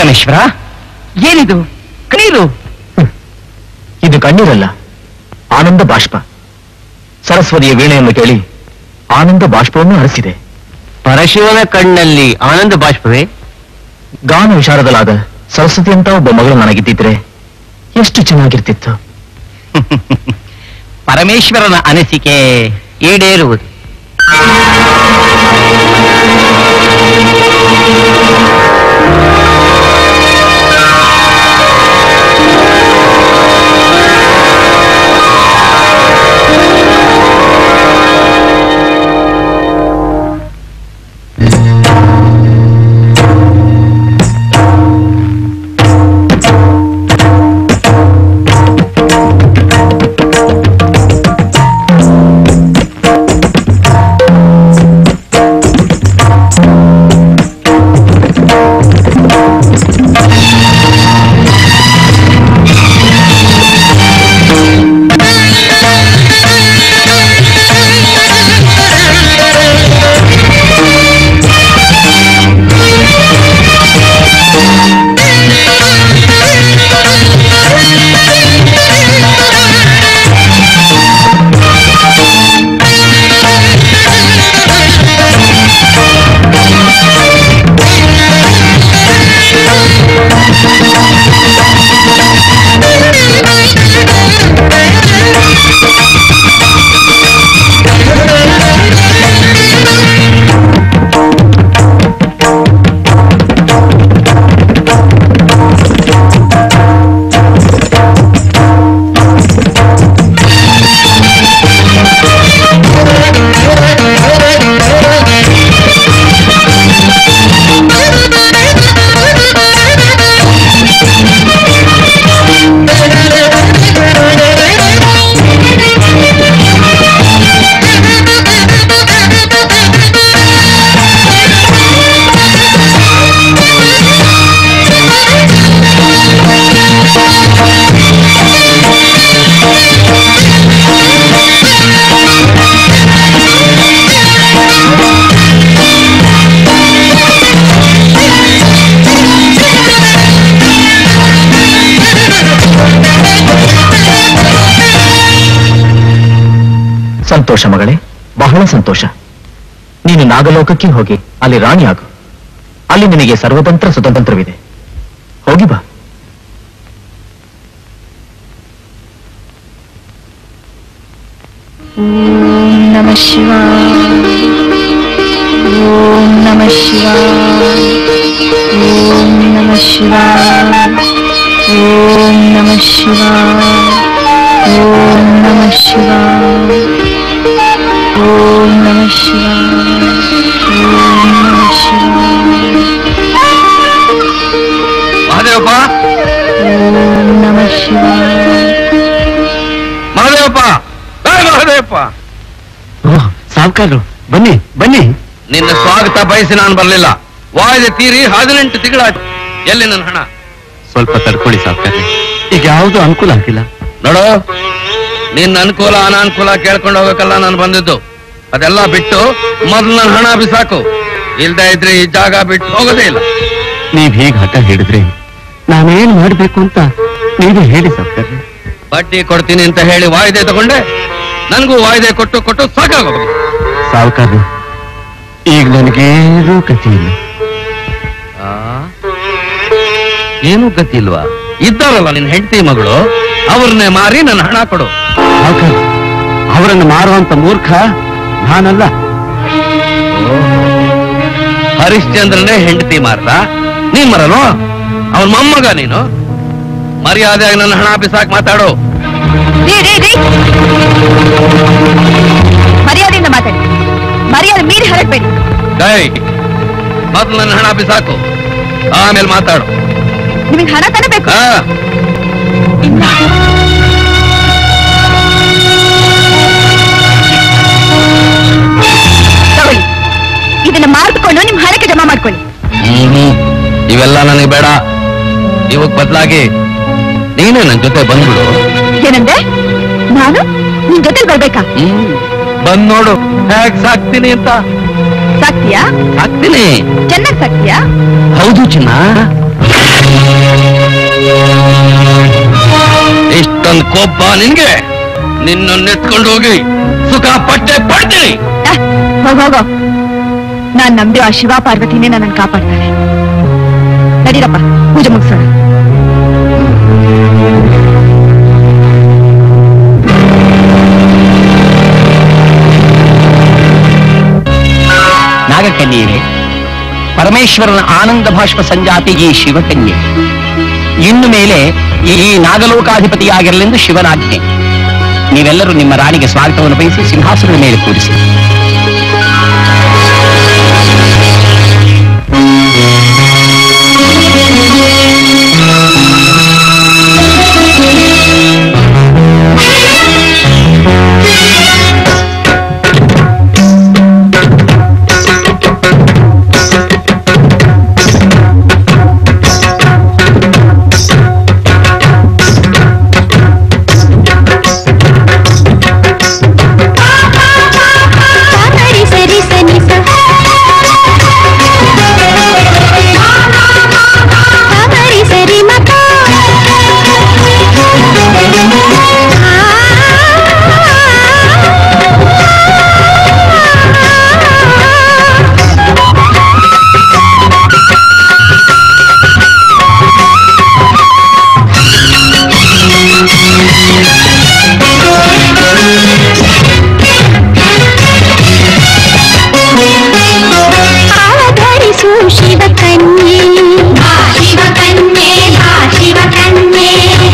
ಪರಮೇಶ್ವರ ಏನಿದು ಕಣ್ಣೀರು ಇದು ಕಣ್ಣೀರಲ್ಲ ಆನಂದ ಬಾಷ್ಪ ಸರಸ್ವತಿಯ ವೀಣೆಯನ್ನು ಕೇಳಿ ಆನಂದ ಬಾಷ್ಪವನ್ನು ಹರಿಸಿದೆ ಪರಶಿವನ ಕಣ್ಣಲ್ಲಿ ಆನಂದ ಬಾಷ್ಪವೇ ಗಾನ ವಿಶಾರದಲಾದ ಸರಸ್ವತಿ ಅಂತ ಒಬ್ಬ ಮಗಳು ನನಗಿದ್ದಿದ್ರೆ ಎಷ್ಟು ಚೆನ್ನಾಗಿರ್ತಿತ್ತು ಪರಮೇಶ್ವರನ ಅನಿಸಿಕೆ ಈಡೇರುವುದು ಸಂತೋಷ ಮಗಳೇ ಬಹಳ ಸಂತೋಷ ನೀನು ನಾಗಲೋಕಕ್ಕೆ ಹೋಗಿ ಅಲ್ಲಿ ರಾಣಿಯಾಗು ಅಲ್ಲಿ ನಿನಗೆ ಸರ್ವತಂತ್ರ ಸ್ವತಂತ್ರವಿದೆ ಹೋಗಿ ಬಾ ಓಂ ನಮ ಶಿವಾಯ ಓಂ ನಮ ಶಿವಾಯ ಓಂ ನಮ ಶಿವಾಯ ಓಂ ನಮ ಶಿವಾಯ ಓಂ ನಮ ಶಿವಾಯ ಓಂ ನಮ ಶಿವಾಯ ಓಂ ನಮ ಶಿವಾಯ ಮಹಾದೇವಪ್ಪ ಓಂ ನಮ ಶಿವಾಯ ಮಹಾದೇವಪ್ಪ ಏ ಮಹಾದೇವಪ್ಪ ಸಾವುಕಾರರು ಬನ್ನಿ ಬನ್ನಿ ನಿನ್ನ ಸ್ವಾಗತ ಬಯಸಿ ನಾನು ಬರಲಿಲ್ಲ ವಾಯ್ದೆ ತೀರಿ ಹದಿನೆಂಟು ತಿಂಗಳಾಯ್ತು ಎಲ್ಲಿ ನನ್ನ ಹಣ ಸ್ವಲ್ಪ ತಡ್ಕೊಳ್ಳಿ ಸಾವುಕಾರ್ರೆ ಈಗ ಯಾವುದು ಅನುಕೂಲ ಆಗಿಲ್ಲ ನೋಡು ನಿನ್ನ ಅನುಕೂಲ ಅನಾನುಕೂಲ ಕೇಳ್ಕೊಂಡು ಹೋಗಕ್ಕಲ್ಲ ನಾನು ಬಂದಿದ್ದು ಅದೆಲ್ಲ ಬಿಟ್ಟು ಮೊದಲು ನನ್ನ ಹಣ ಬಿಸಾಕು ಇಲ್ದೇ ಇದ್ರೆ ಈ ಜಾಗ ಬಿಟ್ಟು ಹೋಗೋದೇ ಇಲ್ಲ ನೀವ್ ಹೀಗೆ ಹಠ ಹಿಡಿದ್ರೆ ನಾನೇನ್ ಮಾಡ್ಬೇಕು ಅಂತ ನೀವೇ ಹೇಳಿ ಸಾವುಕಾರ್ರೆ ಬಡ್ಡಿ ಕೊಡ್ತೀನಿ ಅಂತ ಹೇಳಿ ವಾಯ್ದೆ ತಗೊಂಡೆ ನನಗೂ ವಾಯ್ದೆ ಕೊಟ್ಟು ಕೊಟ್ಟು ಸಾಕಾಗೋದು ಸಾವುಕಾರ್ರು ಈಗ ನನಗೇನೂ ಗತಿ ಇಲ್ಲ ಏನು ಗತಿ ಇಲ್ವಾ ಇದ್ದಾರಲ್ಲ ನಿನ್ ಹೆಂಡತಿ ಮಗಳು ಅವ್ರನ್ನೇ ಮಾರಿ ನನ್ನ ಹಣ ಕೊಡು ಸಾವುಕಾರ್ರು ಅವರನ್ನು ಮಾರುವಂತ ಮೂರ್ಖ ನಾನಲ್ಲ ಹರಿಶ್ಚಂದ್ರನೇ ಹೆಂಡತಿ ಮಾರ್ದ ನೀನ್ ಮರನು ಅವನ್ ಮೊಮ್ಮಗ ನೀನು ಮರ್ಯಾದೆಯಾಗಿ ನನ್ನ ಹಣ ಬಿಸಾಕ್ ಮಾತಾಡು ರೀ ರೀ ರೀ ಮರ್ಯಾದೆಯಿಂದ ಮಾತಾಡಿ ಮರ್ಯಾದೆ ಮೀರಿ ಹರಡ್ಬೇಡಿ ಡೈ ಮೊದ್ಲು ನನ್ನ ಹಣ ಬಿಸಾಕು ಆಮೇಲೆ ಮಾತಾಡು ನಿಮಗೆ ಹಣ ತರಬೇಕು ಆ, ತಗೊಳ್ಳಿ ಇದನ್ನ ಮಾರ್ಕೊಂಡು ನಿಮ್ ಹಣಕ್ಕೆ ಜಮಾ ಮಾಡ್ಕೊಳ್ಳಿ ಹ್ಮ್. ಇವೆಲ್ಲ ನನಗೆ ಬೇಡ ಇವಕ್ ಬದಲಾಗಿ ನೀನೇ ನನ್ ಜೊತೆ ಬಂದ್ಬಿಡು ಏನಂದೆ ನಾನು ನಿನ್ ಜೊತೆ ಬರ್ಬೇಕಾ ಹ್ಮ್ ಬಂದ್ ನೋಡು ಹೇಗ್ ಸಾಕ್ತೀನಿ ಅಂತ ಸಾಕ್ತಿಯಾ ಸಾಕ್ತೀನಿ ಚೆನ್ನಾಗ್ ಸಾಕ್ತಿಯಾ ಹೌದು ಚಿನ್ನ ಇಷ್ಟೊಂದು ಕೊಬ್ಬ ನಿನ್ಗೆ ನಿನ್ನ ನೆತ್ಕೊಂಡು ಹೋಗಿ ಸುಖ ಪಟ್ಟೆ ಪಡ್ತೀನಿ ಹೋಗ ಹೋಗೋ ನಾನ್ ನಂಬಿರೋ ಆ ಶಿವ ಪಾರ್ವತಿನೇ ನನ್ನ ಕಾಪಾಡ್ತಾಳೆ ನಡೀರಪ್ಪ ಪೂಜೆ ಮುಗಿಸೋಣ ನಾಗಕನ್ಯೆಯರೇ ಪರಮೇಶ್ವರನ ಆನಂದ ಭಾಷ್ಪ ಸಂಜಾತಿ ಈ ಶಿವಕನ್ಯೆ ಇನ್ನು ಮೇಲೆ ಈ ನಾಗಲೋಕಾಧಿಪತಿಯಾಗಿರಲೆಂದು ಶಿವನಾಜ್ಞೆ ನೀವೆಲ್ಲರೂ ನಿಮ್ಮ ರಾಣಿಗೆ ಸ್ವಾಗತವನ್ನು ಬಯಸಿ ಸಿಂಹಾಸನದ ಮೇಲೆ ಕೂರಿಸಿ ಸರಿ ಸರಿ ಸನಿ ಸ ಸರಿ ಸರಿ ಮತ ಅವಧರಿಸು ಶಿವಕನ್ಯೆ ಶಿವಕನ್ಯೆ ಶಿವಕನ್ಯೆ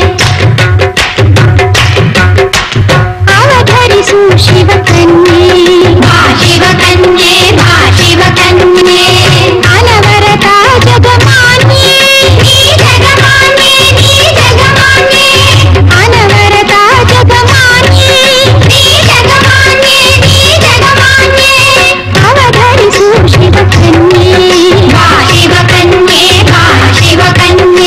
ಅವಧರಿಸು ಶಿವಕನ್ಯೆ ಶಿವಕನ್ಯೆ ಶಿವಕನ್ಯೆ ಅನವರತ ಜಗಮಾನ್ಯೆ ನೀ ಜಗಮಾನ್ಯೆ ನೀ ಜಗಮಾನ್ಯೆ ಅನವರತ ಜಗಮಾನ್ಯೆ ನೀ ಜಗಮಾನ್ಯೆ ನೀ ಜಗಮಾನ್ಯೆ ಅವಧರಿಸು ಶಿವಕನ್ಯೆ ಶಿವಕನ್ಯೆ ಶಿವಕನ್ಯೆ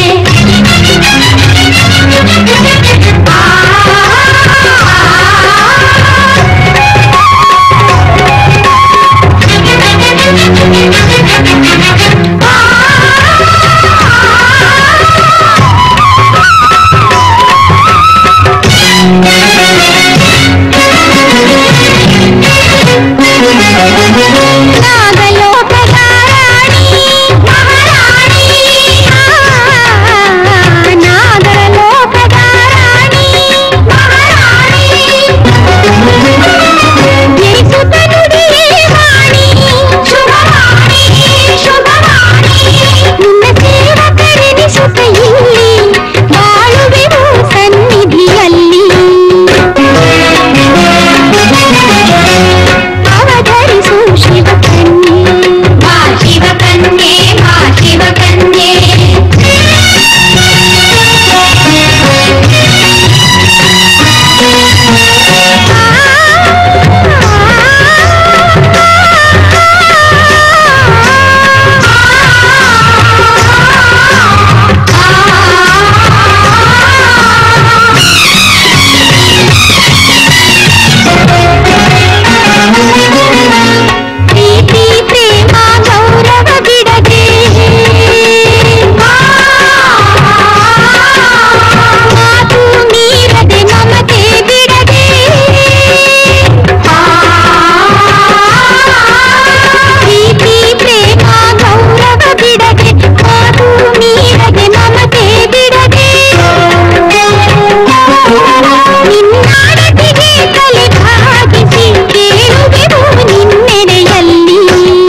ನಾಗಲೋಕದ ರಾಣಿ ಮಹಾರಾಣಿ ನಾಗಲೋಕದ ರಾಣಿ ಮಹಾರಾಣಿ ಜಯಿಸುತ್ತ ನುಡಿಯೇ ವಾಣಿ ಶುಭವಾಣಿ ಶುಭವಾಣಿ ನಿನ್ನ ಸೇವಕರೆನಿಸುತ್ತ ಇಲ್ಲಿ ಬಾಳುವೆವು ಸನ್ನಿಧಿಯಲ್ಲಿ ಅವಧರಿಸು ಶಿವಕನ್ಯೆ ಮಾ ಶಿವಕನ್ಯೆ ಮಾ ಶಿವಕನ್ಯೆ ಪ್ರೀತಿ ಪ್ರೇಮ ಗೌರವ ಬಿಡದೆ ಮಾತು ಮೀರದೆ ಮಮತೆ ಬಿಡದೆ ಪ್ರೀತಿ ಪ್ರೇಮ ಗೌರವ ಬಿಡದೆ ಮಾತು ಮೀರದೆ ಮಮತೆ ಬಿಡದೆ ನಿನ್ನಾಡತಿಗೆ ತಲೆ ಭಾಗಿಸಿ ಕೇಳುವೆವು ನಿನ್ನೆಡೆಯಲ್ಲಿ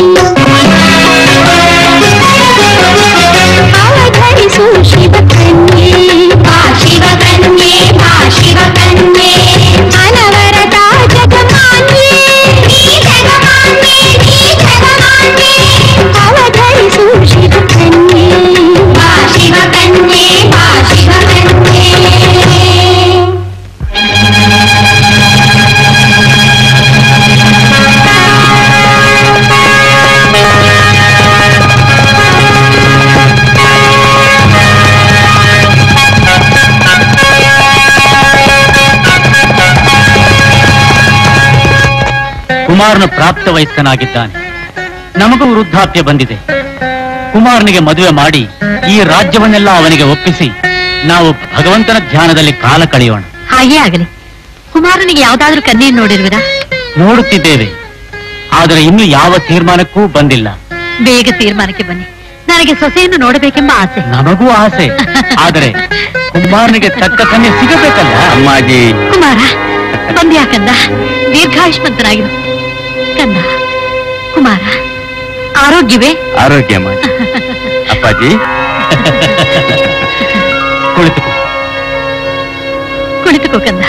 ಅವಧರಿಸು ಶಿವಕನ್ಯೆ ಮಾ ಶಿವಕನ್ಯೆ ಮಾ ಶಿವಕನ್ಯೆ ಅನವರತ ಜಗಮಾನ್ಯೆ ನೀ ಜಗಮಾನ್ಯೆ ನೀ ಜಗಮಾನ್ಯೆ ಅವಧರಿಸು ಶಿವಕನ್ಯೆ ಮಾ ಶಿವಕನ್ಯೆ ಮಾ ಶಿವಕನ್ಯೆ ಕುಮಾರನು ಪ್ರಾಪ್ತ ವಯಸ್ಕನಾಗಿದ್ದಾನೆ ನಮಗೂ ವೃದ್ಧಾಪ್ಯ ಬಂದಿದೆ ಕುಮಾರನಿಗೆ ಮದುವೆ ಮಾಡಿ ಈ ರಾಜ್ಯವನ್ನೆಲ್ಲ ಅವನಿಗೆ ಒಪ್ಪಿಸಿ ನಾವು ಭಗವಂತನ ಧ್ಯಾನದಲ್ಲಿ ಕಾಲ ಕಳೆಯೋಣ ಹಾಗೇ ಆಗಲಿ ಕುಮಾರನಿಗೆ ಯಾವ್ದಾದ್ರೂ ಕನ್ಯೆಯನ್ನು ನೋಡಿರುವಿರಾ ನೋಡುತ್ತಿದ್ದೇವೆ ಆದರೆ ಇನ್ನು ಯಾವ ತೀರ್ಮಾನಕ್ಕೂ ಬಂದಿಲ್ಲ ಬೇಗ ತೀರ್ಮಾನಕ್ಕೆ ಬನ್ನಿ ನನಗೆ ಸೊಸೆಯನ್ನು ನೋಡಬೇಕೆಂಬ ಆಸೆ ನಮಗೂ ಆಸೆ ಆದರೆ ಕುಮಾರನಿಗೆ ತಕ್ಕ ಕನ್ಯೆ ಸಿಗಬೇಕಲ್ಲ ಅಮ್ಮಾಜಿ ಕುಮಾರ ಬಂದ್ಯಾ ಕಂದ ದೀರ್ಘಾಯುಷ್ಮಂತನಾಗಿರು ಕಂದ ಕುಮಾರ ಆರೋಗ್ಯವೇ ಆರೋಗ್ಯ ಅಮ್ಮಾಜಿ ಅಪ್ಪಾಜಿ ಕುಳಿತುಕೋ ಕುಳಿತುಕೋ ಕಂದ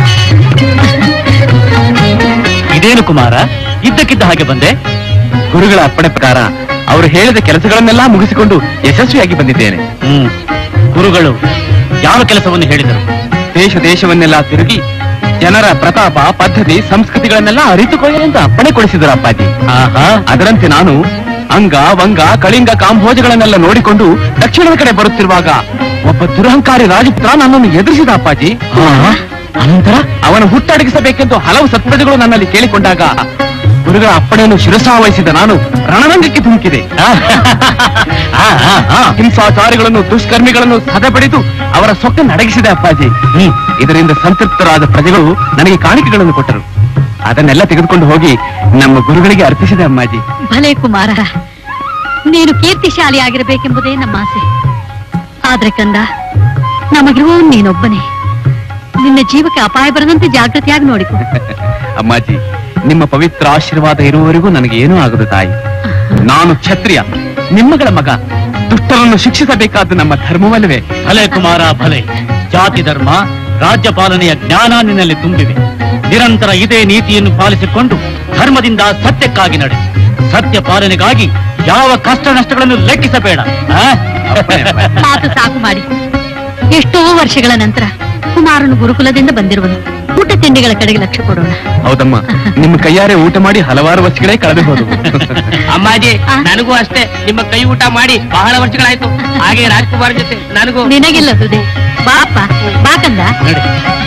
ಇದೇನು ಕುಮಾರ ಇದ್ದಕ್ಕಿದ್ದ ಹಾಗೆ ಬಂದೆ ಗುರುಗಳ ಅಪ್ಪಣೆ ಪ್ರಕಾರ ಅವರು ಹೇಳಿದ ಕೆಲಸಗಳನ್ನೆಲ್ಲ ಮುಗಿಸಿಕೊಂಡು ಯಶಸ್ವಿಯಾಗಿ ಬಂದಿದ್ದೇನೆ ಹ್ಮ್ ಗುರುಗಳು ಯಾವ ಕೆಲಸವನ್ನು ಹೇಳಿದರು ದೇಶ ದೇಶವನ್ನೆಲ್ಲ ತಿರುಗಿ ಜನರ ಪ್ರತಾಪ ಪದ್ಧತಿ ಸಂಸ್ಕೃತಿಗಳನ್ನೆಲ್ಲ ಅರಿತುಕೊಳ್ಳಿ ಅಂತ ಅಪ್ಪಣೆ ಕೊಡಿಸಿದರು ಅಪ್ಪಾಜಿ ಆಹಾ ಅದರಂತೆ ನಾನು ಅಂಗ ವಂಗ ಕಳಿಂಗ ಕಾಂಭೋಜಗಳನ್ನೆಲ್ಲ ನೋಡಿಕೊಂಡು ದಕ್ಷಿಣದ ಕಡೆ ಬರುತ್ತಿರುವಾಗ ಒಬ್ಬ ದುರಹಂಕಾರಿ ರಾಜಪುತ್ರ ನನ್ನನ್ನು ಎದುರಿಸಿದ ಅಪ್ಪಾಜಿ ಆಹಾ. ಅನಂತರ ಅವನ ಹುಟ್ಟಡಗಿಸಬೇಕೆಂದು ಹಲವು ಸತ್ಪ್ರಜೆಗಳು ನನ್ನಲ್ಲಿ ಕೇಳಿಕೊಂಡಾಗ ಗುರುಗಳ ಅಪ್ಪಣೆಯನ್ನು ಶಿರಸಾವಹಿಸಿದ ನಾನು ರಣರಂಗಕ್ಕೆ ಧುಮುಕಿದೆ ಆ, ಆ, ಆ. ಹಿಂಸಾಚಾರಿಗಳನ್ನು ದುಷ್ಕರ್ಮಿಗಳನ್ನು ಸದೆಬಡಿದು ಅವರ ಸೊಕ್ಕನ್ನು ಅಡಗಿಸಿದೆ ಅಪ್ಪಾಜಿ ಹ್ಮ್. ಇದರಿಂದ ಸಂತೃಪ್ತರಾದ ಪ್ರಜೆಗಳು ನನಗೆ ಕಾಣಿಕೆಗಳನ್ನು ಕೊಟ್ಟರು ಅದನ್ನೆಲ್ಲ ತೆಗೆದುಕೊಂಡು ಹೋಗಿ ನಮ್ಮ ಗುರುಗಳಿಗೆ ಅರ್ಪಿಸಿದೆ ಅಮ್ಮಾಜಿ ಭಲೆ ಕುಮಾರ ನೀನು ಕೀರ್ತಿಶಾಲಿ ಆಗಿರಬೇಕೆಂಬುದೇ ನಮ್ಮ ಆಸೆ ಆದ್ರೆ ಕಂದ ನಮಗಿರುವ ನೀನೊಬ್ಬನೇ ನಿನ್ನ ಜೀವಕ್ಕೆ ಅಪಾಯ ಬರದಂತೆ ಜಾಗೃತಿಯಾಗಿ ನೋಡಿಕೊ ಅಮ್ಮಾಜಿ ನಿಮ್ಮ ಪವಿತ್ರ ಆಶೀರ್ವಾದ ಇರುವವರೆಗೂ ನನಗೆ ಏನೂ ಆಗದು ತಾಯಿ ನಾನು ಕ್ಷತ್ರಿಯ ನಿಮ್ಮಗಳ ಮಗ ದುಷ್ಟರನ್ನು ಶಿಕ್ಷಿಸಬೇಕಾದ ನಮ್ಮ ಧರ್ಮವಲ್ಲವೇ ಭಲೆ ಕುಮಾರ ಭಲೆ ಜಾತಿ ಧರ್ಮ ರಾಜ್ಯ ಪಾಲನೆಯ ಜ್ಞಾನ ನಿನ್ನಲ್ಲಿ ತುಂಬಿವೆ ನಿರಂತರ ಇದೇ ನೀತಿಯನ್ನು ಪಾಲಿಸಿಕೊಂಡು ಧರ್ಮದಿಂದ ಸತ್ಯಕ್ಕಾಗಿ ನಡೆ ಸತ್ಯ ಪಾಲನೆಗಾಗಿ ಯಾವ ಕಷ್ಟ ನಷ್ಟಗಳನ್ನು ಲೆಕ್ಕಿಸಬೇಡ ಆ? ಅಪ್ಪಣೆ, ಅಪ್ಪಣೆ. ಮಾತು ಸಾಕು ಮಾಡಿ ಎಷ್ಟೋ ವರ್ಷಗಳ ನಂತರ ಕುಮಾರನು ಗುರುಕುಲದಿಂದ ಬಂದಿರುವನು ಊಟ ತಿಂಡಿಗಳ ಕಡೆಗೆ ಲಕ್ಷ್ಯ ಕೊಡೋಣ ಹೌದಮ್ಮ ನಿಮ್ಮ ಕೈಯಾರೆ ಊಟ ಮಾಡಿ ಹಲವಾರು ವರ್ಷಗಳೇ ಕಳೆದು ಹೋದವು ಅಮ್ಮಾಜಿ ಆ? ನನಗೂ ಅಷ್ಟೇ ನಿಮ್ಮ ಕೈ ಊಟ ಮಾಡಿ ಬಹಳ ವರ್ಷಗಳಾಯ್ತು ಹಾಗೆ ರಾಜ್ಕುಮಾರ್ ಜೊತೆ ನನಗೂ ನಿನಗಿಲ್ಲ ಸುದೆ ಬಾಪ ಬಾಕಂದ ನಡೆ.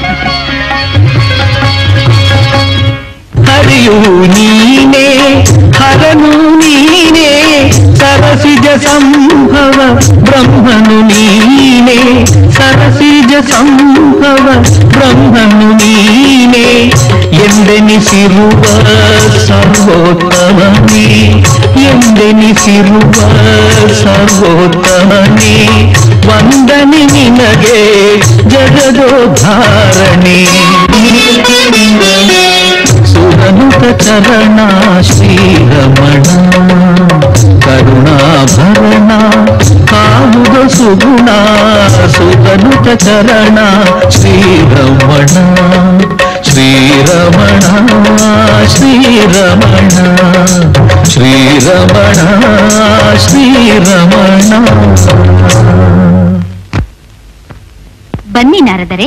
ಹರಿಯು ನೀನೇ ಹರನು ನೀನೇ ಸರಸಿಜ ಸಂಭವ ಬ್ರಹ್ಮನು ನೀನೇ ಸರಸಿಜ ಸಂಭವ ಬ್ರಹ್ಮನು ನೀನೇ ಎಂದೆನಿಸಿರುವ ಸರ್ವೋತ್ತಮನೇ ಎಂದೆನಿಸಿರುವ ಸರ್ವೋತ್ತಮನೇ ವಂದನೆ ನಿನಗೆ ಜಗದೋದ್ಧಾರಣೆ ಸುರನುತ ಚರಣ ಶ್ರೀರಮಣ ಕರುಣಾಭರಣ ಕಾಮುಗ ಸುಗುಣ ಸುರನುತ ಚರಣ ಶ್ರೀರಮಣ ಶ್ರೀರಮಣ ಶ್ರೀರಮಣ ಶ್ರೀರಮಣ ಶ್ರೀರಮಣ ಬನ್ನಿ ನಾರದರೆ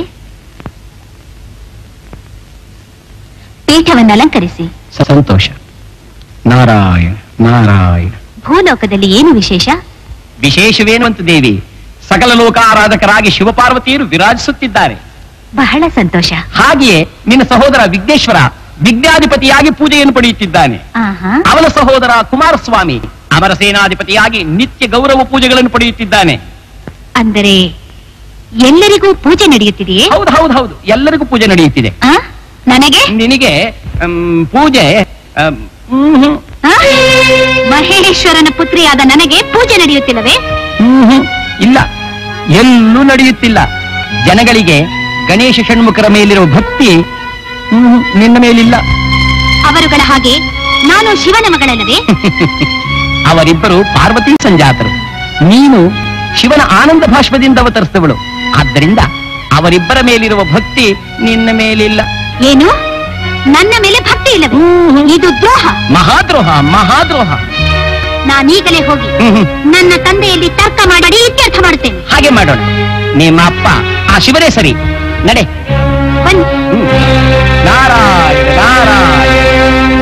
ಪೀಠವನ್ನು ಅಲಂಕರಿಸಿ ಸಂತೋಷ ನಾರಾಯಣ ನಾರಾಯಣ ಭೂಲೋಕದಲ್ಲಿ ಏನು ವಿಶೇಷ ವಿಶೇಷವೇನು ಅಂತ ದೇವಿ ಸಕಲ ಲೋಕಾರಾಧಕರಾಗಿ ಶಿವಪಾರ್ವತಿಯರು ವಿರಾಜಿಸುತ್ತಿದ್ದಾರೆ ಬಹಳ ಸಂತೋಷ ಹಾಗೆಯೇ ನಿನ್ನ ಸಹೋದರ ವಿಘ್ನೇಶ್ವರ ವಿಜ್ಞಾಧಿಪತಿಯಾಗಿ ಪೂಜೆಯನ್ನು ಪಡೆಯುತ್ತಿದ್ದಾನೆ ಆಹಾ ಅವನ ಸಹೋದರ ಕುಮಾರಸ್ವಾಮಿ ಅಮರ ಸೇನಾಧಿಪತಿಯಾಗಿ ನಿತ್ಯ ಗೌರವ ಪೂಜೆಗಳನ್ನು ಪಡೆಯುತ್ತಿದ್ದಾನೆ ಅಂದರೆ ಎಲ್ಲರಿಗೂ ಪೂಜೆ ನಡೆಯುತ್ತಿದೆಯೇ ಹೌದು ಹೌದು ಹೌದು ಎಲ್ಲರಿಗೂ ಪೂಜೆ ನಡೆಯುತ್ತಿದೆ ಆ? ನನಗೆ ನಿನಗೆ ಮ್, ಪೂಜೆ ಅಮ್, ಹ್ಮ್, ಹ್ಮ್, ಆ? ಮಹೇಶ್ವರನ ಪುತ್ರಿಯಾದ ನನಗೆ ಪೂಜೆ ನಡೆಯುತ್ತಿಲ್ಲವೇ ಹ್ಮ್, ಹ್ಮ್. ಇಲ್ಲ ಎಲ್ಲೂ ನಡೆಯುತ್ತಿಲ್ಲ ಜನಗಳಿಗೆ ಗಣೇಶ ಷಣ್ಮುಖರ ಮೇಲಿರುವ ಭಕ್ತಿ ಹ್ಮ್, ಹ್ಮ್, ನಿನ್ನ ಮೇಲಿಲ್ಲ ಅವರುಗಳ ಹಾಗೆ ನಾನು ಶಿವನ ಮಗಳಲ್ಲವೇ ಅವರಿಬ್ಬರು ಪಾರ್ವತಿ ಸಂಜಾತರು ನೀನು ಶಿವನ ಆನಂದ ಭಾಷ್ಪದಿಂದ ಅವತರಿಸಿದವಳು ಆದ್ದರಿಂದ ಅವರಿಬ್ಬರ ಮೇಲಿರುವ ಭಕ್ತಿ ನಿನ್ನ ಮೇಲಿಲ್ಲ ಏನು ನನ್ನ ಮೇಲೆ ಭಕ್ತಿ ಇಲ್ಲವೇ ಇದು ದ್ರೋಹ ಮಹಾದ್ರೋಹ ಮಹಾದ್ರೋಹ ನಾನೀಗಲೇ ಹೋಗಿ ಹ್ಮ್, ಹ್ಮ್. ನನ್ನ ತಂದೆಯಲ್ಲಿ ತರ್ಕ ಮಾಡಿ ಇತ್ಯರ್ಥ ಮಾಡುತ್ತೇನೆ ಹಾಗೆ ಮಾಡೋಣ ನಿಮ್ಮ ಅಪ್ಪ ಆ ಶಿವನೇ ಸರಿ ನಡೆ ಬನ್ನಿ ಹ್ಮ್. ನಾರಾಯಣ ನಾರಾಯಣ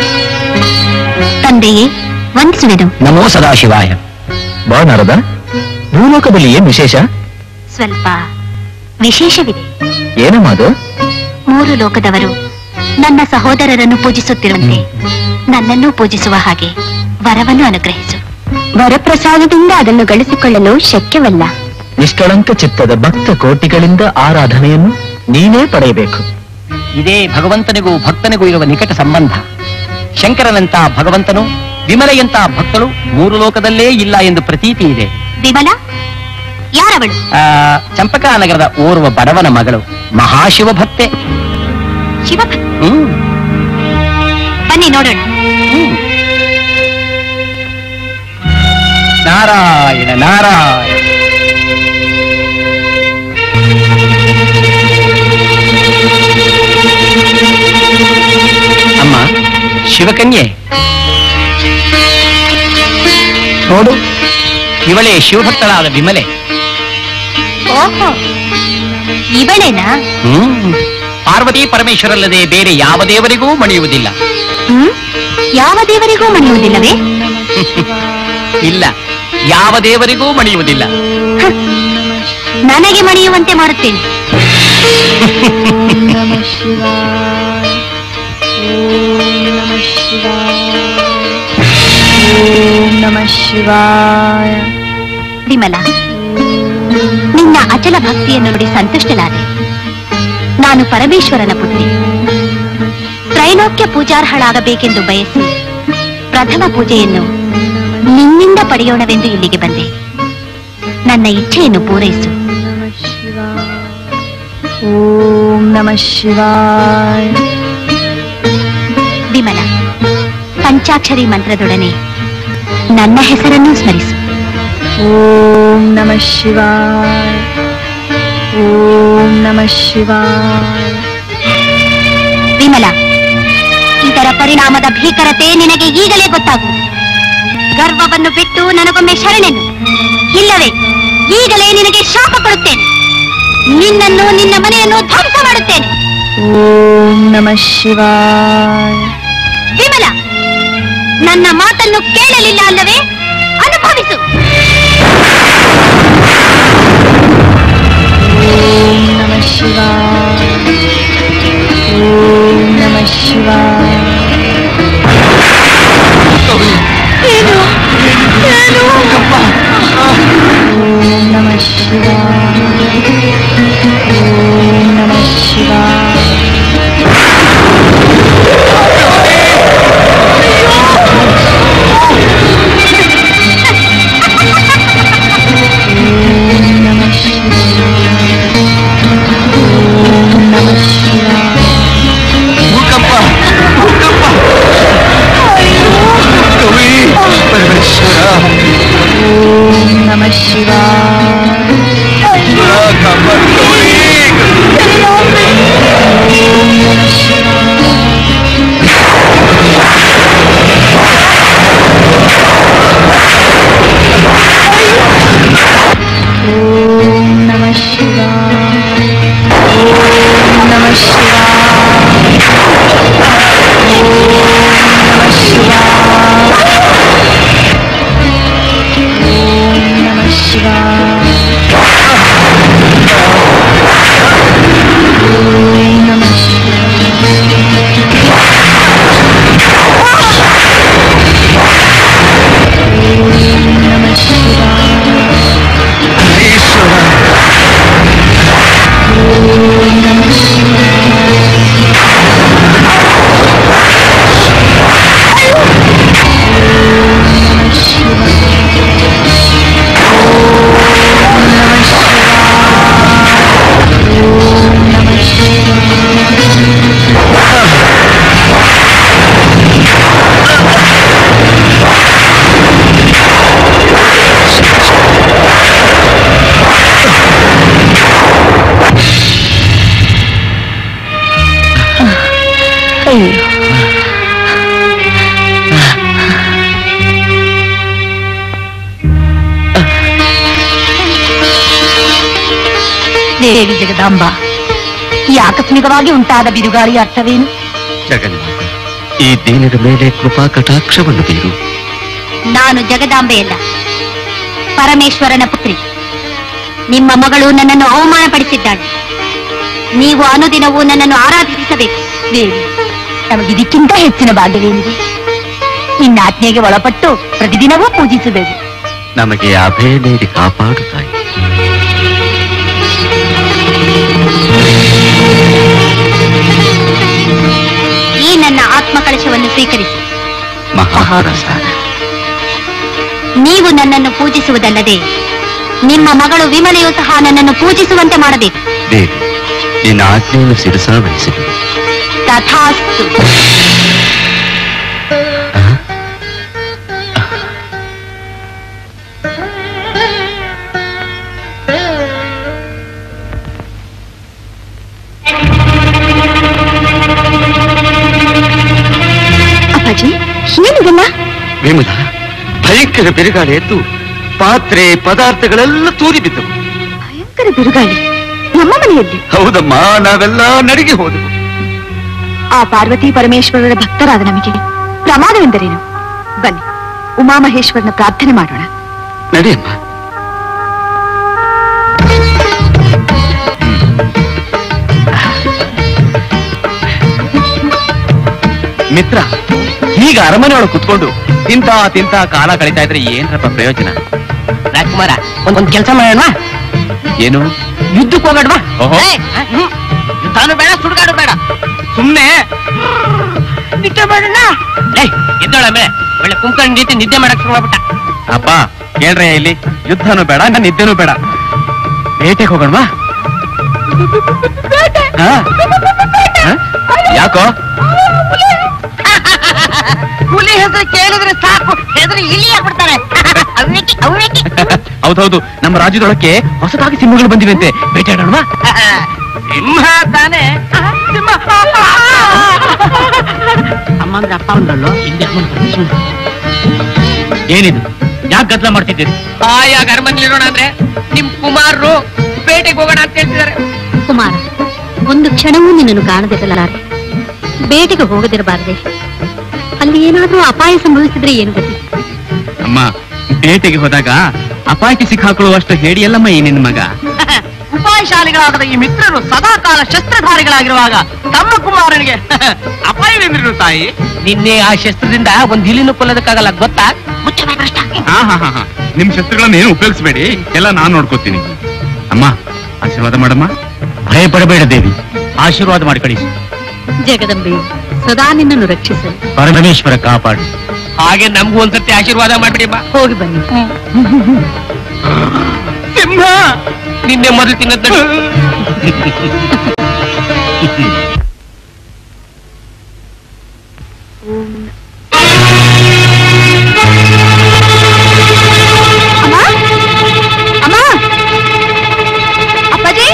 ತಂದೆಯೇ ವಂದಿಸುವೆನು ನಮೋ ಸದಾಶಿವಾಯ ಬಾ ನಾರದ ಭೂಲೋಕದಲ್ಲಿ ಏನ್ ವಿಶೇಷ ಸ್ವಲ್ಪ ವಿಶೇಷವಿದೆ ಏನಮ್ಮ ಅದು ಮೂರು ಲೋಕದವರು ನನ್ನ ಸಹೋದರರನ್ನು ಪೂಜಿಸುತ್ತಿರುವಂತೆ ನನ್ನನ್ನೂ ಪೂಜಿಸುವ ಹಾಗೆ ವರವನ್ನು ಅನುಗ್ರಹಿಸು ವರಪ್ರಸಾದದಿಂದ ಅದನ್ನು ಗಳಿಸಿಕೊಳ್ಳಲು ಶಕ್ಯವಲ್ಲ ನಿಷ್ಕಳಂಕ ಚಿತ್ತದ ಭಕ್ತ ಕೋಟಿಗಳಿಂದ ಆರಾಧನೆಯನ್ನು ನೀನೇ ಪಡೆಯಬೇಕು ಇದೇ ಭಗವಂತನಿಗೂ ಭಕ್ತನಿಗೂ ಇರುವ ನಿಕಟ ಸಂಬಂಧ ಶಂಕರನಂತ ಭಗವಂತನು ವಿಮಲೆಯಂತ ಭಕ್ತಳು ಮೂರು ಲೋಕದಲ್ಲೇ ಇಲ್ಲ ಎಂದು ಪ್ರತೀತಿ ಇದೆ ವಿಮಲ ಯಾರವಳು ಆ, ಚಂಪಕಾ ನಗರದ ಓರ್ವ ಬಡವನ ಮಗಳು ಮಹಾಶಿವ ಭಕ್ತೆ ಶಿವಭಕ್ತ ಹ್ಮ್ ಬನ್ನಿ ನೋಡೋಣ ಹ್ಮ್. ನಾರಾಯಣ ನಾರಾಯಣ ಅಮ್ಮ ಶಿವಕನ್ಯೆ ನೋಡು ಇವಳೇ ಶಿವಭಕ್ತಳಾದ ವಿಮಲೆ ಓಹೋ ಇವಳೇನಾ ಹ್ಮ್ ಪಾರ್ವತಿ ಪರಮೇಶ್ವರಲ್ಲದೆ ಬೇರೆ ಯಾವ ದೇವರಿಗೂ ಮಣಿಯುವುದಿಲ್ಲ ಹ್ಮ್ ಯಾವ ದೇವರಿಗೂ ಮಣಿಯುವುದಿಲ್ಲವೇ ಇಲ್ಲ ಯಾವ ದೇವರಿಗೂ ಮಣಿಯುವುದಿಲ್ಲ ನನಗೆ ಮಣಿಯುವಂತೆ ಮಾಡುತ್ತೇನೆ ವಿಮಲ ನಿನ್ನ ಅಚಲ ಭಕ್ತಿಯನ್ನು ನೋಡಿ ಸಂತುಷ್ಟಳಾದೆ ನಾನು ಪರಮೇಶ್ವರನ ಪುತ್ರಿ ತ್ರೈಲೋಕ್ಯ ಪೂಜಾರ್ಹಳಾಗಬೇಕೆಂದು ಬಯಸಿ ಪ್ರಥಮ ಪೂಜೆಯನ್ನು ನಿನ್ನಿಂದ ಪಡೆಯೋಣವೆಂದು ಇಲ್ಲಿಗೆ ಬಂದೆ ನನ್ನ ಇಚ್ಛೆಯನ್ನು ಪೂರೈಸು ಓಂ ನಮಃ ಶಿವಾಯ ವಿಮಲ ಪಂಚಾಕ್ಷರಿ ಮಂತ್ರದೊಡನೆ ನನ್ನ ಹೆಸರನ್ನು ಸ್ಮರಿಸು ಓಂ ನಮಃ ಶಿವಾಯ ಓಂ ನಮಃ ಶಿವಾಯ ವಿಮಲ ಇದರ ಪರಿಣಾಮದ ಭೀಕರತೆ ನಿನಗೆ ಈಗಲೇ ಗೊತ್ತಾಗುವುದು ಗರ್ವವನ್ನು ಬಿಟ್ಟು ನನಗೊಮ್ಮೆ ಶರಣೆನು ಇಲ್ಲವೇ ಈಗಲೇ ನಿನಗೆ ಶಾಪ ಕೊಡುತ್ತೇನೆ ನಿನ್ನನ್ನು ನಿನ್ನ ಮನೆಯನ್ನು ಧ್ವಂಸ ಮಾಡುತ್ತೇನೆ ಓಂ ನಮಃ ಶಿವಾಯ ವಿಮಲ ನನ್ನ ಮಾತನ್ನು ಕೇಳಲಿಲ್ಲ ಅಲ್ಲವೇ ಅನುಭವಿಸು ಓಂ ನಮಃ ಶಿವಾಯ ಓಂ ನಮಃ ಶಿವಾಯ ಓಂ ನಮಃ ಶಿವಾಯ ಓಂ ನಮಃ ಶಿವಾಯ ಓಂ ನಮಃ ಶಿವಾಯ ಓಂ ನಮಃ ಶಿವಾಯ ಓಂ ನಮಃ ಶಿವಾಯ ಓಂ ನಮಃ ಶಿವಾಯ ಓಂ ನಮಃ ಶಿವಾಯ ಓಂ ನಮಃ ಶಿವಾಯ ಓಂ ನಮಃ ಶಿವಾಯ ಓಂ ನಮಃ ಶಿವಾಯ ಓಂ ನಮಃ ಶಿವಾಯ ಓಂ ನಮಃ ಶಿವಾಯ ಓಂ ನಮಃ ಶಿವಾಯ ಓಂ ನಮಃ ಶಿವಾಯ ಓಂ ನಮಃ ಶಿವಾಯ ಓಂ ನಮಃ ಶಿವಾಯ ಅಯ್ಯೋ ದೇವಿ ಜಗದಾಂಬ ಈ ಆಕಸ್ಮಿಕವಾಗಿ ಉಂಟಾದ ಬಿರುಗಾಳಿಯ ಅರ್ಥವೇನು ಜಗನ್ಮಾತ ಈ ದೀನದ ಮೇಲೆ ಕೃಪಾ ಕಟಾಕ್ಷವನ್ನು ಬೀರು ನಾನು ಜಗದಾಂಬೆಯಲ್ಲ ಪರಮೇಶ್ವರನ ಪುತ್ರಿ ನಿಮ್ಮ ಮಗಳು ನನ್ನನ್ನು ಅವಮಾನಪಡಿಸಿದ್ದಾಳೆ ನೀವು ಅನುದಿನವೂ ನನ್ನನ್ನು ಆರಾಧಿಸಬೇಕು ದೇವಿ ನಮಗಿದಕ್ಕಿಂತ ಹೆಚ್ಚಿನ ಭಾಗ್ಯವೇನಿದೆ ನಿನ್ನ ಆಜ್ಞೆಗೆ ಒಳಪಟ್ಟು ಪ್ರತಿದಿನವೂ ಪೂಜಿಸುವೆವು ನಮಗೆ ಅಭಯ ನೀಡಿ ಕಾಪಾಡು ತಾಯಿ ಈ ನನ್ನ ಆತ್ಮ ಕಳಶವನ್ನು ಸ್ವೀಕರಿಸಿ ಮಹಾಪ್ರಸಾದ ನೀವು ನನ್ನನ್ನು ಪೂಜಿಸುವುದಲ್ಲದೆ ನಿಮ್ಮ ಮಗಳು ವಿಮಲೆಯೂ ಸಹ ನನ್ನನ್ನು ಪೂಜಿಸುವಂತೆ ಮಾಡಬೇಕು ದೇವಿ ನಿನ್ನ ಆಜ್ಞೆಯನ್ನು ಶಿರಸಾವಹಿಸಿದೆ ತಥಾಸ್ತು ಅಪ್ಪಾಜಿ ಏನಿದೆಲ್ಲ ವಿಮಲ ಭಯಂಕರ ಬಿರುಗಾಳಿ ಎದ್ದು ಪಾತ್ರೆ ಪದಾರ್ಥಗಳೆಲ್ಲ ತೂರಿ ಬಿದ್ದವು ಭಯಂಕರ ಬಿರುಗಾಳಿ ನಮ್ಮ ಮನೆಯಲ್ಲಿ ಹೌದಮ್ಮ ನಾವೆಲ್ಲ ನಡಿಗೆ ಹೋದೆವು ಆ ಪಾರ್ವತಿ ಪರಮೇಶ್ವರರ ಭಕ್ತರಾದ ನಮಗೆ ಪ್ರಮಾದವೆಂದರೇನು ಬನ್ನಿ ಉಮಾಮಹೇಶ್ವರನ ಪ್ರಾರ್ಥನೆ ಮಾಡೋಣ ನಡಿಯಮ್ಮ ಮಿತ್ರ ಈಗ ಅರಮನೆ ಒಳಗೆ ಕುತ್ಕೊಂಡು ತಿಂತ ತಿಂತ ಕಾಲ ಕಳೀತಾ ಇದ್ರೆ ಏನ್ರಪ್ಪ ಪ್ರಯೋಜನ ರಾಜ್ಕುಮಾರ ಒಂದೊಂದ್ ಕೆಲಸ ಮಾಡೋಣ ಏನು ಯುದ್ಧಕ್ಕೆ ಹೋಗೋಣವಾ ಯುದ್ಧಾನು ಬೇಡ ಸುಡುಗಾಡು ಬೇಡ ಸುಮ್ನೆ ನಿದ್ದೆ ಮಾಡೋಣ ಎದ್ದೋಳ ಮೇಲೆ ಒಳ್ಳೆ ಕುಂಕಣ್ ರೀತಿ ನಿದ್ದೆ ಮಾಡಕ್ ಶುರು ಮಾಡ್ಬಿಟ್ಟ ಅಪ್ಪ ಕೇಳ್ರೆ ಇಲ್ಲಿ ಯುದ್ಧನೂ ಬೇಡ ನನ್ನ ನಿದ್ದೆನೂ ಬೇಡ ಬೇಟೆಗೆ ಹೋಗೋಣವಾ ಹಾ? ಹಾ? ಯಾಕೋ ಹುಲಿ ಹೆಸರು ಕೇಳಿದ್ರೆ ಸಾಕು ಹೆಸರು ಇಲಿ ಆಗ್ಬಿಡ್ತಾರೆ ಹೌದೌದು ನಮ್ಮ ರಾಜ್ಯದೊಳಕ್ಕೆ ಹೊಸದಾಗಿ ಸಿಂಹಗಳು ಬಂದಿವೆಂತೆ ಬೇಟೆಯಾಡೋಣವಾ ಸಿಂಹ ತಾನೆ ಸಿಂಹ ಅಮ್ಮಂದ್ರೆ ಅಪ್ಪ ಅಂದ್ರಲ್ಲೋ ಹಿಂದೆ ಅಮ್ಮನ ಬಂದು ಸುಮ್ನೆ. ಏನಿದು ಯಾಕೆ ಗದ್ದಲ ಮಾಡ್ತಿದ್ದೀರಿ ಆಯಾಗ ಅರಮನೆಲಿರೋಣ ಅಂದ್ರೆ ನಿಮ್ ಕುಮಾರರು ಬೇಟೆಗೆ ಹೋಗೋಣ ಅಂತ ಹೇಳ್ತಿದ್ದಾರೆ ಕುಮಾರ ಒಂದು ಕ್ಷಣವೂ ನಿನ್ನನ್ನು ಕಾಣದಿರಲಾರೆ ಬೇಟೆಗೆ ಹೋಗದಿರಬಾರದೆ ಅಲ್ಲಿ ಏನಾದ್ರೂ ಅಪಾಯ ಸಂಭವಿಸಿದ್ರೆ ಏನು ಗತಿ ಅಮ್ಮ ಬೇಟೆಗೆ ಹೋದಾಗ ಅಪಾಯಕ್ಕೆ ಸಿಕ್ಕಾಕೊಳ್ಳುವಷ್ಟು ಹೇಡಿಯಲ್ಲಮ್ಮ ಈ ನಿನ್ನ ಮಗ ಉಪಾಯಶಾಲಿಗಳಾದ ಈ ಮಿತ್ರರು ಸದಾಕಾಲ ಶಸ್ತ್ರಧಾರಿಗಳಾಗಿರುವಾಗ ತಮ್ಮ ಕುಮಾರನಿಗೆ ಅಪಾಯವೆಂದ್ರು ತಾಯಿ ನಿನ್ನೆ ಆ ಶಸ್ತ್ರದಿಂದ ಒಂದ್ ಇಲಿನೂ ಕೊಲ್ಲೋದಕ್ಕಾಗಲ್ಲ ಗೊತ್ತಾ ಹಾ ಹಾ ಹಾ ಹಾ ನಿಮ್ ಶಸ್ತ್ರಗಳನ್ನ ಏನು ಉಪಯೋಗಿಸ್ಬೇಡಿ ಎಲ್ಲ ನಾನ್ ನೋಡ್ಕೋತೀನಿ ಅಮ್ಮ ಆಶೀರ್ವಾದ ಮಾಡಮ್ಮ ಭಯ ಪಡಬೇಡ ದೇವಿ ಆಶೀರ್ವಾದ ಮಾಡಿ ಕಳಿಸಿ ಜಗದಂಬೆಯು ಸದಾ ನಿನ್ನನ್ನು ರಕ್ಷಿಸಲು ಪರಮೇಶ್ವರ ಕಾಪಾಡಿ ಹಾಗೆ ನಮ್ಗೂ ಒಂದ್ಸತಿ ಆಶೀರ್ವಾದ ಮಾಡ್ಬಿಡಿ ಅಮ್ಮ ಹೋಗಿ ಬನ್ನಿ ಸಿಂಹ ನಿನ್ನೆ ಮೊದಲು ತಿನ್ನದ್ ಅಮ್ಮ ಅಪ್ಪಾಜಿ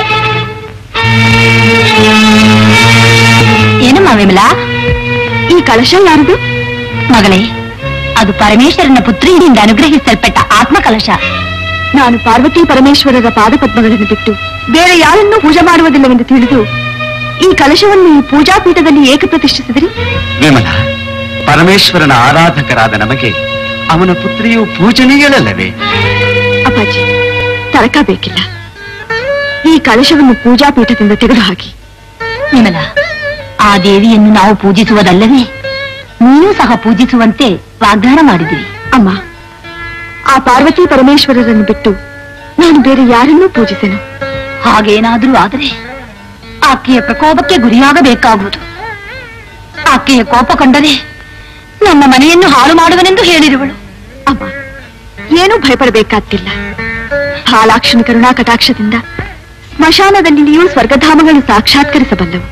ಏನಮ್ಮ ವಿಮಲಾ ಈ ಕಳಶ ಯಾರದು ಮಗಳೇ ಅದು ಪರಮೇಶ್ವರನ ಪುತ್ರಿಯಿಂದ ಅನುಗ್ರಹಿಸಲ್ಪಟ್ಟ ಆತ್ಮ ಕಲಶ ನಾನು ಪಾರ್ವತಿ ಪರಮೇಶ್ವರರ ಪಾದಪದ್ಮಗಳನ್ನು ಬಿಟ್ಟು ಬೇರೆ ಯಾರನ್ನೂ ಪೂಜೆ ಮಾಡುವುದಿಲ್ಲವೆಂದು ತಿಳಿದು ಈ ಕಲಶವನ್ನು ಈ ಪೂಜಾ ಪೀಠದಲ್ಲಿ ಏಕೆ ಪ್ರತಿಷ್ಠಿಸಿದ್ರಿ ವಿಮಲ ಪರಮೇಶ್ವರನ ಆರಾಧಕರಾದ ನಮಗೆ ಅವನ ಪುತ್ರಿಯು ಪೂಜನೀಯಳಲ್ಲವೇ ಅಪ್ಪಾಜಿ ತರಕ ಬೇಕಿಲ್ಲ ಈ ಕಳಶವನ್ನು ಪೂಜಾ ಪೀಠದಿಂದ ತೆಗೆದುಹಾಕಿ ವಿಮಲ ಆ ದೇವಿಯನ್ನು ನಾವು ಪೂಜಿಸುವುದಲ್ಲವೇ ನೀನು ಸಹ ಪೂಜಿಸುವಂತೆ ವಾಗ್ದಾನ ಮಾಡಿದಿರಿ ಅಮ್ಮ ಆ ಪಾರ್ವತಿ ಪರಮೇಶ್ವರರನ್ನು ಬಿಟ್ಟು ನಾನು ಬೇರೆ ಯಾರನ್ನೂ ಪೂಜಿಸೆನು ಹಾಗೇನಾದರೂ ಆದರೆ ಆಕೆಯ ಪ್ರಕೋಪಕ್ಕೆ ಗುರಿಯಾಗಬೇಕಾಗುವುದು ಆಕೆಯ ಕೋಪ ಕಂಡರೆ ನಮ್ಮ ಮನೆಯನ್ನು ಹಾಳು ಮಾಡುವನೆಂದು ಹೇಳಿರುವಳು ಅಮ್ಮ ಏನೂ ಭಯಪಡಬೇಕಾಗ್ತಿಲ್ಲ ಹಾಲಾಕ್ಷನ ಕರುಣಾ ಕಟಾಕ್ಷದಿಂದ ಸ್ಮಶಾನದಲ್ಲಿಯೂ ಸ್ವರ್ಗಧಾಮಗಳು ಸಾಕ್ಷಾತ್ಕರಿಸಬಲ್ಲವು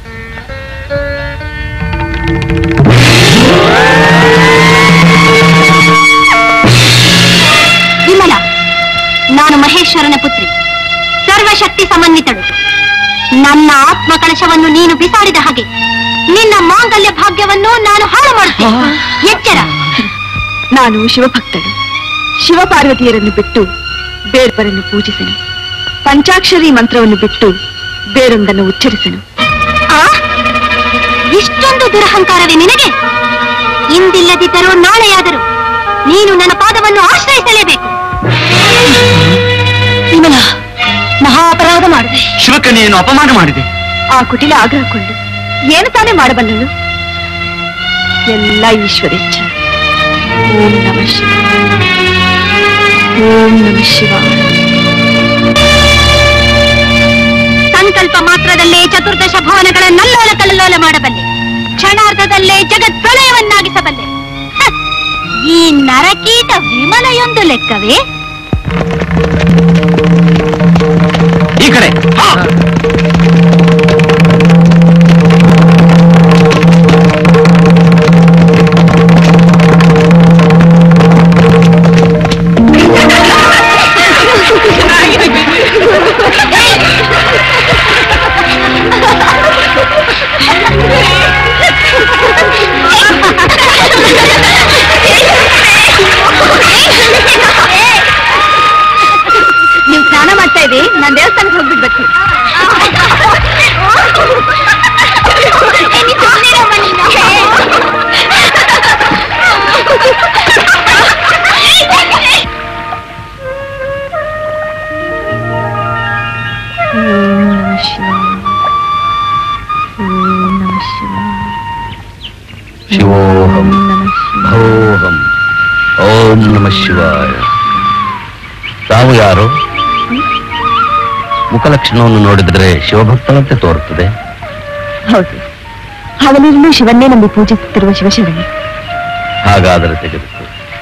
ವಿಮಲ ನಾನು ಮಹೇಶ್ವರನ ಪುತ್ರಿ ಸರ್ವಶಕ್ತಿ ಸಮನ್ವಿತಳು ನನ್ನ ಆತ್ಮ ಕಳಶವನ್ನು ನೀನು ಬಿಸಾಡಿದ ಹಾಗೆ ನಿನ್ನ ಮಾಂಗಲ್ಯ ಭಾಗ್ಯವನ್ನು ನಾನು ಹಾಳು ಮಾಡುತ್ತೇನೆ ಎಚ್ಚರ ನಾನು ಶಿವಭಕ್ತಳು ಶಿವಪಾರ್ವತಿಯರನ್ನು ಬಿಟ್ಟು ಬೇರ್ಬರನ್ನು ಪೂಜಿಸನು ಪಂಚಾಕ್ಷರಿ ಮಂತ್ರವನ್ನು ಬಿಟ್ಟು ಬೇರೊಂದನ್ನು ಉಚ್ಚರಿಸನು ಆ ಇಷ್ಟೊಂದು ದುರಹಂಕಾರವೇ ನಿನಗೆ ಇಂದಿಲ್ಲದಿದ್ದರೂ ನಾಳೆಯಾದರೂ ನೀನು ನನ್ನ ಪಾದವನ್ನು ಆಶ್ರಯಿಸಲೇಬೇಕು ವಿಮಲ ಮಹಾ ಅಪರಾಧ ಮಾಡಿದೆ ಶಿವಕನ್ಯೆಯನ್ನು ಅಪಮಾನ ಮಾಡಿದೆ ಆ ಕುಟಿಲ ಆಗ್ರಹಕೊಂಡು ಏನು ತಾನೇ ಮಾಡಬಲ್ಲಳು ಎಲ್ಲ ಈಶ್ವರೇಚ್ಛ ಓಂ ನಮ ಶಿವಾಯ ಓಂ ನಮ ಶಿವಾಯ ಸಂಕಲ್ಪ ಮಾತ್ರದಲ್ಲೇ ಚತುರ್ದಶ ಭುವನಗಳನ್ನಲ್ಲೋಲ ಕಲ್ಲೋಲ ಮಾಡಬಲ್ಲೆ ಕ್ಷಣಾರ್ಧದಲ್ಲೇ ಜಗತ್ ಪ್ರಳಯವನ್ನಾಗಿಸಬಲ್ಲೆ ಹ! ಈ ನರಕೀಟ ವಿಮಲೆಯೊಂದು ಲೆಕ್ಕವೇ ಈ ಕಡೆ ಹಾ! ನೀವು ಸ್ನಾನ ಮಾಡ್ತಾ ಇದ್ರಿ ನಾನು ದೇವಸ್ಥಾನಕ್ಕೆ ಹೋಗ್ಬಿಟ್ಟು ಬರ್ತೀನಿ ಓಂ ನಮ ಶಿವಾಯ ಓಂ ನಮ ಶಿವಾಯ ಶಿವೋಹಂ ಓಂ ನಮ ಶಿವಾಯ ಭೋಹಂ ಓಂ ನಮ ಶಿವಾಯ ತಾವು ಯಾರು ಮುಖಲಕ್ಷಣವನ್ನು ನೋಡಿದರೆ ಶಿವಭಕ್ತನಂತೆ ತೋರುತ್ತದೆ ಹೌದು ಹಗಲಿರುಳು ಶಿವನ್ನೇ ನಂಬಿ ಪೂಜಿಸುತ್ತಿರುವ ಶಿವಶರಣೆ ಹಾಗಾದರೆ ತೆಗೆದುಕೋ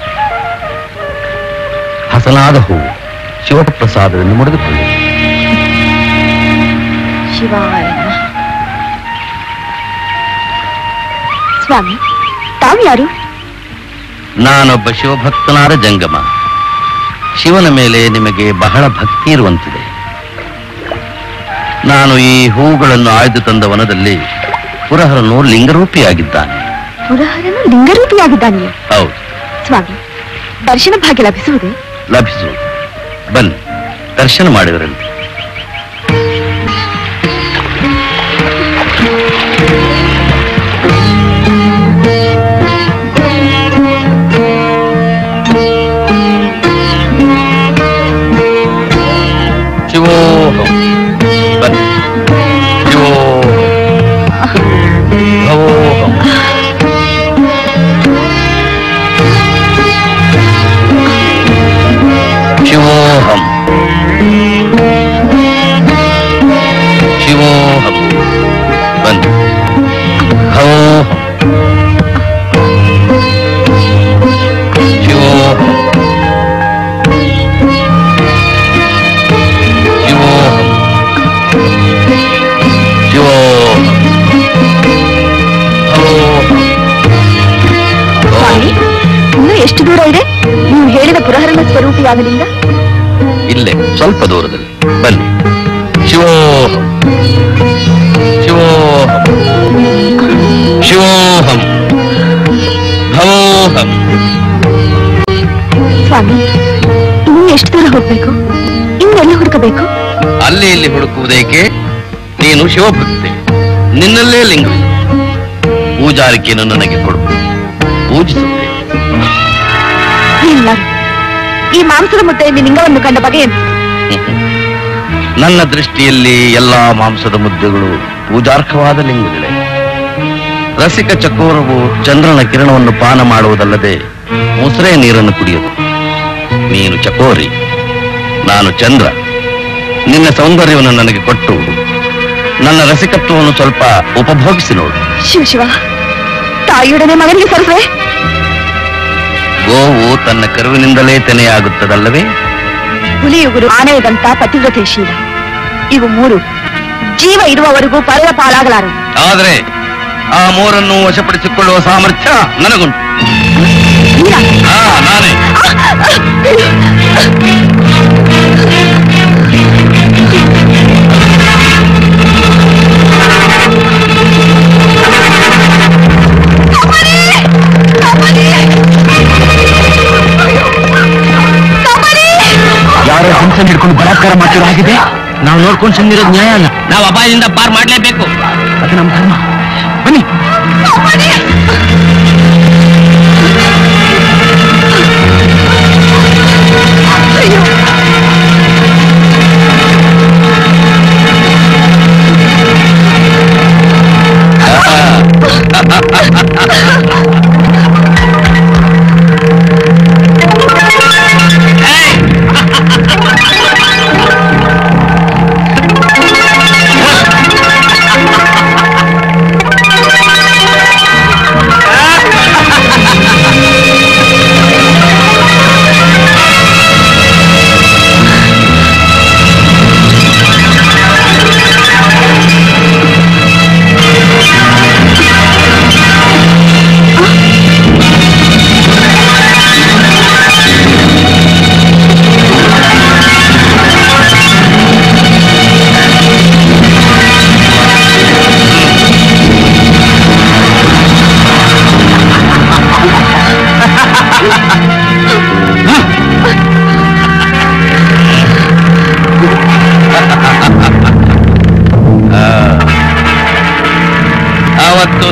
ಹಸನಾದ ಹೂವು ಶಿವಪ್ರಸಾದವನ್ನು ಮುಡಿದುಕೊಳ್ಳಿ ಶಿವಾಯ ನಮಃ. ಸ್ವಾಮಿ ತಾವು ಯಾರು ನಾನೊಬ್ಬ ಶಿವಭಕ್ತನಾದ ಜಂಗಮ ಶಿವನ ಮೇಲೆ ನಿಮಗೆ ಬಹಳ ಭಕ್ತಿ ಇರುವಂತಿದೆ ನಾನು ಈ ಹೂಗಳನ್ನು ಆಯ್ದು ತಂದ ವನದಲ್ಲಿ ಪುರಹರನು ಲಿಂಗರೂಪಿಯಾಗಿದ್ದಾನೆ ಪುರಹರನು ಲಿಂಗರೂಪಿಯಾಗಿದ್ದಾನೆ ಹೌದು ಸ್ವಾಮಿ ದರ್ಶನ ಭಾಗ್ಯ ಲಭಿಸುವುದೇ ಲಭಿಸು ಬನ್ನಿ ದರ್ಶನ ಮಾಡಿದರಂತೆ ಶಿವೋಹಂ ಬನ್ನಿ ಶಿವೋಹಂ ಭವೋಹಂ ಶಿವೋಹಂ ಶಿವೋಹಂ ಬನ್ನಿ ಭವೋಹಂ ಶಿವೋಹಂ ಶಿವೋಹಂ ಶಿವೋಹಂ ಭವೋಹಂ ಸ್ವಾಮಿ ಇನ್ನು ಎಷ್ಟು ದೂರ ಇದೆ ನೀವು ಹೇಳಿದ ಪುರಹರನ ಸ್ವರೂಪಿಯಾಗಲಿಂಗ ಇಲ್ಲೇ ಸ್ವಲ್ಪ ದೂರದಲ್ಲಿ ಬನ್ನಿ ಶಿವೋಹಂ ಶಿವೋಹಂ ಶಿವೋಹಂ ಭವೋಹಂ ಸ್ವಾಮಿ ಇನ್ನು ಎಷ್ಟು ದೂರ ಹೋಗ್ಬೇಕು ಇನ್ನೆಲ್ಲ ಹುಡುಕಬೇಕು ಅಲ್ಲಿ ಇಲ್ಲಿ ಹುಡುಕುವುದೇಕೆ ನೀನು ಶಿವಭಕ್ತೆ ನಿನ್ನಲ್ಲೇ ಲಿಂಗವಿದೆ ಪೂಜಾರಿಕೆಯನ್ನು ನನಗೆ ಕೊಡು ಪೂಜಿಸುತ್ತೆ ಎಲ್ಲರೂ ಈ ಮಾಂಸದ ಮುದ್ದೆಯಲ್ಲಿ ಲಿಂಗವನ್ನು ಕಂಡ ಬಗೆ ಏನು ನನ್ನ ದೃಷ್ಟಿಯಲ್ಲಿ ಎಲ್ಲಾ ಮಾಂಸದ ಮುದ್ದೆಗಳು ಪೂಜಾರ್ಹವಾದ ಲಿಂಗಗಳೇ ರಸಿಕ ಚಕೋರವು ಚಂದ್ರನ ಕಿರಣವನ್ನು ಪಾನ ಮಾಡುವುದಲ್ಲದೆ ಮುಸರೆ ನೀರನ್ನು ಕುಡಿಯುವುದು ನೀನು ಚಕೋರಿ ನಾನು ಚಂದ್ರ ನಿನ್ನ ಸೌಂದರ್ಯವನ್ನು ನನಗೆ ಕೊಟ್ಟು ನನ್ನ ರಸಿಕತ್ವವನ್ನು ಸ್ವಲ್ಪ ಉಪಭೋಗಿಸಿ ನೋಡು ಶಿವ ಶಿವ ತಾಯಿಯೊಡನೆ ಮಗನಿಗೆ ಸರಸೆ ಗೋವು ತನ್ನ ಕರುವಿನಿಂದಲೇ ತೆನೆಯಾಗುತ್ತದಲ್ಲವೇ ಹುಲಿಯುಗುರು ಆನೆಯದಂತ ಪತಿವ್ರತೆಶೀಲ ಇವು ಮೂರು ಜೀವ ಇರುವವರೆಗೂ ಪರದ ಪಾಲಾಗಲಾರವು ಆದರೆ ಆ ಮೂರನ್ನು ವಶಪಡಿಸಿಕೊಳ್ಳುವ ಸಾಮರ್ಥ್ಯ ನನಗುಂಟು ವೀರ, ಆ, ನಾನೇ ಯಾರೋ ಹಂಸನ್ ಹಿಡ್ಕೊಂಡು ಬಲಾತ್ಕಾರ ಮಾಡ್ತಿರೋ ಹಾಗಿದೆ ನಾವು ನೋಡ್ಕೊಂಡು ಸುಮ್ಮನಿರೋದು ನ್ಯಾಯ ಅಲ್ಲ ನಾವು ಅಪಾಯದಿಂದ ಪಾರ್ ಮಾಡಲೇಬೇಕು ಅದು ನಮ್ಮ ಧರ್ಮ ಬನ್ನಿ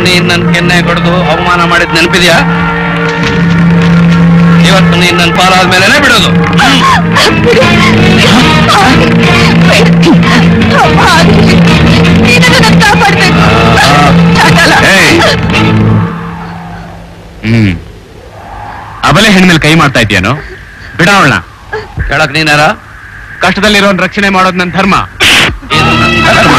ನೀನ್ ನನ್ ಕೆನ್ನೆ ಕೊಡ್ದು ಅವಮಾನ ಮಾಡಿದ್ ನೆನಪಿದ್ಯಾ ಇವತ್ತು ನೀನ್ ನನ್ ಪಾಲಾದ್ಮೇಲೆನೆ ಬಿಡೋದು ಏಯ್! ಹ್ಮ್ ಅಬಲೆ ಹೆಣ್ಮೇಲೆ ಕೈ ಮಾಡ್ತಾ ಇದೆಯೇನೋ ಬಿಡೋಣ ಹೇಳಕ್ ನೀನಾರ ಕಷ್ಟದಲ್ಲಿರೋನ್ ರಕ್ಷಣೆ ಮಾಡೋದು ನನ್ನ ಧರ್ಮ ಇದು ನನ್ ಧರ್ಮ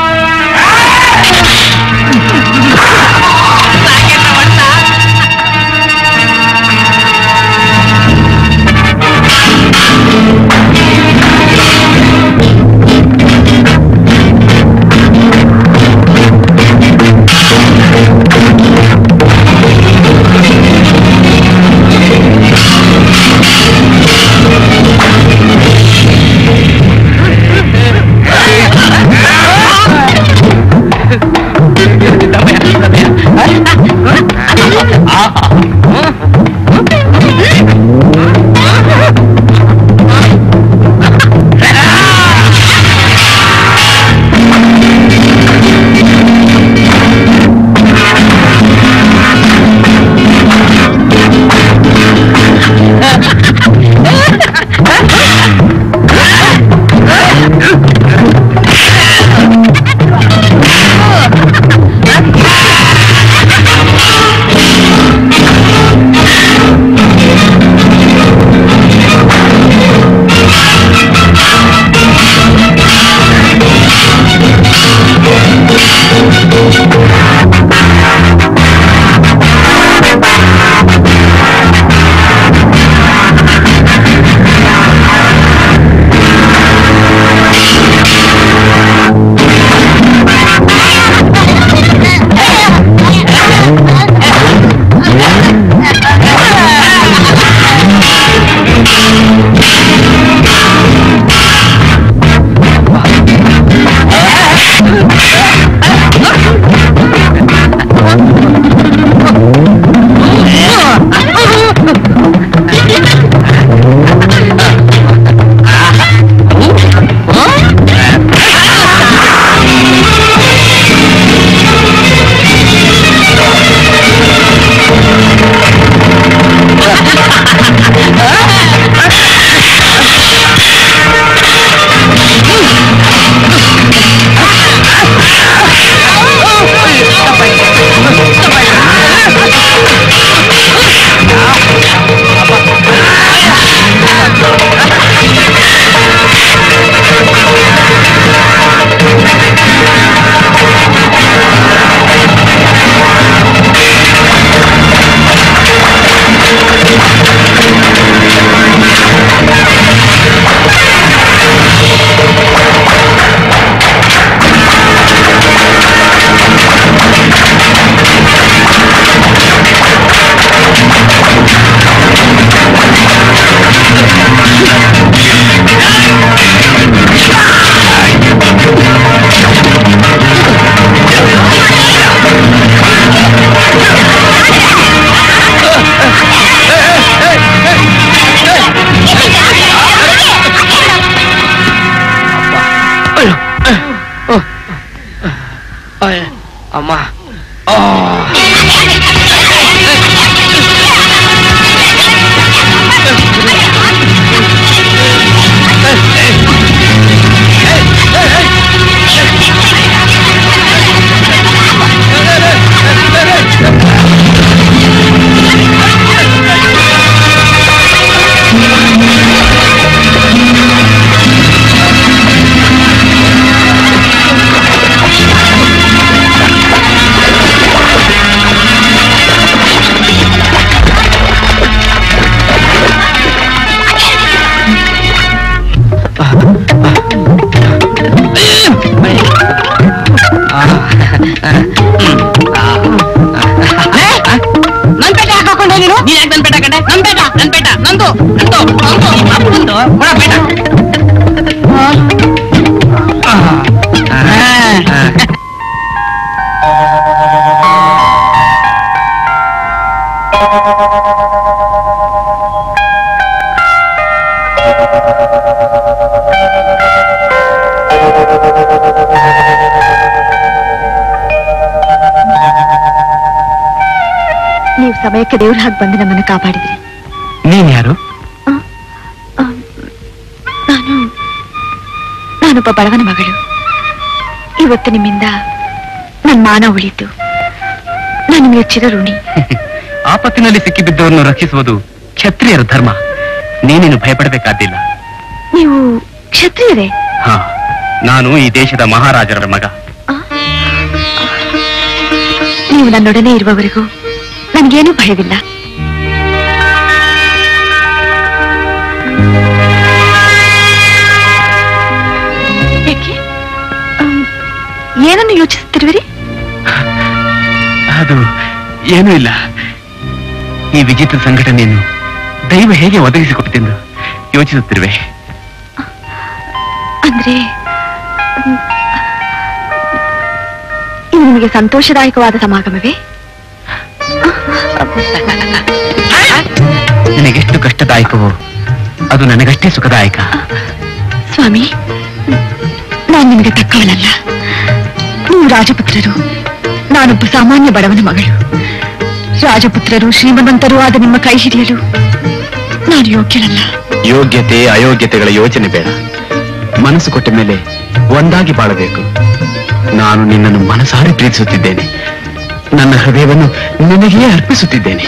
ಅಮ್ಮ ಆ ನೀವು ಸಮಯಕ್ಕೆ ದೇವ್ರ ಹಾಗೆ ಬಂದು ನಮ್ಮನ್ನು ಕಾಪಾಡಿದ್ರಿ ನೀನ್ ಯಾರು ಆ, ನಾನು ನಾನೊಬ್ಬ ಬಡವನ ಮಗಳು ಇವತ್ತು ನಿಮ್ಮಿಂದ ನನ್ನ ಮಾನ ಉಳಿತು ನಾನು ನಿಮಗೆ ಚಿರಋಣಿ ಆಪತ್ತಿನಲ್ಲಿ ಸಿಕ್ಕಿಬಿದ್ದವರನ್ನು ರಕ್ಷಿಸುವುದು ಕ್ಷತ್ರಿಯರ ಧರ್ಮ ನೀನೇನು ಭಯಪಡಬೇಕಾದಿಲ್ಲ ನೀವು ಕ್ಷತ್ರಿಯರೇ ಹಾ ನಾನು ಈ ದೇಶದ ಮಹಾರಾಜರ ಮಗ ಆ? ನೀವು ನನ್ನೊಡನೆ ಇರುವವರೆಗೂ ನನಗೇನೂ ಭಯವಿಲ್ಲ ಯಾಕೆ ಆಮ್, ಏನನ್ನು ಯೋಚಿಸುತ್ತಿರುವಿರಿ ಅದು ಏನೂ ಇಲ್ಲ ಈ ವಿಚಿತ್ರ ಸಂಘಟನೆಯನ್ನು ದೈವ ಹೇಗೆ ಒದಗಿಸಿಕೊಟ್ಟಿತೆಂದು ಯೋಚಿಸುತ್ತಿರುವೆ ಅಂದ್ರೆ ಮ್, ಇದು ನಿಮಗೆ ಸಂತೋಷದಾಯಕವಾದ ಸಮಾಗಮವೇ ನಿನಗೆಷ್ಟು ಕಷ್ಟದಾಯಕವೋ ಅದು ನನಗಷ್ಟೇ ಸುಖದಾಯಕ ಸ್ವಾಮಿ ನಾನು ನಿಮಗೆ ತಕ್ಕವನಲ್ಲ ನೀವು ರಾಜಪುತ್ರರು ನಾನೊಬ್ಬ ಸಾಮಾನ್ಯ ಬಡವನ ಮಗಳು ರಾಜಪುತ್ರರು ಶ್ರೀಮಂತರು ಆದ ನಿಮ್ಮ ಕೈ ಹಿಡಿಯಲು ನಾನು ಯೋಗ್ಯನಲ್ಲ ಯೋಗ್ಯತೆ ಅಯೋಗ್ಯತೆಗಳ ಯೋಚನೆ ಬೇಡ ಮನಸ್ಸು ಕೊಟ್ಟ ಮೇಲೆ ಒಂದಾಗಿ ಬಾಳಬೇಕು ನಾನು ನಿನ್ನನ್ನು ಮನಸಾರಿ ಪ್ರೀತಿಸುತ್ತಿದ್ದೇನೆ ನನ್ನ ಹೃದಯವನ್ನು ನಿನಗೇ ಅರ್ಪಿಸುತ್ತಿದ್ದೇನೆ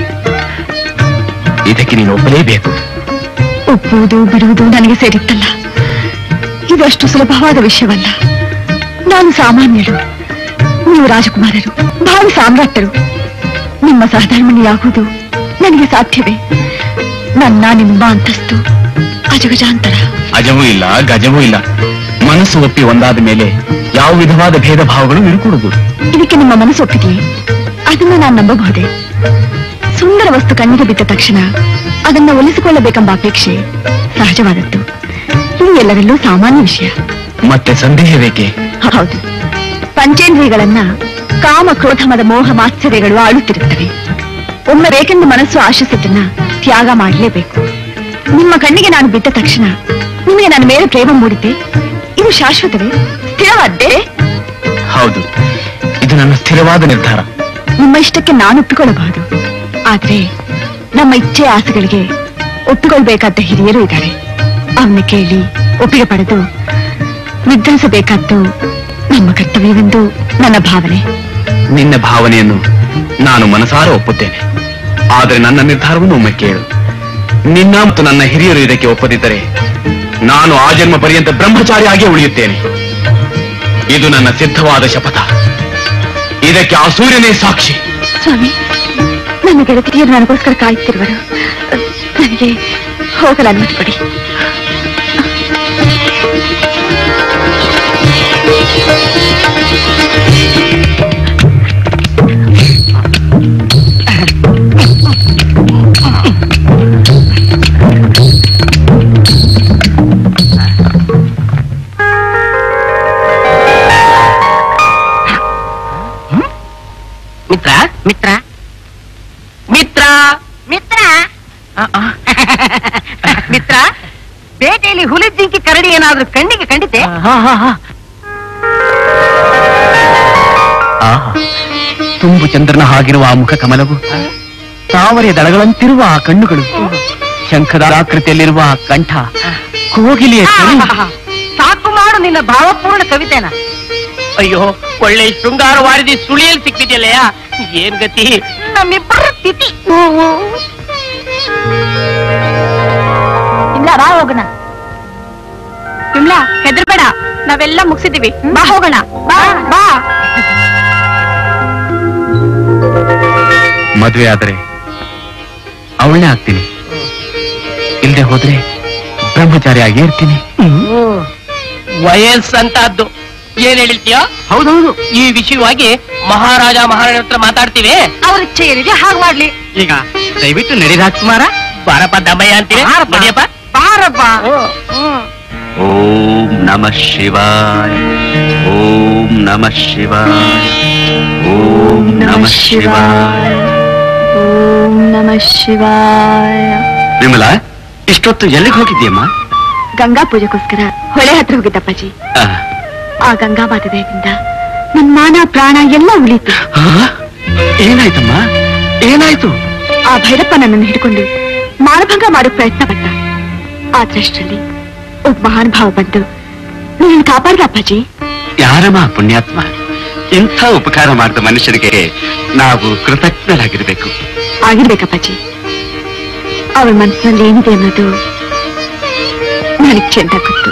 ಇದಕ್ಕೆ ನೀನು ಒಪ್ಪಲೇಬೇಕು ಒಪ್ಪುವುದು ಬಿಡುವುದು ನನಗೆ ಸೇರಿತ್ತಲ್ಲ ಇದಷ್ಟು ಸುಲಭವಾದ ವಿಷಯವಲ್ಲ ನಾನು ಸಾಮಾನ್ಯರು ನೀವು ರಾಜಕುಮಾರರು ಭಾವಿ ಸಾಮ್ರಾಟರು ನಿಮ್ಮ ಸಹಧರ್ಮಿಣಿಯಾಗುವುದು ನನಗೆ ಸಾಧ್ಯವೇ ನನ್ನ ನಿಮ್ಮ ಅಂತಸ್ತು ಅಜಗಜಾಂತರ ಅಜವೂ ಇಲ್ಲ ಗಜವೂ ಇಲ್ಲ ಮನಸ್ಸು ಒಪ್ಪಿ ಒಂದಾದ ಮೇಲೆ ಯಾವ ವಿಧವಾದ ಭೇದ ಭಾವಗಳು ಇರುಕೂಡುದು ಇದಕ್ಕೆ ನಿಮ್ಮ ಮನಸ್ಸು ಒಪ್ಪಿದೆಯೇ ಅದನ್ನು ನಾನು ನಂಬಬಹುದೇ ಸುಂದರ ವಸ್ತು ಕಣ್ಣಿಗೆ ಬಿದ್ದ ತಕ್ಷಣ ಅದನ್ನ ಒಲಿಸಿಕೊಳ್ಳಬೇಕೆಂಬ ಅಪೇಕ್ಷೆ ಸಹಜವಾದದ್ದು ಇದು ಎಲ್ಲರಲ್ಲೂ ಸಾಮಾನ್ಯ ವಿಷಯ ಮತ್ತೆ ಸಂದೇಹವೇಕೆ ಹೌದು ಪಂಚೇಂದ್ರಿಯಗಳನ್ನ ಕಾಮ ಕ್ರೋಧ ಮದ ಮೋಹ ಮಾತ್ಸರ್ಯಗಳು ಆಳುತ್ತಿರುತ್ತವೆ ಒಮ್ಮೆ ಬೇಕೆಂದು ಮನಸ್ಸು ಆಶಿಸಿದ್ದನ್ನ ತ್ಯಾಗ ಮಾಡಲೇಬೇಕು ನಿಮ್ಮ ಕಣ್ಣಿಗೆ ನಾನು ಬಿದ್ದ ತಕ್ಷಣ ನಿಮಗೆ ನನ್ನ ಮೇಲೆ ಪ್ರೇಮ ಮೂಡಿದ್ದೆ ಇದು ಶಾಶ್ವತವೇ ಸ್ಥಿರವಾದ್ದೇ ಹೌದು ಇದು ನನ್ನ ಸ್ಥಿರವಾದ ನಿರ್ಧಾರ ನಿಮ್ಮ ಇಷ್ಟಕ್ಕೆ ನಾನು ಒಪ್ಪಿಕೊಳ್ಳಬಹುದು ಆದ್ರೆ ನಮ್ಮ ಇಚ್ಛೆ ಆಸೆಗಳಿಗೆ ಒಪ್ಪಿಕೊಳ್ಬೇಕಾದ ಹಿರಿಯರು ಇದ್ದಾರೆ ಅವನ್ನ ಕೇಳಿ ಒಪ್ಪಿಗೆ ಪಡೆದು ನಿರ್ಧರಿಸಬೇಕಾದ್ದು ನಮ್ಮ ಕರ್ತವ್ಯವೆಂದು ನನ್ನ ಭಾವನೆ ನಿನ್ನ ಭಾವನೆಯನ್ನು ನಾನು ಮನಸಾರ ಒಪ್ಪುತ್ತೇನೆ ಆದರೆ ನನ್ನ ನಿರ್ಧಾರವನ್ನು ಒಮ್ಮೆ ಕೇಳು ನಿನ್ನ ಮತ್ತು ನನ್ನ ಹಿರಿಯರು ಇದಕ್ಕೆ ಒಪ್ಪದಿದ್ದರೆ ನಾನು ಆ ಜನ್ಮ ಪರ್ಯಂತ ಬ್ರಹ್ಮಚಾರಿಯಾಗಿಯೇ ಉಳಿಯುತ್ತೇನೆ ಇದು ನನ್ನ ಸಿದ್ಧವಾದ ಶಪಥ ಇದಕ್ಕೆ ಆ ಸೂರ್ಯನೇ ಸಾಕ್ಷಿ ಸ್ವಾಮಿ ನನ್ನ ಗೆಳತಿಯರು ನನಗೋಸ್ಕರ ಕಾಯುತ್ತಿರುವರು ನನಗೆ ಹೋಗಲು ಅನುಮತಿ ಕೊಡಿ ಮಿತ್ರ ಮಿತ್ರ ಮಿತ್ರ ಮಿತ್ರ ಮಿತ್ರ ಬೇಟೆಯಲ್ಲಿ ಹುಲಿ ಜಿಂಕಿ ಕರಡಿ ಏನಾದ್ರೂ ಕಣ್ಣಿಗೆ ಕಂಡಿತೆ ಆಹಾ ತುಂಬು ಚಂದ್ರನ ಹಾಗಿರುವ ಆ ಮುಖ ಕಮಲವು ತಾವರೆಯ ದಳಗಳಂತಿರುವ ಆ ಕಣ್ಣುಗಳು ಶಂಖದ ಆಕೃತಿಯಲ್ಲಿರುವ ಆ ಕಂಠ ಕೋಗಿಲಿಯ ಧ್ವನಿ. ಸಾಕು ಮಾಡು ನಿನ್ನ ಭಾವಪೂರ್ಣ ಕವಿತೆನ ಅಯ್ಯೋ ಒಳ್ಳೆ ಶೃಂಗಾರವಾರಿದಿ ಸುಳಿಯಲ್ಲಿ ಸಿಕ್ಕಿದ್ಯಲ್ಲಯ್ಯ ಏನ್ ಗತಿ ನಮ್ಮಿಬ್ಬರ ತಿಥಿ ಇಲ್ಲ ಬಾ ಹೋಗೋಣ ವಿಮ್ಲಾ ಹೆದರ್ಬೇಡ ನಾವೆಲ್ಲ ಮುಗಿಸಿದೀವಿ ಬಾ ಹೋಗೋಣ ಬಾ ಬಾ ಮದುವೆ ಆದರೆ ಅವಳೇ ಆಗ್ತೀನಿ ಇಲ್ಲದೆ ಹೋದ್ರೆ ಬ್ರಹ್ಮಚಾರಿಯಾಗಿ ಇರ್ತೀನಿ ವಯಸ್ಸಂತದ್ದು ಏನ್ ಹೇಳ್ತೀಯ ಹೌದೌದು ಈ ವಿಷಯವಾಗಿ ಮಹಾರಾಜ ಮಹಾರಾಜ ಹತ್ರ ಮಾತಾಡ್ತೀವಿ ಅವ್ರ ಇಚ್ಛೆ ಏನಿದೆ ಹಾಗೆ ಮಾಡ್ಲಿ ಈಗ ದಯವಿಟ್ಟು ನಡಿ ರಾಜ್ಕುಮಾರ ಬಾರಪ್ಪ ದಮ್ಮಯ್ಯ ಅಂತೀವಿ ಬಾರಪ್ಪ. ನಡಿಯಪ್ಪ ಬಾರಪ್ಪ ಓಂ ನಮಃ ಶಿವಾಯ ಓಂ ನಮಃ ಶಿವಾಯ ಓಂ ನಮಃ ಶಿವಾಯ ಓಂ ನಮಃ ಶಿವಾಯ ವಿಮಲಾ ಇಷ್ಟೊತ್ತು ಎಲ್ಲಿಗೆ ಹೋಗಿದ್ದೀಯಮ್ಮ ಗಂಗಾ ಪೂಜೆಗೋಸ್ಕರ ಹೊಳೆ ಹತ್ರ ಹೋಗಿದ್ದಪ್ಪಾಜಿ ಆ ಗಂಗಾ ಮಾತೆ ದಯದಿಂದ ನನ್ ಮಾನ ಪ್ರಾಣ ಎಲ್ಲ ಉಳಿತು ಆ? ಏನಾಯ್ತಮ್ಮ ಏನಾಯ್ತು ಆ ಭೈರಪ್ಪ ನನ್ನನ್ನು ಹಿಡ್ಕೊಂಡು ಮಾನಭಂಗ ಮಾಡೋ ಪ್ರಯತ್ನ ಪಟ್ಟ ಆದ್ರಷ್ಟರಲ್ಲಿ ಒಬ್ಬ ಮಹಾನುಭಾವ ಬಂದು ನಿನ್ನನ್ನು ಕಾಪಾಡ್ದ ಅಪ್ಪಾಜಿ ಯಾರಮ್ಮ ಪುಣ್ಯಾತ್ಮ ಇಂಥ ಉಪಕಾರ ಮಾಡಿದ ಮನುಷ್ಯನಿಗೆ ನಾವು ಕೃತಜ್ಞರಾಗಿರ್ಬೇಕು ಆಗಿರ್ಬೇಕಪ್ಪಾಜಿ ಅವಳ ಮನಸ್ಸಿನಲ್ಲಿ ಏನಿದೆ ಅನ್ನೋದು ನನಗೆ ಚೆಂದ ಗೊತ್ತು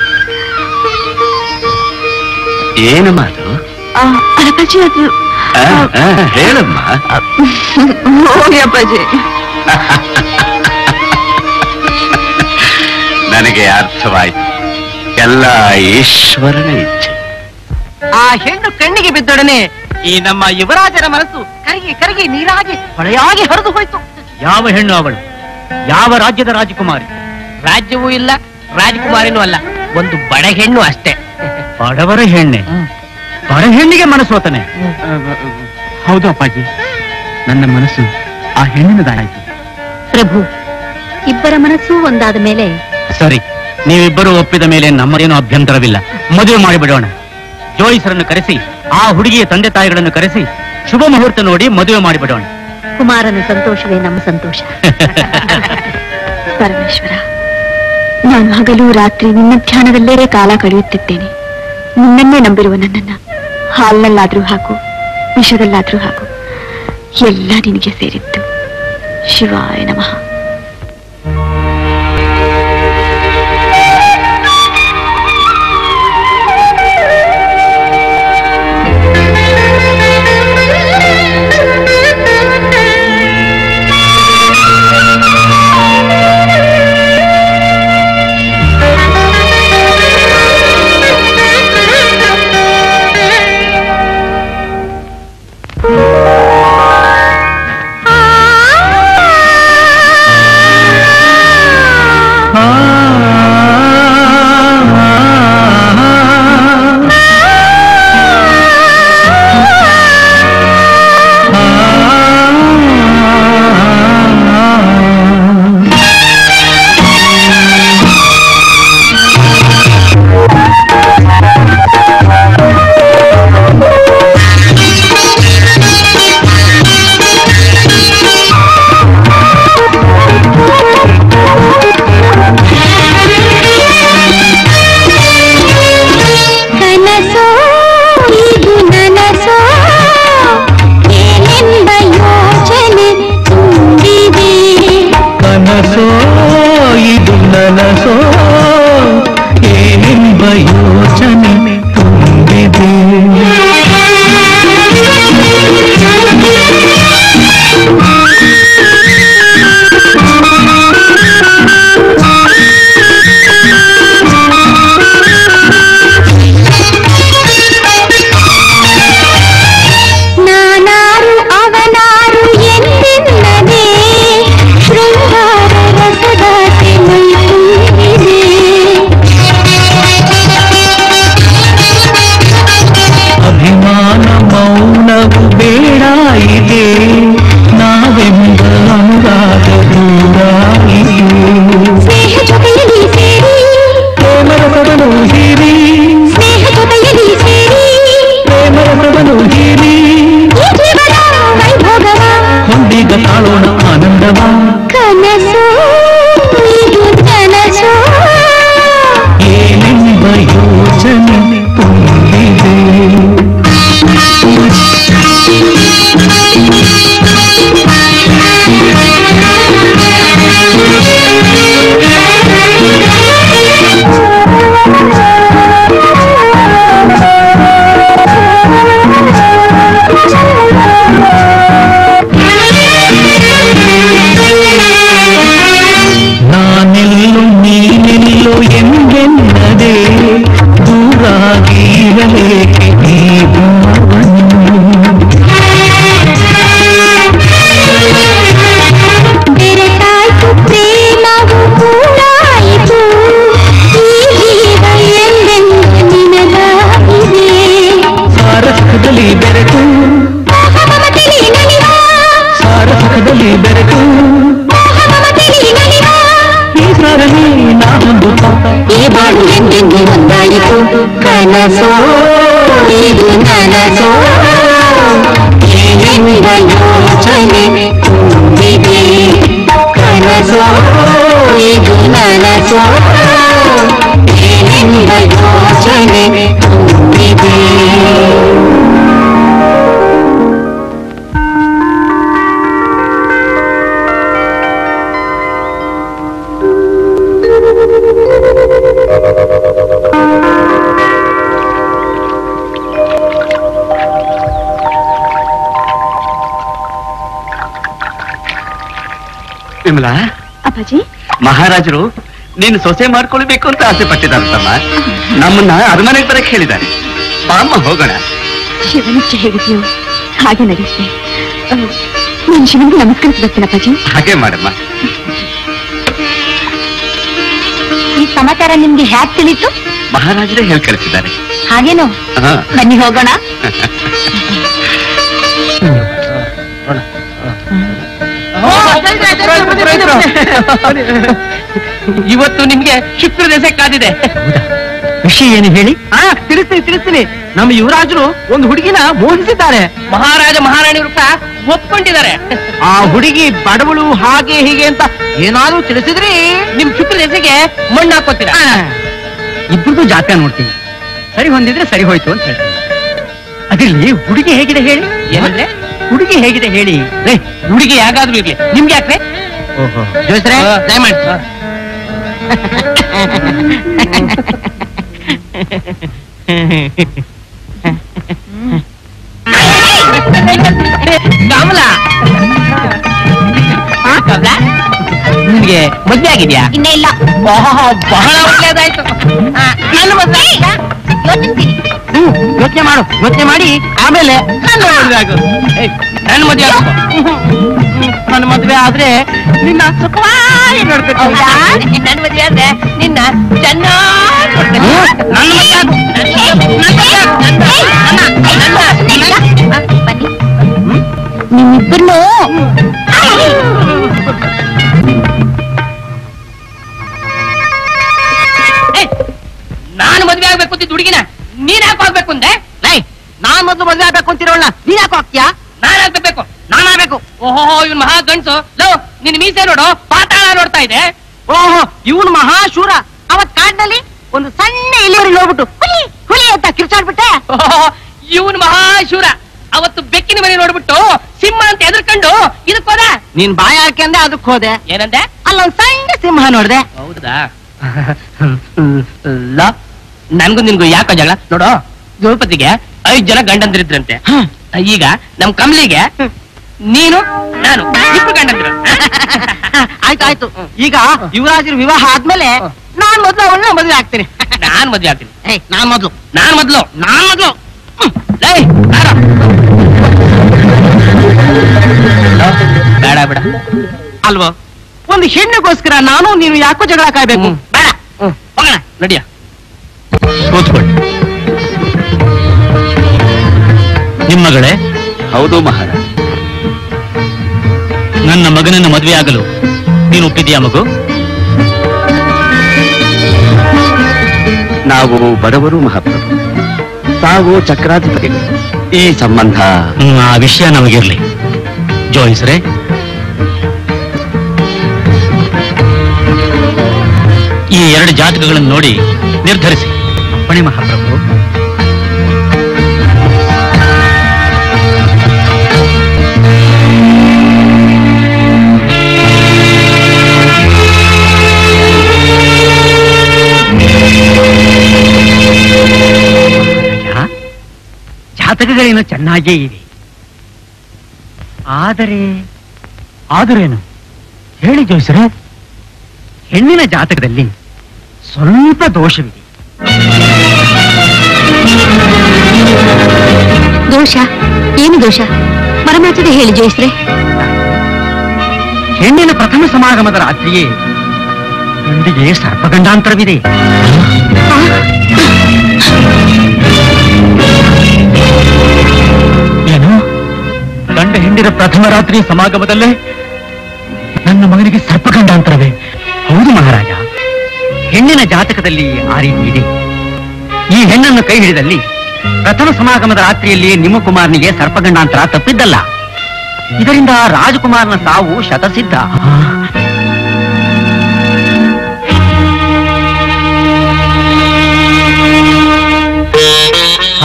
ಏನಮ್ಮ ಅದು ಆ, ಅಪ್ಪಾಜಿ ಅದು ಆ, ಆ, ಹೇಳಮ್ಮ ಹೋಗಿ ಅಪ್ಪಾಜಿ ನನಗೆ ಅರ್ಥವಾಯ್ತು ಎಲ್ಲ ಈಶ್ವರನ ಇಚ್ಛೆ ಆ ಹೆಣ್ಣು ಕಣ್ಣಿಗೆ ಬಿದ್ದೊಡನೆ ಈ ನಮ್ಮ ಯುವರಾಜರ ಮನಸ್ಸು ಕರಗಿ ಕರಗಿ ನೀರಾಗಿ ಹೊಳೆಯಾಗಿ ಹರಿದು ಹೋಯ್ತು ಯಾವ ಹೆಣ್ಣು ಅವಳು ಯಾವ ರಾಜ್ಯದ ರಾಜಕುಮಾರಿ ರಾಜ್ಯವೂ ಇಲ್ಲ ರಾಜಕುಮಾರಿನೂ ಅಲ್ಲ ಒಂದು ಬಡ ಹೆಣ್ಣು ಅಷ್ಟೇ ಬಡವರ ಹೆಣ್ಣೆ ಬಡ ಹೆಣ್ಣಿಗೆ ಮನಸ್ಸೋತನೆ ಹೌದು ಅಪ್ಪಾಜಿ ನನ್ನ ಮನಸ್ಸು ಆ ಹೆಣ್ಣಿನದಾಯಿತು ಪ್ರಭು ಇಬ್ಬರ ಮನಸ್ಸು ಒಂದಾದ ಮೇಲೆ ಸರಿ ನೀವಿಬ್ಬರು ಒಪ್ಪಿದ ಮೇಲೆ ನಮ್ಮದೇನು ಅಭ್ಯಂತರವಿಲ್ಲ ಮದುವೆ ಮಾಡಿಬಿಡೋಣ ಜೋಯಿಸರನ್ನು ಕರೆಸಿ ಆ ಹುಡುಗಿಯ ತಂದೆ ತಾಯಿಗಳನ್ನು ಕರೆಸಿ ಶುಭ ಮುಹೂರ್ತ ನೋಡಿ ಮದುವೆ ಮಾಡಿಬಿಡೋಣ ಕುಮಾರನ ಸಂತೋಷವೇ ನಮ್ಮ ಸಂತೋಷ ಪರಮೇಶ್ವರ ನಾನು ಹಗಲು ರಾತ್ರಿ ನಿನ್ನ ಧ್ಯಾನದಲ್ಲೇ ಕಾಲ ಕಳೆಯುತ್ತಿದ್ದೇನೆ ನಿನ್ನನ್ನೇ ನಂಬಿರುವ ನನ್ನನ್ನ ಹಾಲ್ನಲ್ಲಾದ್ರೂ ಹಾಕು ವಿಷದಲ್ಲಾದ್ರೂ ಹಾಕು ಎಲ್ಲ ನಿನಗೆ ಸೇರಿತ್ತು ಶಿವಾಯ ನಮಃ ಕನಸೋ ಇದು ನನಸೋ ಏನೆಂಬ ಯೋಚನೆ ತುಂಬಿದೆ ಕನಸೋ ಇದು ನನಸೋ ಏನೆಂಬ ಯೋಚನೆ ತುಂಬಿದೆ ನಾನಾರು ಅವನಾರು ಎಂದೆನ್ನದೆ ಶೃಂಗಾರ ರಸದಾಸೆ ಮೈ ತುಂಬಿದೆ ಅಭಿಮಾನ ಮೌನವು ಬೇಡ ಇದೆ ನಾವೆಂಬ ಅನುರಾಗ ದೂರ ಇದೆ ಸ್ನೇಹ ಜೊತೆಯಲ್ಲಿ ಸೇರಿ ಪ್ರೇಮರಸವನು ಹೀರಿ ಸ್ನೇಹ ಜೊತೆಯಲ್ಲಿ ಸೇರಿ ಪ್ರೇಮರಸವನು ಹೀರಿ ಈ ಜೀವನ ವೈಭೋಗವ ಹೊಂದಿಗ ತಾಳೋಣ ಆನಂದವ ಕನಸು ಇದು ನನಸು ಏನೆಂಬ ಯೋಚನೆ ತುಂಬಿದೆ ನಾನೆಲ್ಲೋ ನೀನೆಲ್ಲೋ ಎಂದೆನ್ನದೆ ದೂರಾಗಿರಲೇಕೆ ಈ ಭಾವನೆ ಬೆರೆತಾಯ್ತು ಪ್ರೇಮವು ಕೂಡಾಯಿತು ಈ ಜೀವ ಎಂದೆಂದು ನಿನಗಾಗಿದೆ ಸಾರಸದಲ್ಲಿ ಬೆರೆತು ಮಮತೆಲಿ ನಲಿವ ಸಾರಸದಲ್ಲಿ ಬೆರೆತು ಮಮತೆಲಿ ನಲಿವ ಈ ಸಾರನೇ ನಾ ಹೊಂದುತ್ತ ಈ ಬಾಳು ಎಂದೆಂದು ಒಂದಾಯಿತು ಕನಸೋ ಇದು ನನಸೋ ಏನೆಂಬ ಯೋಚನೆ ಇದು ನನಸೋ ಏನೆಂಬ ಯೋಚನೆ ತುಂಬಿದೆ ವಿಮಲಾ ಅಪ್ಪಾಜಿ ಮಹಾರಾಜರು ನೀನು ಸೊಸೆ ಮಾಡ್ಕೊಳ್ಬೇಕು ಅಂತ ಆಸೆ ಪಟ್ಟಿದಾರತ್ತಮ್ಮ ನಮ್ಮನ್ನ ಅರಮನೆಗೆ ಬರಕ್ ಹೇಳಿದ್ದಾರೆ ಬಾಮ್ಮ ಹೋಗೋಣ ಶಿವನಿಚ್ಛೆ ಹೇಗಿದೆಯೋ ಹಾಗೆ ನಡೆಯುತ್ತೆ ನಾನು ಶಿವನಿಗೆ ನಮಸ್ಕರಿಸಿ ಬರ್ತೀನಿ ಅಪ್ಪಾಜಿ ಹಾಗೆ ಮಾಡಮ್ಮ ಈ ಸಮಾಚಾರ ನಿಮ್ಗೆ ಹ್ಯಾಕ್ ತಿಳಿತು ಮಹಾರಾಜರೇ ಹೇಳಿ ಕಳಿಸಿದ್ದಾರೆ ಹಾಗೇನು ಹಾ. ಬನ್ನಿ ಹೋಗೋಣ ಇವತ್ತು ನಿಮ್ಗೆ ಶುಕ್ರ ದೆಸೆ ಕಾದಿದೆ ವಿಷಯ ಏನು ಹೇಳಿ ಹಾ ತಿಳಿಸ್ತೀನಿ ತಿಳಿಸ್ತೀನಿ ನಮ್ಮ ಯುವರಾಜರು ಒಂದು ಹುಡುಗಿನ ಮೋಹಿಸಿದ್ದಾರೆ ಮಹಾರಾಜ ಮಹಾರಾಣಿ ವೃತ್ತ ಒಪ್ಕೊಂಡಿದ್ದಾರೆ ಆ ಹುಡುಗಿ ಬಡವಳು ಹಾಗೆ ಹೀಗೆ ಅಂತ ಏನಾದ್ರೂ ತಿಳಿಸಿದ್ರಿ ನಿಮ್ ಶುಕ್ರ ದೆಸೆಗೆ ಮಣ್ಣು ಹಾಕೋತೀರಾ ಇಬ್ಬರದು ಜಾತಕ ನೋಡ್ತೀನಿ ಸರಿ ಹೊಂದಿದ್ರೆ ಸರಿ ಹೋಯ್ತು ಅಂತ ಹೇಳ್ತೀನಿ ಅದಿರ್ಲಿ ಹುಡುಗಿ ಹೇಗಿದೆ ಹೇಳಿ ಏನಂದ್ರೆ ಹುಡುಗಿ ಹೇಗಿದೆ ಹೇಳಿ ರೇ, ಹುಡುಗಿ ಯಾಗಾದ್ರೂ ಇರ್ಲಿ ನಿಮ್ಗೆ ಯಾಕ್ರೆ ಓಹೋ ಜೋಯಿಸ್ರೆ ದಯಮಾಡಿ ಕಮಲ ಆ, ಕಮಲ ನಿನ್ಗೆ ಮದ್ವೆ ಆಗಿದ್ಯಾ ಇನ್ನೇ ಇಲ್ಲ ಓಹೋ, ಬಹಳ ಒಳ್ಳೇದಾಯ್ತು ಆ, ನನ್ನ ಮದ್ವೆ ಹ್ಮ್ ಯೋಚನೆ ಮಾಡು ಯೋಚನೆ ಮಾಡಿ ಆಮೇಲೆ ನನ್ನ ಮದ್ವೆ ಆಗು ಏಯ್, ನನ್ನ ಮದ್ವೆ ಆಗು ನನ್ನ ಮದ್ವೆ ಆದ್ರೆ ನಿನ್ನ ಸುಖವಾಗಿ ನೋಡ್ಬೇಕು ನನ್ನ ಮದುವೆ ಆದ್ರೆ ನಿನ್ನ ಚೆನ್ನಾಗಿ ನನ್ನ ಮದ್ವೆ ಆಗು. ನನ್ನ ಮದ್ವೆ ಆಗು. ನಿಮ್ಮಿಬ್ಬರನ್ನು ಏಯ್, ನಾನು ಮದ್ವೆ ಆಗ್ಬೇಕು ಅಂತಿದ್ದ ಹುಡುಗಿನ ನೀನ್ ಯಾಕೆ ಆಗ್ಬೇಕು ಅಂದೆ ನೈ ನಾನ್ ಮೊದ್ಲು ಮದ್ವೆ ಆಗ್ಬೇಕು ಅಂತಿರೋಳ ನೀನ್ ಯಾಕೆ ಆಗ್ತೀಯಾ ನಾನ್ ಆಗ್ಬೇಕು ನಾನ್ ಆಗ್ಬೇಕು ಓಹೋ ಇವ್ನ್ ಮಹಾ ಗಂಡ್ಸು ಲೋ ನಿನ್ ಮೀಸೆ ನೋಡು ಪಾತಾಳ ನೋಡ್ತಾ ಇದೆ ಓಹೋ ಇವನ್ ಮಹಾಶೂರ ಅವತ್ ಕಾಡ್ನಲ್ಲಿ ಒಂದು ಸಣ್ಣ ಇಲ್ಲಿವರೆಗೆ ನೋಡ್ಬಿಟ್ಟು ಹುಲಿ ಹುಲಿ ಅಂತ ಕಿರ್ಚಾಡ್ಬಿಟ್ಟೆ ಇವನ್ ಮಹಾಶೂರ ಅವತ್ತು ಬೆಕ್ಕಿನ ಮನೆ ನೋಡ್ಬಿಟ್ಟು ಸಿಂಹ ಅಂತ ಎದ್ರಕೊಂಡು ಇದಕ್ ಹೋದ ನೀನ್ ಬಾಯ ಹಾಕ್ಯಂದೆ ಅದಕ್ ಹೋದೆ ಏನಂದೆ ಅಲ್ಲ ಒಂದ್ ಸಣ್ಣ ಸಿಂಹ ನೋಡ್ದೆ ಹೌದಾ ನನ್ಗೂ ನಿನ್ಗೂ ಯಾಕೋ ಜಗಳ ನೋಡು ದ್ರೌಪದಿಗೆ ಐದ್ ಜನ ಗಂಡಂದಿರಿದ್ರಂತೆ ಈಗ ನಮ್ ಕಮಲಿಗೆ ನೀನು ನಾನು ಇಬ್ರು ಗಂಡಂದಿರು ಆಯ್ತು ಆಯ್ತು ಈಗ ಯುವರಾಜರ ವಿವಾಹ ಆದ್ಮೇಲೆ ನಾನ್ ಮೊದ್ಲು ಅವಳನ್ನ ಮದುವೆ ಆಗ್ತೀನಿ ನಾನ್ ಮದುವೆ ಆಗ್ತೀನಿ ಏಯ್ ನಾನ್ ಮೊದ್ಲು ನಾನ್ ಮೊದ್ಲು ನಾನ್ ಮೊದ್ಲು ಹ್ಮ್. ಏಯ್, ಬಾರೋ. ಬೇಡ ಬೇಡ ಅಲ್ವೋ ಒಂದು ಹೆಣ್ಣಿಗೋಸ್ಕರ ನಾನು ನೀನು ಯಾಕೋ ಜಗಳ ಕಾಯ್ಬೇಕು ಬೇಡ ಹೋಗೋಣ ನಡಿಯ ಕೂತ್ಕೊಳ್ಳಿ ನಿಮ್ಮ ಮಗಳೇ ಹೌದು ಮಹಾರಾಜ ನನ್ನ ಮಗನನ್ನು ಮದುವೆಯಾಗಲು ನೀನು ಒಪ್ಪಿದೆಯಾ ಮಗು ನಾವು ಬಡವರು ಮಹಾಪ್ರಭು ತಾವು ಚಕ್ರಾಧಿಪತಿಗಳು ಈ ಸಂಬಂಧ ಹ್ಮ್, ಆ ವಿಷಯ ನಮಗಿರ್ಲಿ ಜೋಯಿಸ್ರೆ ಈ ಎರಡು ಜಾತಕಗಳನ್ನು ನೋಡಿ ನಿರ್ಧರಿಸಿ ಪಣಿ ಮಹಾಪ್ರಭು ಮಹಾರಾಜ, ಜಾತಕಗಳೇನು ಚೆನ್ನಾಗೇ ಇವೆ ಆದರೆ ಆದರೇನು ಹೇಳಿ ಜೋಯಿಸರೆ ಹೆಣ್ಣಿನ ಜಾತಕದಲ್ಲಿ ಸ್ವಲ್ಪ ದೋಷವಿದೆ ದೋಷ ಏನು ದೋಷ ಮರಮಾಚದೆ ಹೇಳಿ ಜೋಯಿಸ್ರೆ ಹೆಣ್ಣಿನ ಪ್ರಥಮ ಸಮಾಗಮದ ರಾತ್ರಿಯೇ ಗಂಡಿಗೆ ಸರ್ಪಗಂಡಾಂತರವಿದೆ ಏನು ಗಂಡ ಹೆಂಡಿನ ಪ್ರಥಮ ರಾತ್ರಿ ಸಮಾಗಮದಲ್ಲೇ ನನ್ನ ಮಗನಿಗೆ ಸರ್ಪಗಂಡಾಂತರವೇ ಹೌದು ಮಹಾರಾಜ ಹೆಣ್ಣಿನ ಜಾತಕದಲ್ಲಿ ಆ ರೀತಿ ಇದೆ ಈ ಹೆಣ್ಣನ್ನು ಕೈ ಹಿಡಿದಲ್ಲಿ ಪ್ರಥಮ ಸಮಾಗಮದ ರಾತ್ರಿಯಲ್ಲಿ ನಿಮ್ಮ ಕುಮಾರನಿಗೆ ಸರ್ಪಗಂಡಾಂತರ ತಪ್ಪಿದ್ದಲ್ಲ ಇದರಿಂದ ರಾಜಕುಮಾರನ ಸಾವು ಶತಸಿದ್ಧ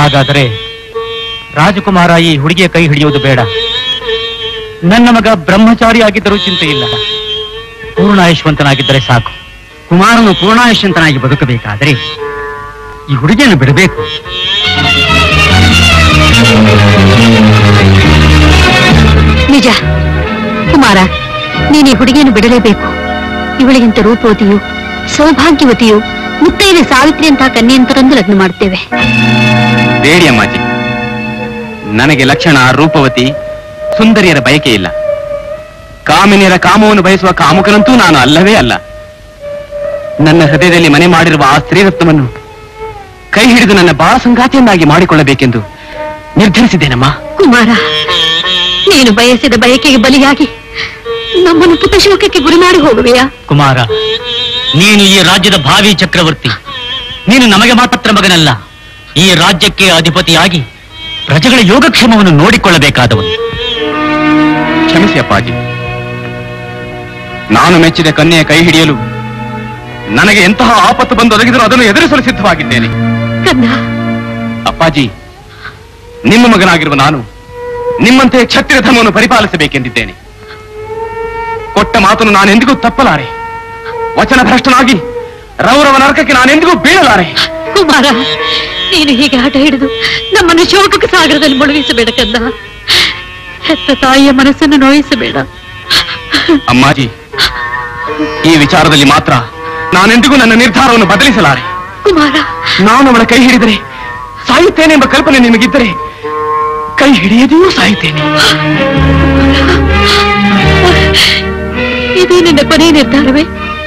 ಹಾಗಾದರೆ ರಾಜಕುಮಾರ ಈ ಹುಡುಗಿಯ ಕೈ ಹಿಡಿಯುವುದು ಬೇಡ ನನ್ನ ಮಗ ಬ್ರಹ್ಮಚಾರಿ ಆಗಿದ್ದರೂ ಚಿಂತೆ ಇಲ್ಲ ಪೂರ್ಣಾಯುಷ್ವಂತನಾಗಿದ್ದರೆ ಸಾಕು ಕುಮಾರನು ಪೂರ್ಣಾಯುಷ್ಯಂತನಾಗಿ ಬದುಕಬೇಕಾದರೆ ಈ ಹುಡುಗಿಯನ್ನು ಬಿಡಬೇಕು ನಿಜ ಕುಮಾರ ನೀನು ಈ ಹುಡುಗಿಯನ್ನು ಬಿಡಲೇಬೇಕು ಇವಳಿಗಿಂತ ರೂಪವತಿಯು ಸೌಭಾಗ್ಯವತಿಯು ಮುತ್ತೈದೆ ಸಾವಿತ್ರಿ ಅಂತ ಕನ್ಯೆಯನ್ನು ತಂದು ಲಗ್ನ ಮಾಡುತ್ತೇವೆ ಬೇಡಿ ಅಮ್ಮಾಜಿ ನನಗೆ ಲಕ್ಷಣ ರೂಪವತಿ ಸುಂದರಿಯರ ಬಯಕೆ ಇಲ್ಲ ಕಾಮಿನಿಯರ ಕಾಮವನ್ನು ಬಯಸುವ ಕಾಮುಕನಂತೂ ನಾನು ಅಲ್ಲವೇ ಅಲ್ಲ ನನ್ನ ಹೃದಯದಲ್ಲಿ ಮನೆ ಮಾಡಿರುವ ಆ ಸ್ತ್ರೀರತ್ನವನ್ನು ಕೈ ಹಿಡಿದು ನನ್ನ ಬಾಳ ಸಂಗಾತಿಯನ್ನಾಗಿ ಮಾಡಿಕೊಳ್ಳಬೇಕೆಂದು ನಿರ್ಧರಿಸಿದ್ದೇನಮ್ಮ ಕುಮಾರ ನೀನು ಬಯಸಿದ ಬಯಕೆಗೆ ಬಲಿಯಾಗಿ ನಮ್ಮನ್ನು ಪುತಶೋಕಕ್ಕೆ ಗುರಿ ಮಾಡಿ ಹೋಗುವೆಯಾ ಕುಮಾರ ನೀನು ಈ ರಾಜ್ಯದ ಭಾವಿ ಚಕ್ರವರ್ತಿ ನೀನು ನಮಗೆ ಮಾತ್ರ ಮಗನಲ್ಲ ಈ ರಾಜ್ಯಕ್ಕೆ ಅಧಿಪತಿಯಾಗಿ ಪ್ರಜೆಗಳ ಯೋಗಕ್ಷೇಮವನ್ನು ನೋಡಿಕೊಳ್ಳಬೇಕಾದವನು ಕ್ಷಮಿಸಿ ಅಪ್ಪಾಜಿ ನಾನು ಮೆಚ್ಚಿದ ಕನ್ಯೆಯ ಕೈ ಹಿಡಿಯಲು ನನಗೆ ಎಂತಹ ಆಪತ್ತು ಬಂದು ಒದಗಿದರೂ ಅದನ್ನು ಎದುರಿಸಲು ಸಿದ್ಧವಾಗಿದ್ದೇನೆ ಕನ್ನ ಅಪ್ಪಾಜಿ ನಿಮ್ಮ ಮಗನಾಗಿರುವ ನಾನು ನಿಮ್ಮಂತೆ ಕ್ಷತ್ರಿಯ ಧರ್ಮವನ್ನು ಪರಿಪಾಲಿಸಬೇಕೆಂದಿದ್ದೇನೆ ಕೊಟ್ಟ ಮಾತನ್ನು ನಾನೆಂದಿಗೂ ತಪ್ಪಲಾರೆ ವಚನ ಭ್ರಷ್ಟನಾಗಿ ರೌರವ ನರಕಕ್ಕೆ ನಾನೆಂದಿಗೂ ಬೀಳಲಾರೆ ಕುಮಾರ ನೀನು ಹೀಗೆ ಹಠ ಹಿಡಿದು ನಮ್ಮನ್ನು ಶೋಕಕ್ಕೆ ಸಾಗರದಲ್ಲಿ ಮುಳುಗಿಸಬೇಡ ಕಂದ ಹೆತ್ತ ತಾಯಿಯ ಮನಸ್ಸನ್ನು ನೋಯಿಸಬೇಡ ಅಮ್ಮಾಜಿ ಈ ವಿಚಾರದಲ್ಲಿ ಮಾತ್ರ ನಾನೆಂದಿಗೂ ನನ್ನ ನಿರ್ಧಾರವನ್ನು ಬದಲಿಸಲಾರೆ ಕುಮಾರ ನಾನು ಅವಳ ಕೈ ಹಿಡಿದರೆ ಸಾಯುತ್ತೇನೆ ಎಂಬ ಕಲ್ಪನೆ ನಿಮಗಿದ್ದರೆ ಕೈ ಹಿಡಿಯದೆಯೂ ಸಾಯುತ್ತೇನೆ ಇದೇ ನಿನ್ನ ಕೊನೆಯ ನಿರ್ಧಾರವೇ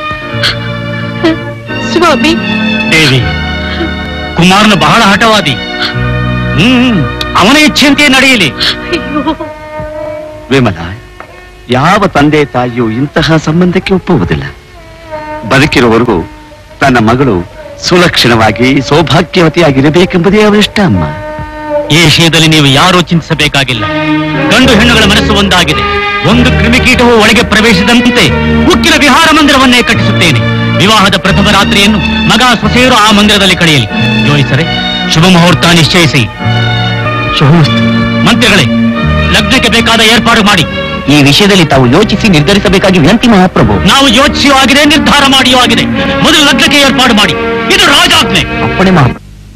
ಸ್ವಾಮಿ ದೇವಿ ಕುಮಾರನು ಬಹಳ ಹಠವಾದಿ ಹ್ಮ್ ಅವನ ಇಚ್ಛೆಯಂತೆ ನಡೆಯಲಿ ಅಯ್ಯೋ ವಿಮಲ ಯಾವ ತಂದೆ ತಾಯಿಯೂ ಇಂತಹ ಸಂಬಂಧಕ್ಕೆ ಒಪ್ಪುವುದಿಲ್ಲ ಬದುಕಿರುವವರೆಗೂ ತನ್ನ ಮಗಳು ಸುಲಕ್ಷಣವಾಗಿ ಸೌಭಾಗ್ಯವತಿಯಾಗಿರಬೇಕೆಂಬುದೇ ಅವರಿಷ್ಟ ಅಮ್ಮ ಈ ವಿಷಯದಲ್ಲಿ ನೀವು ಯಾರೂ ಚಿಂತಿಸಬೇಕಾಗಿಲ್ಲ ಗಂಡು ಹೆಣ್ಣುಗಳ ಮನಸ್ಸು ಒಂದಾಗಿದೆ ಒಂದು ಕ್ರಿಮಿಕೀಟವು ಒಳಗೆ ಪ್ರವೇಶಿಸಿದಂತೆ ಉಕ್ಕಿನ ವಿಹಾರ ಮಂದಿರವನ್ನೇ ಕಟ್ಟಿಸುತ್ತೇನೆ ವಿವಾಹದ ಪ್ರಥಮ ರಾತ್ರಿಯನ್ನು ಮಗ ಸೊಸೆಯರು ಆ ಮಂದಿರದಲ್ಲಿ ಕಳೆಯಲಿ ಜೋಯಿಸರೆ ಶುಭ ಮುಹೂರ್ತ ನಿಶ್ಚಯಿಸಿ ಶುಭಮಸ್ತು ಮಂತ್ರಿಗಳೇ ಲಗ್ನಕ್ಕೆ ಬೇಕಾದ ಏರ್ಪಾಡು ಮಾಡಿ ಈ ವಿಷಯದಲ್ಲಿ ತಾವು ಯೋಚಿಸಿ ನಿರ್ಧರಿಸಬೇಕಾಗಿ ವಿನಂತಿ ಮಹಾಪ್ರಭು ನಾವು ಯೋಚಿಸಿಯೂ ಆಗಿದೆ ನಿರ್ಧಾರ ಮಾಡಿಯೂ ಆಗಿದೆ ಮೊದಲು ಲಗ್ನಕ್ಕೆ ಏರ್ಪಾಡು ಮಾಡಿ ಇದು ರಾಜಾಜ್ಞೆ ಅಪ್ಪಣೆ ಮಹಾ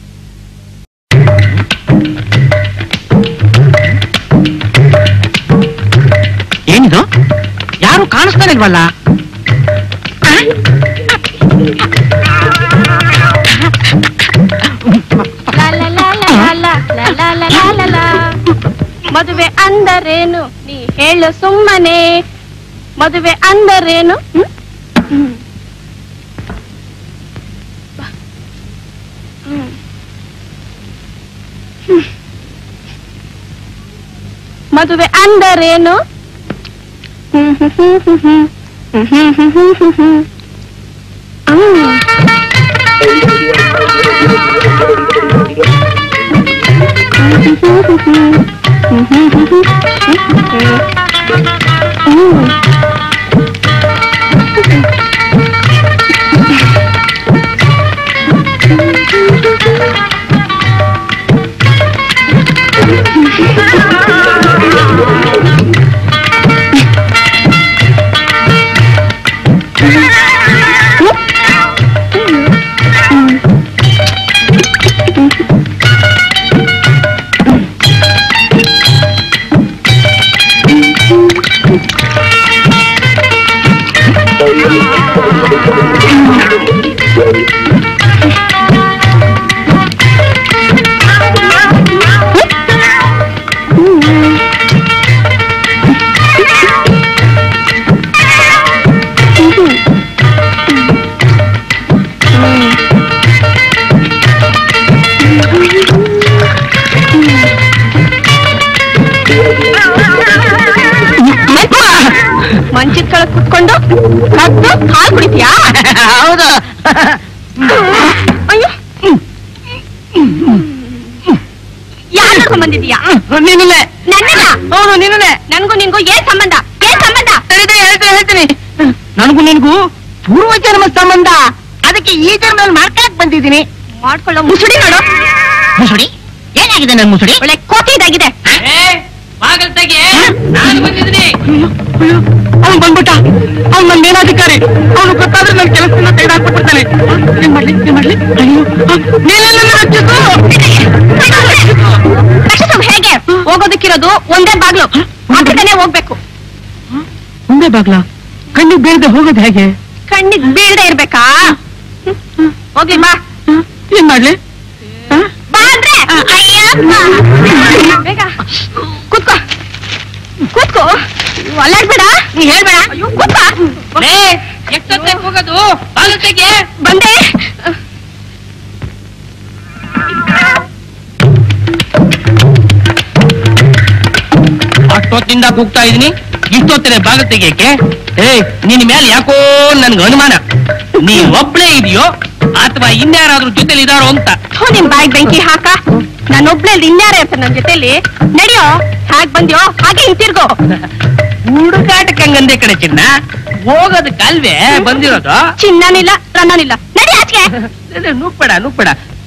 ಏನಿದು ಯಾರು ಕಾಣಿಸ್ತಾನೆ ಇಲ್ವಲ್ಲ ಮದುವೆ ಅಂದರೇನು ನೀ ಹೇಳು ಸುಮ್ಮನೆ ಮದುವೆ ಅಂದರೇನು ಹ್ಮ್? ಹ್ಮ್. ಬಾ. ಹ್ಮ್. ಹ್ಮ್. ಮದುವೆ ಅಂದರೇನು ಹ್ಮ್ ಹ್ಮ್ ಹ್ಮ್ ಹ್ಮ್ ಹ್ಮ್. ಹ್ಮ್ ಹ್ಮ್ ಹ್ಮ್ ಹ್ಮ್ ಹ್ಮ್ ಹ್ಮ್. ಹ್ಮ್. ಮಂಚದ ಕೆಳಗ್ ಕುತ್ಕೊಂಡು ಕದ್ದು ಹಾಲು ಕುಡಿತೀಯಾ ಹೌದು ಅಯ್ಯೋ ಯಾರು ಕರ್ಕೊಂಡ್ ಬಂದಿದೀಯಾ ನಿನ್ನೆ ನನ್ನನ್ನ ಹೌದು ನಿನ್ನೆ ನನ್ಗೂ ನಿನ್ಗೂ ಏನ್ ಸಂಬಂಧ ಏನ್ ಸಂಬಂಧ ಹೇಳ್ತೀನಿ ಹೇಳ್ತೀನಿ ಹೇಳ್ತೀನಿ ನನಗೂ ನಿನಗೂ ಪೂರ್ವ ಜನ್ಮ ಸಂಬಂಧ ಅದಕ್ಕೆ ಈ ಜನ್ಮದಲ್ಲಿ ಮಾಡ್ಕೊಳಕ್ ಬಂದಿದ್ದೀನಿ ಮಾಡ್ಕೊಳ್ಳೋ ಮುಸುಡಿ ನೋಡು ಮುಸುಡಿ ಏನಾಗಿದೆ ನನ್ ಮುಸುಡಿ ಒಳ್ಳೆ ಕೋತಿ ಇದಾಗಿದೆ ಬಾಗಲ್ ತೆಗಿ ನಾನು ಬಂದಿದ್ದೀನಿ ಅವ್ನು ಬಂದ್ಬಿಟ್ಟ ಅವ್ನು ನನ್ನ ಮೇಲಾಧಿಕಾರಿ ಅವನು ಗೊತ್ತಾದ್ರೆ ನನ್ನ ಕೆಲಸದಿಂದ ತೆಗೆದಾಕ್ಬಿಡ್ತಾನೆ ಏನ್ ಮಾಡ್ಲಿ ಏನ್ ಮಾಡ್ಲಿ ಅಯ್ಯೋ ಆ, ನೀನೇ ನನ್ನ ರಕ್ಷಿಸು ರಕ್ಷಿಸು ಹೇಗೆ ಹೋಗೋದಕ್ಕಿರೋದು ಒಂದೇ ಬಾಗ್ಲು ಮಾತಾಡನೆ ಹೋಗ್ಬೇಕು ಮುಂದೆ ಬಾಗ್ಲ ಕಣ್ಣಿಗೆ ಬೀಳದೆ ಹೋಗೋದು ಹೇಗೆ ಕಣ್ಣಿಗ್ ಬೀಳದೆ ಇರ್ಬೇಕಾ ಹೋಗ್ಲಿ ಬಾ ಏನ್ ಮಾಡ್ಲಿ ಆ? ಬಾ ಅಂದ್ರೆ ಅಯ್ಯಪ್ಪ. ಬೇಗ ಕೂತ್ಕೋ ಕೂತ್ಕೋ ಅಲ್ಲಾಡ್ಬೇಡ ನೀ ಹೇಳ್ಬೇಡ ಅಯ್ಯೋ ಕೂತ್ಕೋ ಲೇ ಎಷ್ಟೊತ್ತಿಗೆ ಹೋಗೋದು ಬಾಗಲ್ ತೆಗಿ ಬಂದೆ ಅಷ್ಟೊತ್ತಿಂದ ಕೂಗ್ತಾ ಇದೀನಿ ಇಷ್ಟೊತ್ತಿನ ಬಾಗಲ್ ತೆಗಿಯಕ್ಕೆ ಏ ನಿನ್ ಮೇಲೆ ಯಾಕೋ ನನ್ಗೆ ಅನುಮಾನ ನೀ ಒಬ್ಳೇ ಇದೆಯೋ ಅಥವಾ ಇನ್ಯಾರಾದ್ರೂ ಜೊತೆಲಿ ಇದಾರೋ ಅಂತ ಥು, ನಿಮ್ ಬಾಯ್ ಬೆಂಕಿ ಹಾಕ ನಾನೊಬ್ಳೆ ಇನ್ಯಾರೇ ಇರ್ತಾರೆ ನನ್ ಜೊತೆಲಿ ನಡಿಯೋ ಹಾಗ್ ಬಂದ್ಯೋ ಹಾಗೆ ಹಿಂತಿರ್ಗೋ ಹುಡುಗಾಟಕ್ಕೆ ಹಂಗಂದೆ ಕಡೆ ಚಿನ್ನ ಹೋಗೋದಕ್ಕಲ್ವೇ ಬಂದಿರೋದು ಚಿನ್ನನಿಲ್ಲ ರನ್ನನಿಲ್ಲ ನಡಿ ಆಚೆಗೆ ನುಗ್ಬೇಡ ನುಗ್ಬೇಡ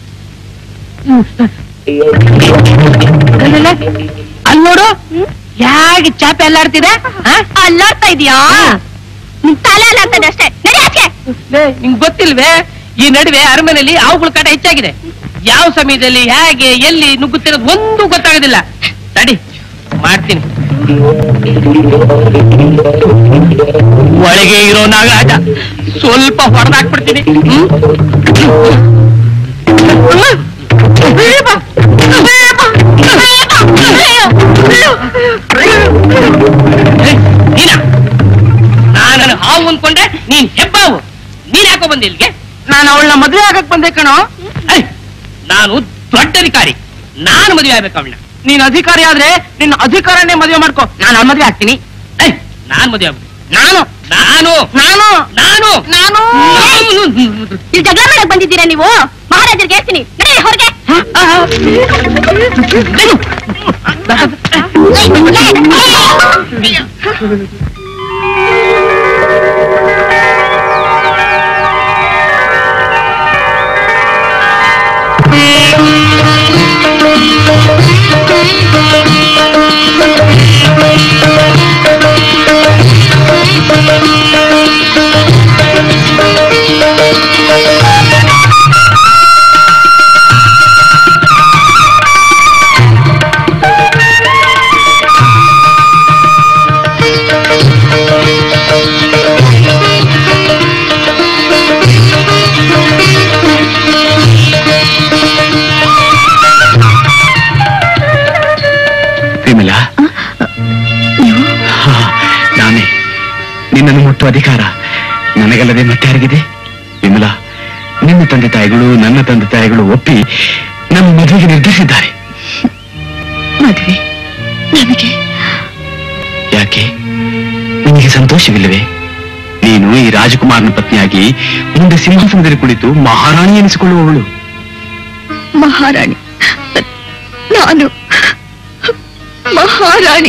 ಅಲ್ಲಿ ನೋಡು ಹೇಗೆ ಚಾಪೆ ಅಲ್ಲಾಡ್ತಿದೆ ಆ? ಅಲ್ಲಾಡ್ತಾ ಇದೀಯಾ ನಿನ್ ತಲೆ ಅಲ್ಲಾಡ್ತದೆ ಅಷ್ಟೇ ನಡಿ ಆಚೆಗೆ ಲೇ, ನಿಂಗ್ ಗೊತ್ತಿಲ್ವೇ ಈ ನಡುವೆ ಅರಮನೆಯಲ್ಲಿ ಹಾವುಗಳ ಕಾಟ ಹೆಚ್ಚಾಗಿದೆ ಯಾವ ಸಮಯದಲ್ಲಿ ಹೇಗೆ ಎಲ್ಲಿ ನುಗ್ಗುತ್ತಿರೋದು ಒಂದು ಗೊತ್ತಾಗೋದಿಲ್ಲ ತಡಿ ಮಾಡ್ತೀನಿ ಒಳಗೆ ಇರೋ ನಾಗರಾಜ ಸ್ವಲ್ಪ ಹೊಡೆದಾಕ್ಬಿಡ್ತೀನಿ ಹ್ಮ್ ಏ, ನೀನಾ ನಾನು ಹಾವು ಅನ್ಕೊಂಡೆ ನೀನ್ ಹೆಬ್ಬಾವು ನೀನ್ ಯಾಕೋ ಬಂದೆ ಇಲ್ಲಿಗೆ ನಾನು ಅವಳನ್ನ ಮದುವೆ ಆಗಕ್ ಬಂದೆ ಕಣೋ ಐ, ನಾನು ದೊಡ್ಡ ಅಧಿಕಾರಿ ನಾನು ಮದುವೆ ಆಗ್ಬೇಕು ಅವಳನ್ನ ನೀನ್ ಅಧಿಕಾರಿ ಆದ್ರೆ ನಿನ್ನ ಅಧಿಕಾರನೇ ಮದುವೆ ಮಾಡ್ಕೋ ನಾನು ಅವಳ ಮದುವೆ ಆಗ್ತೀನಿ ಐ, ನಾನ್ ಮದುವೆ ಆಗ್ಬೇಕು ನಾನು ನಾನು ನಾನು ನಾನು ನಾನು ಇಲ್ಲಿ ಜಗಳ ಮಾಡಕ್ ಬಂದಿದ್ದೀರಾ ನೀವು ಮಹಾರಾಜರಿಗೆ ಹೇಳ್ತೀನಿ ನಡಿ ಹೊರಗೆ ವಿಮಲಾ ಹಾ, ನಾನೇ ನಿನ್ನನ್ನು ಮುಟ್ಟುವ ಅಧಿಕಾರ ನನಗಲ್ಲದೆ ಮತ್ತೆ ಯಾರಿಗಿದೆ ವಿಮಲಾ ನಿನ್ನ ತಂದೆ ತಾಯಿಗಳು ನನ್ನ ತಂದೆ ತಾಯಿಗಳು ಒಪ್ಪಿ ನಮ್ಮ ಮದುವೆಗೆ ನಿರ್ಧರಿಸಿದ್ದಾರೆ ಮದುವೆ ನನಗೆ ಯಾಕೆ ನಿನಗೆ ಸಂತೋಷವಿಲ್ಲವೇ ನೀನು ಈ ರಾಜಕುಮಾರನ ಪತ್ನಿಯಾಗಿ ಮುಂದೆ ಸಿಂಹಾಸನದಲ್ಲಿ ಕುಳಿತು ಮಹಾರಾಣಿ ಎನಿಸಿಕೊಳ್ಳುವವಳು ಮಹಾರಾಣಿ ನಾನು ಮಹಾರಾಣಿ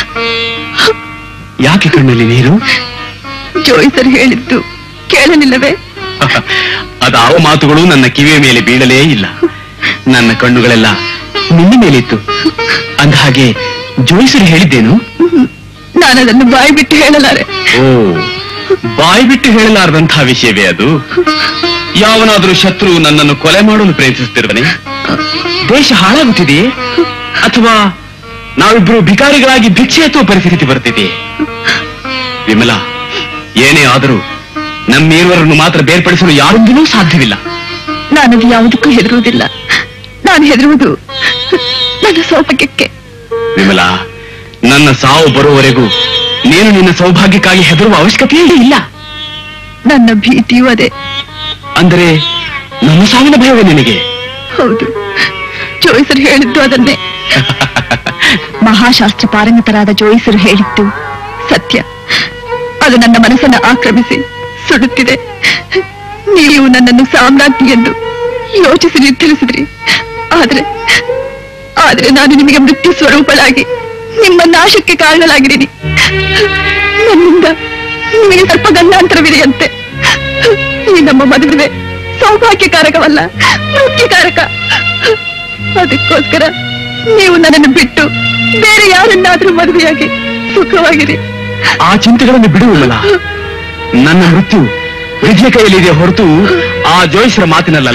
ಯಾಕೆ ಕಣ್ಣಲ್ಲಿ ನೀರು ಜೋಯಿಸರು ಹೇಳಿದ್ದು ಕೇಳಲಿಲ್ಲವೇ ಅದಾವ ಮಾತುಗಳು ನನ್ನ ಕಿವಿಯ ಮೇಲೆ ಬೀಳಲೇ ಇಲ್ಲ ನನ್ನ ಕಣ್ಣುಗಳೆಲ್ಲ ನಿನ್ನ ಮೇಲಿತ್ತು ಅಂದ ಹಾಗೆ ಜೋಯಿಸರು ಹೇಳಿದ್ದೇನು ನಾನದನ್ನು ಬಾಯಿ ಬಿಟ್ಟು ಹೇಳಲಾರೆ ಓ ಬಾಯಿ ಬಿಟ್ಟು ಹೇಳಲಾರದಂತಹ ವಿಷಯವೇ ಅದು ಯಾವನಾದರೂ ಶತ್ರು ನನ್ನನ್ನು ಕೊಲೆ ಮಾಡಲು ಪ್ರಯತ್ನಿಸುತ್ತಿರುವನೆ ದೇಶ ಹಾಳಾಗುತ್ತಿದೆಯೇ ಅಥವಾ ನಾವಿಬ್ರು ಭಿಕಾರಿಗಳಾಗಿ ಭಿಕ್ಷೆ ಎತ್ತುವ ಪರಿಸ್ಥಿತಿ ಬರುತ್ತಿದೆ ವಿಮಲಾ ಏನೇ ಆದರೂ ನಮ್ಮಿರುವರನ್ನು ಮಾತ್ರ ಬೇರ್ಪಡಿಸಲು ಯಾರಿಂದಲೂ ಸಾಧ್ಯವಿಲ್ಲ ನಾನದು ಯಾವುದಕ್ಕೂ ಹೆದರುವುದಿಲ್ಲ ನಾನು ಹೆದರುವುದು ನನ್ನ ಸೌಭಾಗ್ಯಕ್ಕೆ ವಿಮಲಾ ನನ್ನ ಸಾವು ಬರುವವರೆಗೂ ನೀನು ನಿನ್ನ ಸೌಭಾಗ್ಯಕ್ಕಾಗಿ ಹೆದರುವ ಅವಶ್ಯಕತೆಯೇ ಇಲ್ಲ ನನ್ನ ಭೀತಿಯೂ ಅದೇ ಅಂದರೆ ನನ್ನ ಸಾವಿನ ಭಯವೇ ನಿನಗೆ ಹೌದು ಜೋಯಿಸರು ಹೇಳಿದ್ದು ಅದನ್ನೇ ಮಹಾಶಾಸ್ತ್ರ ಪಾರಂಗತರಾದ ಜೋಯಿಸರು ಹೇಳಿದ್ದು ಸತ್ಯ ಅದು ನನ್ನ ಮನಸ್ಸನ್ನು ಆಕ್ರಮಿಸಿ ಸುಡುತ್ತಿದೆ ನೀವು ನನ್ನನ್ನು ಸಾಮ್ರಾಜ್ಞಿ ಎಂದು ಯೋಚಿಸಿ ನಿರ್ಧರಿಸಿದ್ರಿ ಆದ್ರೆ ಆದ್ರೆ ನಾನು ನಿಮಗೆ ಮೃತ್ಯು ಸ್ವರೂಪಳಾಗಿ ನಿಮ್ಮ ನಾಶಕ್ಕೆ ಕಾರಣಲಾಗಿದ್ದೀನಿ ನನ್ನಿಂದ ನಿಮಗೆ ಸ್ವಲ್ಪ ಗಂಡಾಂತರವಿದೆಯಂತೆ ಈ ನಮ್ಮ ಮದುವೆ ಸೌಭಾಗ್ಯಕಾರಕವಲ್ಲ ಮೃತ್ಯುಕಾರಕ ಅದಕ್ಕೋಸ್ಕರ ನೀವು ನನ್ನನ್ನು ಬಿಟ್ಟು ಬೇರೆ ಯಾರನ್ನಾದ್ರೂ ಮದುವೆಯಾಗಿ ಸುಖವಾಗಿರಿ ಆ ಚಿಂತೆಗಳನ್ನು ಬಿಡು ವಿಮಲ ನನ್ನ ಮೃತ್ಯು ವಿಧಿಯ ಕೈಯಲ್ಲಿದೆ ಹೊರತು ಆ ಜೋಯಿಸರ ಮಾತಿನಲ್ಲಲ್ಲ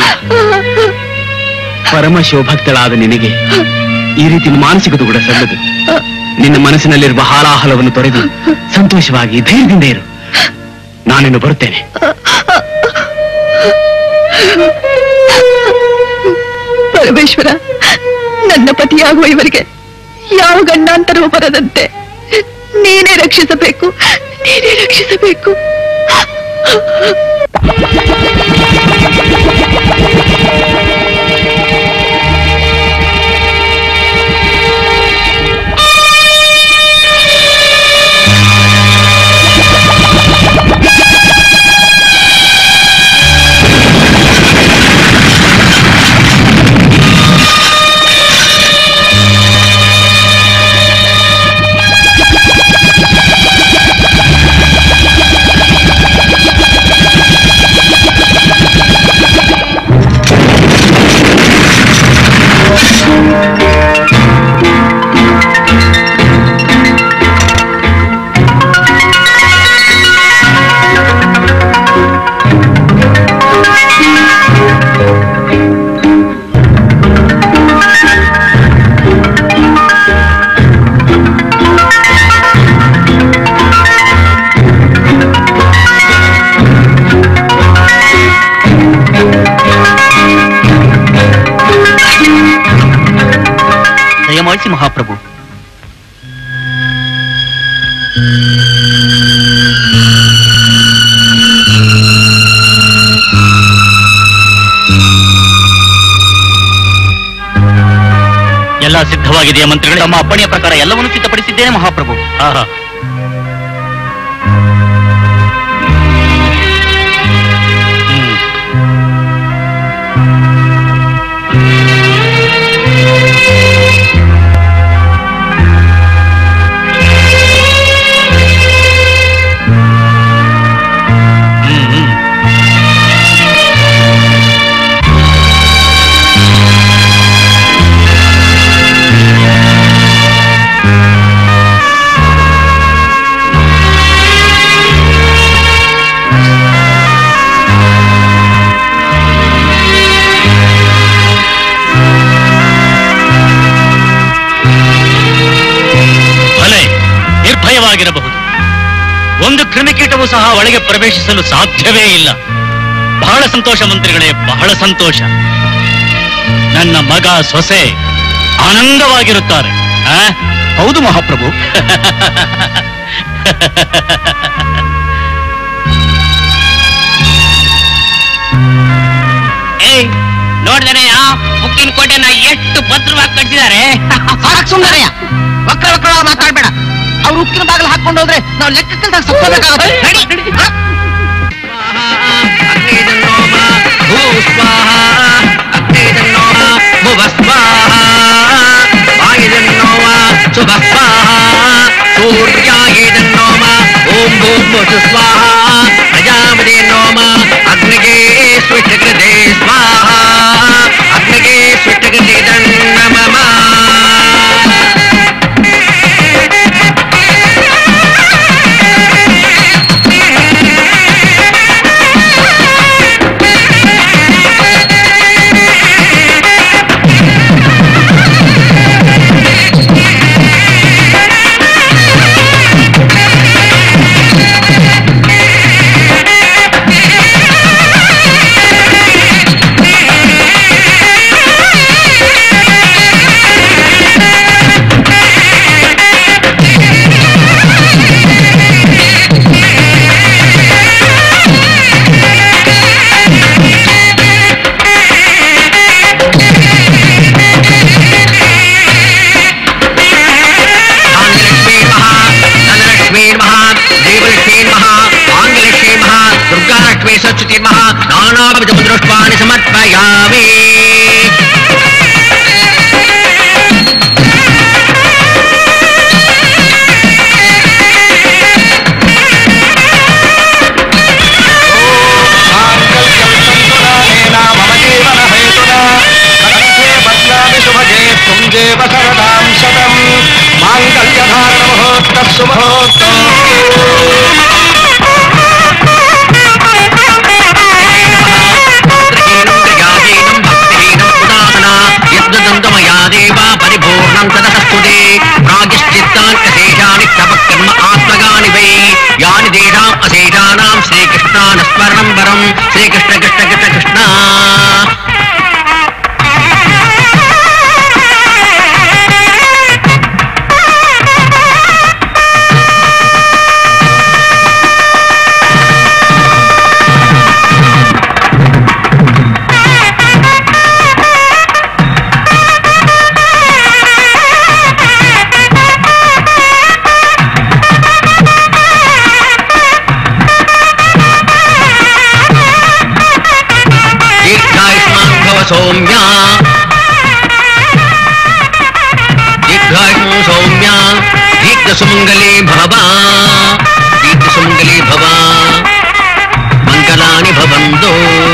ಪರಮ ಶಿವಭಕ್ತಳಾದ ನಿನಗೆ ಈ ರೀತಿ ಮಾನಸಿಕ ಕೂಡ ಸಲ್ಲದು ನಿನ್ನ ಮನಸ್ಸಿನಲ್ಲಿರುವ ಹಾಲಾಹಲವನ್ನು ತೊರೆದು ಸಂತೋಷವಾಗಿ ಧೈರ್ಯದಿಂದ ಇರು ನಾನಿನ್ನು ಬರುತ್ತೇನೆ ಪರಮೇಶ್ವರ ನನ್ನ ಪತಿಯಾಗುವ ಇವರಿಗೆ ಯಾವ ಗಂಡಾಂತರವೂ ಬರದಂತೆ ನೀನೇ ರಕ್ಷಿಸಬೇಕು ನೀನೇ ರಕ್ಷಿಸಬೇಕು ದಯಮಾಡಿಸಿ ಮಹಾಪ್ರಭು ಎಲ್ಲ ಸಿದ್ಧವಾಗಿದೆಯಾ ಮಂತ್ರಿಗಳೇ ತಮ್ಮ ಅಪ್ಪಣೆಯ ಪ್ರಕಾರ ಎಲ್ಲವನ್ನೂ ಸಿದ್ಧಪಡಿಸಿದ್ದೇನೆ ಮಹಾಪ್ರಭು ಆಹಾ ಭಲೆ ನಿರ್ಭಯವಾಗಿರಬಹುದು ಒಂದು ಕ್ರಿಮಿಕೀಟವು ಸಹ ಒಳಗೆ ಪ್ರವೇಶಿಸಲು ಸಾಧ್ಯವೇ ಇಲ್ಲ ಬಹಳ ಸಂತೋಷ ಮಂತ್ರಿಗಳೇ ಬಹಳ ಸಂತೋಷ ನನ್ನ ಮಗ ಸೊಸೆ ಆನಂದವಾಗಿರುತ್ತಾರೆ ಆ? ಹೌದು ಮಹಾಪ್ರಭು ಏಯ್ ನೋಡಿದನೆಯ ಮುಕ್ಕಿನ ಕೋಟೆನ ಎಷ್ಟು ಭದ್ರವಾಗಿ ಕಟ್ಟಿದ್ದಾರೆ ಸುಂದರಯ್ಯ ಮಕ್ಕಳ ಮಕ್ಕಳ ಮಾತಾಡ್ಬೇಡ ಅವ್ರು ಉಕ್ಕಿನ ಬಾಗಿಲು ಹಾಕೊಂಡು ಹೋದ್ರೆ ನಾವು ಲೆಕ್ಕಕ್ಕೆ ಸತ್ತೋಬೇಕಾಗುತ್ತೆ ನಡಿ ಹ? ಸೂರ್ಯಾಗೇದನ್ನೋಮ ಓಂ ಭೂರ್ಭುವ ಸ್ವಾಹ ಪ್ರಜಾಪತಿ ನೋಮ ಅಗ್ನಿಗೆ ಸ್ವಿಷ್ಟಕೃತೆ ಸ್ವಾಹ ಅಗ್ನಿಗೆ ಸ್ವಿಷ್ಟಕೃತೆ ನಮಮ పరిపూర్ణం తదస్తుతే ప్రాగిశ్చిత్తాన్యశేషాని తపకర్మ ఆత్మగాని వై యాని దేశాం అశేషానాం శ్రీకృష్ణాన స్మరణం వరం శ్రీకృష్ణ కృష్ణ కృష్ణ కృష్ణ दीर्घायुष्मान् भव सौम्या दीर्घायुष्मो सौम्या दीर्घसुमङ्गले भव दीर्घसुमङ्गले भव मङ्गलानि भवन्तु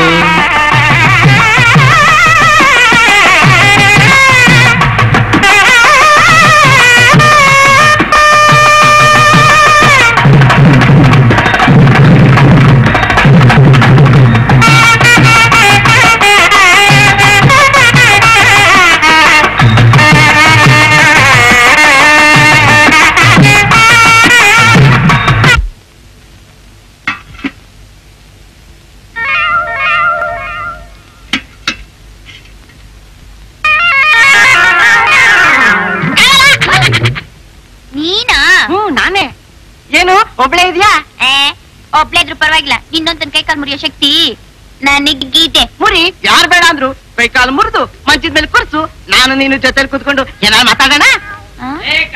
ನೀನಾ ಹ್ಮ್ ನಾನೇ ಏನು ಒಬ್ಳೆ ಇದೆಯಾ ಏ ಒಬ್ಳೆ ಇದ್ರು ಪರವಾಗಿಲ್ಲ ನಿನ್ನೊಂದನ್ ಕೈ ಕಾಲ್ ಮುರಿಯೋ ಶಕ್ತಿ ನನಗೀತೆ ಮುರಿ ಯಾರು ಬೇಡ ಅಂದ್ರು ಕೈ ಕಾಲು ಮುರಿದು ಮಂಚದ ಮೇಲೆ ಕುರ್ಸು ನಾನು ನೀನು ಜೊತೆಲಿ ಕುತ್ಕೊಂಡು ಏನಾದ್ರು ಮಾತಾಡೋಣ ಆ?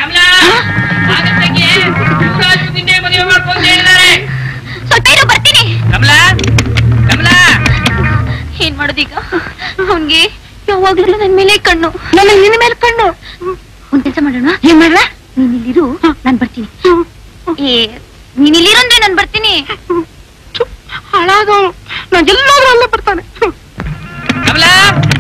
ಸ್ವಲ್ಪ ಇರು ಬರ್ತೀನಿ ಕಮಲಾ ಕಮಲಾ ಏನ್ ಮಾಡೋದೀಗ ಅವನ್ಗೆ ಯಾವಾಗ್ಲೂ ನನ್ ಮೇಲೆ ಕಣ್ಣು ನನ್ನ ನಿನ್ನ ಮೇಲೆ ಕಣ್ಣು ಒಂದ್ ಕೆಲ್ಸ ಮಾಡೋಣ ಏನ್ ಮಾಡ್ಲಾ ನೀನ್ ಇಲ್ಲಿರು ನಾನ್ ಬರ್ತೀನಿ ಏ ನೀನ್ ಇಲ್ಲಿರು ಅಂದ್ರೆ ನಾನ್ ಬರ್ತೀನಿ ಹಾಳಾಗವನು ನಾನು ಎಲ್ಲಾದ್ರೂ ಅಲ್ಲೇ ಬರ್ತಾನೆ ಕಮಲಾ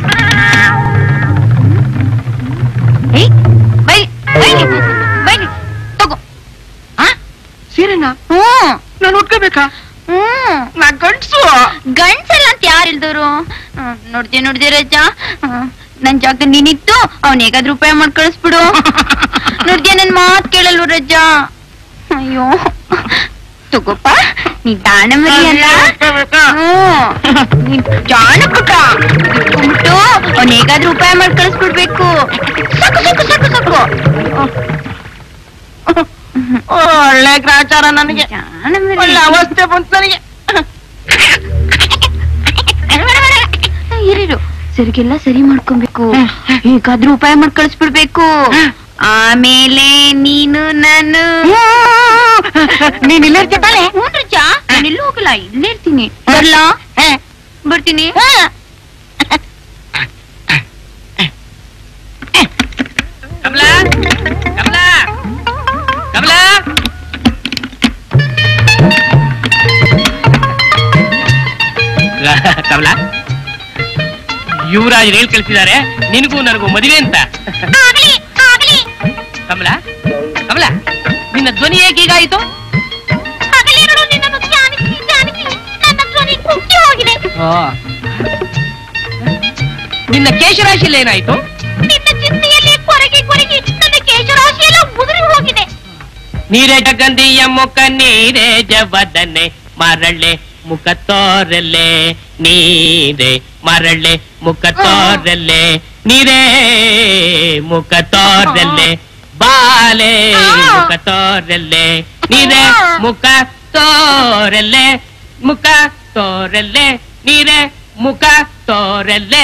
ಏಯ್ ಬೈ ಬೈಲಿ ಬೈಲಿ ತಗೋ ಸೀರೆನಾ ಹ್ಮ್ ನಾನು ಉಟ್ಕೋಬೇಕಾ ಹ್ಮ್ ನಾ ಗಂಡ್ಸು ಗಂಡ್ಸಲ್ಲ ಅಂತ ಯಾರು ಇಲ್ದವ್ರು ನೋಡ್ದೆ ನೋಡ್ದೆ ರಜ ನನ್ ಜಾಗದಲ್ಲಿ ನೀನಿತ್ತು ಅವ್ನ ಹೇಗಾದ್ರೂ ಉಪಾಯ ಮಾಡಿ ಕಳಿಸ್ಬಿಡು ನೋಡ್ದೆ ನನ್ ಮಾತ್ ಕೇಳಲ್ವ ರಜ ಅಯ್ಯೋ ತಗೋಪ್ಪ ನೀ ದಾನ ಮರಿ ಅಲ್ಲ ಹ್ಮ್ ನೀನ್ ಜಾಣ ಪುಟ್ಟ ಇಟ್ಕೊಂಡ್ಬಿಟ್ಟು ಅವ್ನ ಹೇಗಾದ್ರೂ ಉಪಾಯ ಮಾಡಿ ಕಳಿಸ್ಬಿಡ್ಬೇಕು ಸಾಕು ಸಾಕು ಸಾಕು ಸಾಕು ಒಳ್ಳೆ ಗ್ರಾಚಾರ ನನಗೆ ಜಾಣ ಮರಿ. ಒಳ್ಳೆ ಅವಸ್ಥೆ ಬಂತು ನನಗೆ ಇರಿರು ಸರಿಗೆಲ್ಲ ಸರಿ ಮಾಡ್ಕೊಬೇಕು ಹೇಗಾದ್ರೂ ಉಪಾಯ ಮಾಡಿ ಕಳಿಸ್ಬಿಡ್ಬೇಕು ಆಮೇಲೆ ನೀನು ನಾನು ನೀನ್ ಇಲ್ಲೇ ಇರ್ತೀಯ ತಾನೆ ಹ್ಞೂ ರಜ ನಾನು ಎಲ್ಲೂ ಹೋಗಲ್ಲ ಇಲ್ಲೇ ಇರ್ತೀನಿ ಬರ್ಲಾ ಬರ್ತೀನಿ ಕಮಲಾ ಕಮಲಾ ಕಮಲಾ ಕಮಲಾ ಯುವರಾಜ್ ರೇಲ್ ಕಳಿಸಿದ್ದಾರೆ ನಿನಗೂ ನನಗೂ ಮದುವೆ ಅಂತ ಆಗ್ಲಿ ಆಗ್ಲಿ ಕಮಲಾ ಕಮಲಾ ನಿನ್ನ ಧ್ವನಿ ಹೇಗೆ ಹೀಗಾಯಿತು ಹಗಲಿರುಳು ನಿನ್ನನ್ನು ಧ್ಯಾನಿಸಿ ಧ್ಯಾನಿಸಿ ನನ್ನ ಧ್ವನಿ ಕುಗ್ಗಿ ಹೋಗಿದೆ ನಿನ್ನ ಕೇಶರಾಶಿಯಲ್ಲಿ ಏನಾಯ್ತು ನಿನ್ನ ಚಿಂತೆಯಲ್ಲಿ ಕೊರಗಿ ಕೊರಗಿ ನನ್ನ ಕೇಶರಾಶಿಯೆಲ್ಲ ಉದುರಿ ಹೋಗಿದೆ ನೀರೇ ಜಗಂದಿಯ ಮುಖ ನೀರೇ ಜವದನೆ ಮರಳೆ ಮುಖ ತೋರಲೆ ನೀರೇ ಮರಳೆ ಮುಖ ತೋರಲೆ ನೀರೇ ಮುಖ ತೋರಲೆ ಬಾಲೆ ಮುಖ ತೋರಲೆ ನೀರೇ ಮುಖ ತೋರಲೆ ಮುಖ ತೋರಲೆ ನೀರೇ ಮುಖ ತೋರಲೆ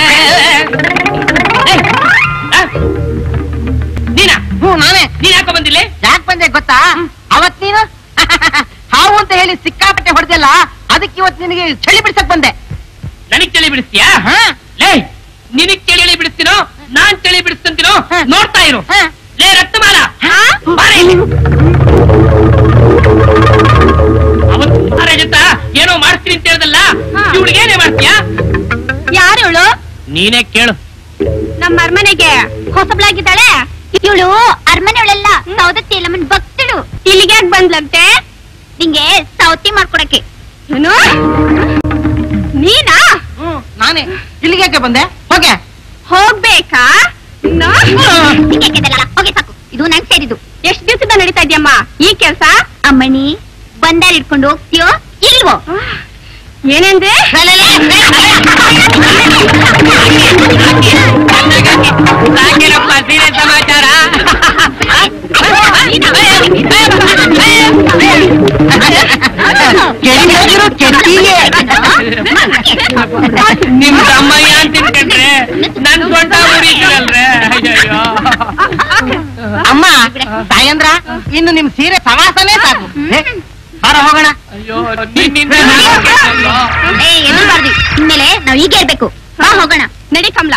ಏಯ್, ಆ? ನೀನಾ ಹ್ಞೂ ನಾನೇ ನೀನ್ ಯಾಕೋ ಬಂದಿಲ್ಲ ಯಾಕೆ ಬಂದೆ ಗೊತ್ತಾ ಅವತ್ ನೀನು ಹಾವು ಅಂತ ಹೇಳಿ ಸಿಕ್ಕಾಪಟ್ಟೆ ಹೊಡೆದಲ್ಲ ಅದಕ್ಕೆ ಇವತ್ತು ನಿನಗೆ ಚಳಿ ಬಿಡ್ಸಕ್ ಬಂದೆ ನನಗ್ ಚಳಿ ಬಿಡಿಸ್ತೀಯಾ ಹಾ ಲೇ ನಿನಗ್ ಚಳಿ ಬಿಡಿಸ್ತೀನೋ ನಾನ್ ಚಳಿ ಬಿಡಿಸ್ತಂತೀನೋ ಹಾ. ನೋಡ್ತಾ ಇರು ಹಾ. ಲೇ ರಕ್ತಮಾಲ ಹಾ? ಬಾರೆ ಇಲ್ಲಿ. ಅವತ್ತು ಮಹಾರಾಜ ಏನೋ ಮಾಡ್ತೀನಿ ಅಂತ ಹೇಳ್ದಲ್ಲ ಹಾ. ಇವಳಿಗೇನೆ ಮಾಡ್ತೀಯಾ ಯಾರು ನೀನೇ ಕೇಳು ನಮ್ಮ ಅರಮನೆಗೆ ಹೊಸಬ್ಳಾಗಿದ್ದಾಳೆ ಇವಳು ಅರಮನೆಯವಳೆಲ್ಲ ಸೌದತ್ತಿ ಎಲ್ಲಮ್ಮನ್ ಭಕ್ತಳು ಇಲ್ಲಿಗೆ ಯಾಕೆ ಬಂದ್ಲಂತೆ ನಿಂಗೆ ಸೌತಿ ಮಾಡ್ಕೊಡಕ್ಕೆ ಏನು ನೀನಾ ನಾನೇ ಇಲ್ಲಿಗೆ ಯಾಕೆ ಬಂದೆ ಹೋಗೆ ಹೋಗ್ಬೇಕಾ ಹೋಗಿ ಸಾಕು ಇದು ನಂಗ್ ಸೇರಿದು ಎಷ್ಟ್ ದಿವಸದ ನಡೀತಾ ಇದೆಯಮ್ಮ ಈ ಕೆಲ್ಸ ಅಮ್ಮಣಿ ಬಂದಾರ್ ಇಟ್ಕೊಂಡು ಹೋಗ್ತೀಯೋ ಇಲ್ವೋ ಏನೆಂದ್ರೆ ಸಾಕೇನಪ್ಪ ಸೀರೆ ಸಮಾಚಾರ ನಿಮ್ ತಮ್ಮಯ್ಯ ಅಂತ ತಿಳ್ಕೊಂಡ್ರೆ ನನ್ ಸೊಂಟ ಮುರಿತೀರಲ್ರೇ ಅಯ್ಯಯ್ಯೋ ಅಮ್ಮ ತಾಯಂದ್ರ ಇನ್ನು ನಿಮ್ ಸೀರೆ ಸವಾಸನೇ ಸಾಕು ಏ, ಬಾರ ಹೋಗೋಣ ಅಯ್ಯೋ ಎದುರ್ಬಾರ್ದು ಇನ್ಮೇಲೆ ನಾವ್ ಹೀಗೆ ಇರ್ಬೇಕು ಬಾ ಹೋಗೋಣ ನಡಿ ಕಮಲ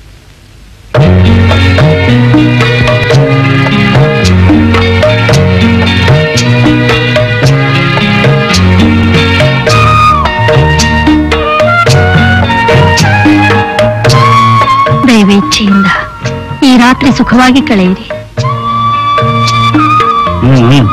ದೈವೇಚ್ಛೆಯಿಂದ ಈ ರಾತ್ರಿ ಸುಖವಾಗಿ ಕಳೆಯಿರಿ ಹ್ಮ್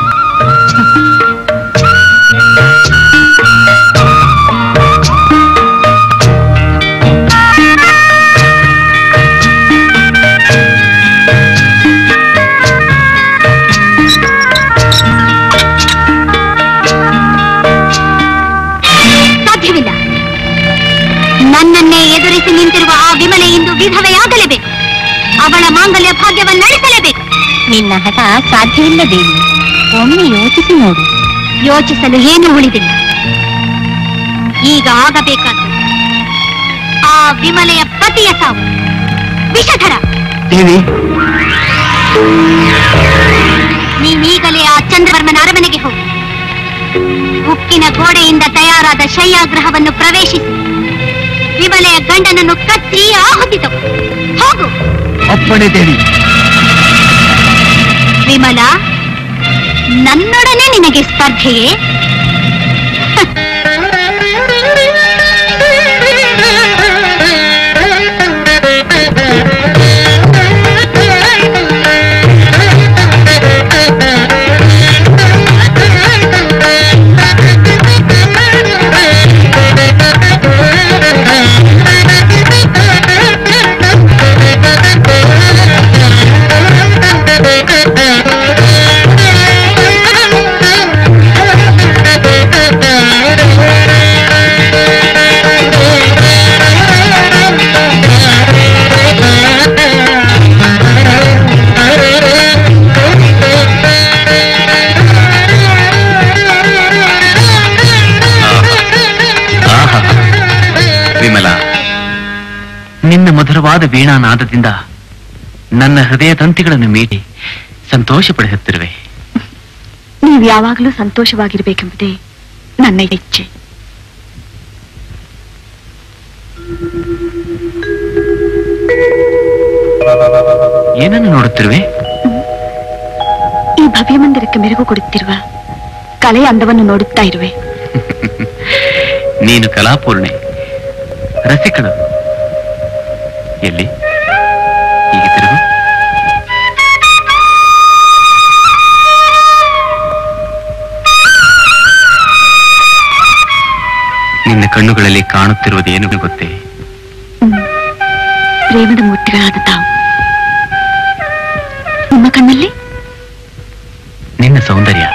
ಸಾಧ್ಯವಿಲ್ಲ ನನ್ನನ್ನೇ ಎದುರಿಸಿ ನಿಂತಿರುವ ಆ ವಿಮಲೆ ಇಂದು ವಿಧವೆಯಾಗಲೇಬೇಕು ಅವಳ ಮಾಂಗಲ್ಯ ಭಾಗ್ಯವನ್ನಳಿಸಲೇಬೇಕು ನಿನ್ನ ಹಠ ಸಾಧ್ಯವಿಲ್ಲ ದೇವಿ ಒಮ್ಮೆ ಯೋಚಿಸಿ ನೋಡು ಯೋಚಿಸಲು ಏನು ಉಳಿದಿಲ್ಲ ಈಗ ಆಗಬೇಕಾದ್ದು ಆ ವಿಮಲೆಯ ಪತಿಯ ಸಾವು ವಿಷಧರ ದೇವಿ ನೀನೀಗಲೇ ಆ ಚಂದ್ರವರ್ಮನ ಅರಮನೆಗೆ ಹೋಗು ಉಕ್ಕಿನ ಗೋಡೆಯಿಂದ ತಯಾರಾದ ಶಯ್ಯಾಗ್ರಹವನ್ನು ಪ್ರವೇಶಿಸಿ ವಿಮಲೆಯ ಗಂಡನನ್ನು ಕತ್ತಿ ಆಹುತಿ ತಗೋ ಹೋಗು ಅಪ್ಪಣೆ ದೇವಿ ವಿಮಲ ನನ್ನೊಡನೆ ನಿನಗೆ ಸ್ಪರ್ಧೆಯೇ ಆಹಾ. ವಿಮಲ ನಿನ್ನ ಮಧುರವಾದ ವೀಣಾನಾದದಿಂದ ನನ್ನ ಹೃದಯ ತಂತಿಗಳನ್ನು ಮೀಟಿ ಸಂತೋಷ ಪಡೆಯುತ್ತಿರುವೆ ನೀವು ಯಾವಾಗಲೂ ಸಂತೋಷವಾಗಿರ್ಬೇಕೆಂಬುದೇ ನನ್ನ ಇಚ್ಛೆ ಏನನ್ನು ನೋಡುತ್ತಿರುವೆ ಈ ಭವ್ಯ ಮಂದಿರಕ್ಕೆ ಮೆರುಗು ಕೊಡುತ್ತಿರುವ ಕಲೆಯ ಅಂದವನ್ನು ನೋಡುತ್ತಾ ಇರುವೆ ನೀನು ಕಲಾಪೂರ್ಣೆ ರಸಿಕಳು ಎಲ್ಲಿ ಹೀಗೆ ತಿರುಗು ನಿನ್ನ ಕಣ್ಣುಗಳಲ್ಲಿ ಕಾಣುತ್ತಿರುವುದೇನು ಗೊತ್ತೇ ಪ್ರೇಮದ ಮೂರ್ತಿಗಳಾದ ತಾವು ನಿಮ್ಮ ಕಣ್ಣಲ್ಲಿ ನಿನ್ನ ಸೌಂದರ್ಯ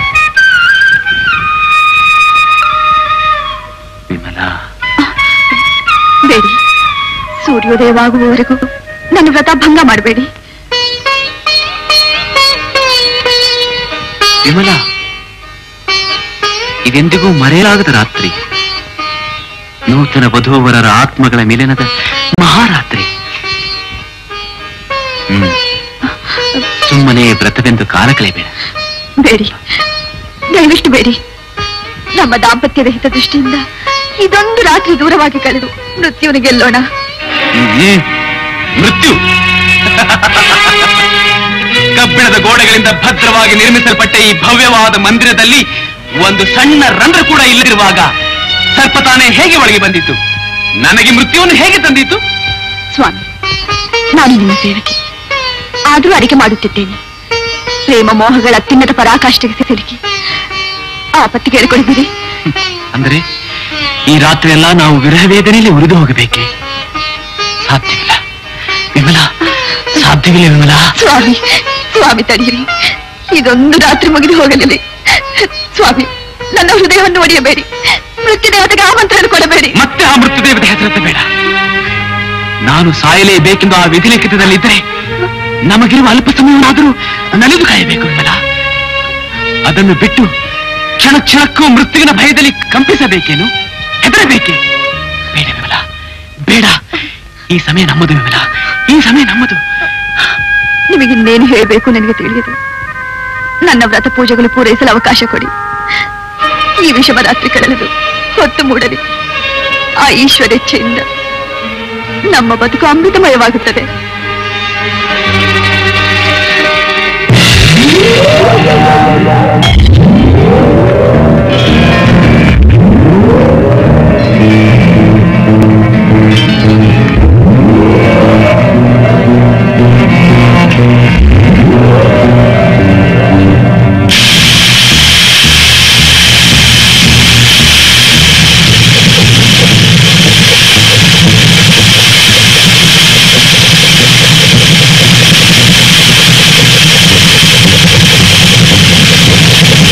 ವಿಮಲಾ ಬೇಡಿ ಸೂರ್ಯೋದಯವಾಗುವವರೆಗೂ ನನ್ನ ವ್ರತ ಭಂಗ ಮಾಡಬೇಡಿ ವಿಮಲ ಇದೆಂದಿಗೂ ಮರೆಯಲಾಗದ ರಾತ್ರಿ ನೂತನ ವಧುವರರ ಆತ್ಮಗಳ ಮಿಲನದ ಮಹಾರಾತ್ರಿ ಹ್ಮ್ ಸುಮ್ಮನೆ ವ್ರತವೆಂದು ಕಾಲ ಕಳೆಯಬೇಡ ಬೇಡಿ ದಯವಿಟ್ಟು ಬೇಡಿ ನಮ್ಮ ದಾಂಪತ್ಯದ ಹಿತದೃಷ್ಟಿಯಿಂದ ಇದೊಂದು ರಾತ್ರಿ ದೂರವಾಗಿ ಕಳೆದು ಮೃತ್ಯುವಿನ ಗೆಲ್ಲೋಣ ಹ್ಮ್. ಮೃತ್ಯು ಕಬ್ಬಿಣದ ಗೋಡೆಗಳಿಂದ ಭದ್ರವಾಗಿ ನಿರ್ಮಿಸಲ್ಪಟ್ಟ ಈ ಭವ್ಯವಾದ ಮಂದಿರದಲ್ಲಿ ಒಂದು ಸಣ್ಣ ರಂಧ್ರ ಕೂಡ ಇಲ್ಲದಿರುವಾಗ ಸರ್ಪತಾನೆ ಹೇಗೆ ಒಳಗೆ ಬಂದಿತ್ತು ನನಗೆ ಮೃತ್ಯುವನ್ನು ಹೇಗೆ ತಂದಿತ್ತು ಸ್ವಾಮಿ ನಾನು ನಿಮ್ಮ ಸೇವಕಿ ಆದರೂ ಅಡಿಗೆ ಮಾಡುತ್ತಿದ್ದೇನೆ ಪ್ರೇಮ ಮೋಹಗಳ ಅತ್ಯುನ್ನತ ಪರಾಕಾಷ್ಠೆಗೆ ಸಿಲುಕಿ ಆಪತ್ತಿಗೆ ಹೇಳಿಕೊಡಿದ್ದೀರಿ ಅಂದರೆ ಈ ರಾತ್ರಿ ಎಲ್ಲ ನಾವು ವಿರಹ ವೇದನೆಯಲ್ಲಿ ಉರಿದು ಹೋಗಬೇಕೆ ಸಾಧ್ಯವಿಲ್ಲ ವಿಮಲ ಸಾಧ್ಯವಿಲ್ಲ ವಿಮಲ ಸ್ವಾಮಿ ಸ್ವಾಮಿ ತಡೀರಿ ಇದೊಂದು ರಾತ್ರಿ ಮುಗಿದು ಹೋಗಲಿಲ್ಲ ಸ್ವಾಮಿ ನನ್ನ ಹೃದಯವನ್ನು ಒಡೆಯಬೇಡಿ ಮೃತ್ಯು ದೇವತೆಗೆ ಆಮಂತ್ರಣ ಕೊಡಬೇಡಿ ಮತ್ತೆ ಆ ಮೃತ್ಯುದೇವತೆ ಹೆಸರತ್ತೆ ಬೇಡ ನಾನು ಸಾಯಲೇಬೇಕೆಂದು ಆ ವಿಧಿಲಿಖಿತದಲ್ಲಿದ್ದರೆ ನಮಗಿರುವ ಅಲ್ಪ ಸಮಯವನ್ನಾದರೂ ನಲಿದು ಕಾಯಬೇಕು ವಿಮಲ ಅದನ್ನು ಬಿಟ್ಟು ಕ್ಷಣ ಕ್ಷಣಕ್ಕೂ ಮೃತ್ಯುವಿನ ಭಯದಲ್ಲಿ ಕಂಪಿಸಬೇಕೇನು ಹೆದರಬೇಕೆ ಬೇಡ ವಿಮಲ ಬೇಡ ಈ ಸಮಯ ನಮ್ಮದು ವಿಮಲ ಈ ಸಮಯ ನಮ್ಮದು ನಿಮಗಿನ್ನೇನು ಹೇಳಬೇಕು ನನಗೆ ತಿಳಿಯದು ನನ್ನ ವ್ರತ ಪೂಜೆಗಳು ಪೂರೈಸಲು ಅವಕಾಶ ಕೊಡಿ ಈ ವಿಷಮ ರಾತ್ರಿ ಕಳೆದು ಹೊತ್ತು ಮೂಡಲಿ ಆ ಈಶ್ವರೇಚ್ಛೆಯಿಂದ ನಮ್ಮ ಬದುಕು ಅಮೃತಮಯವಾಗುತ್ತದೆ ಿ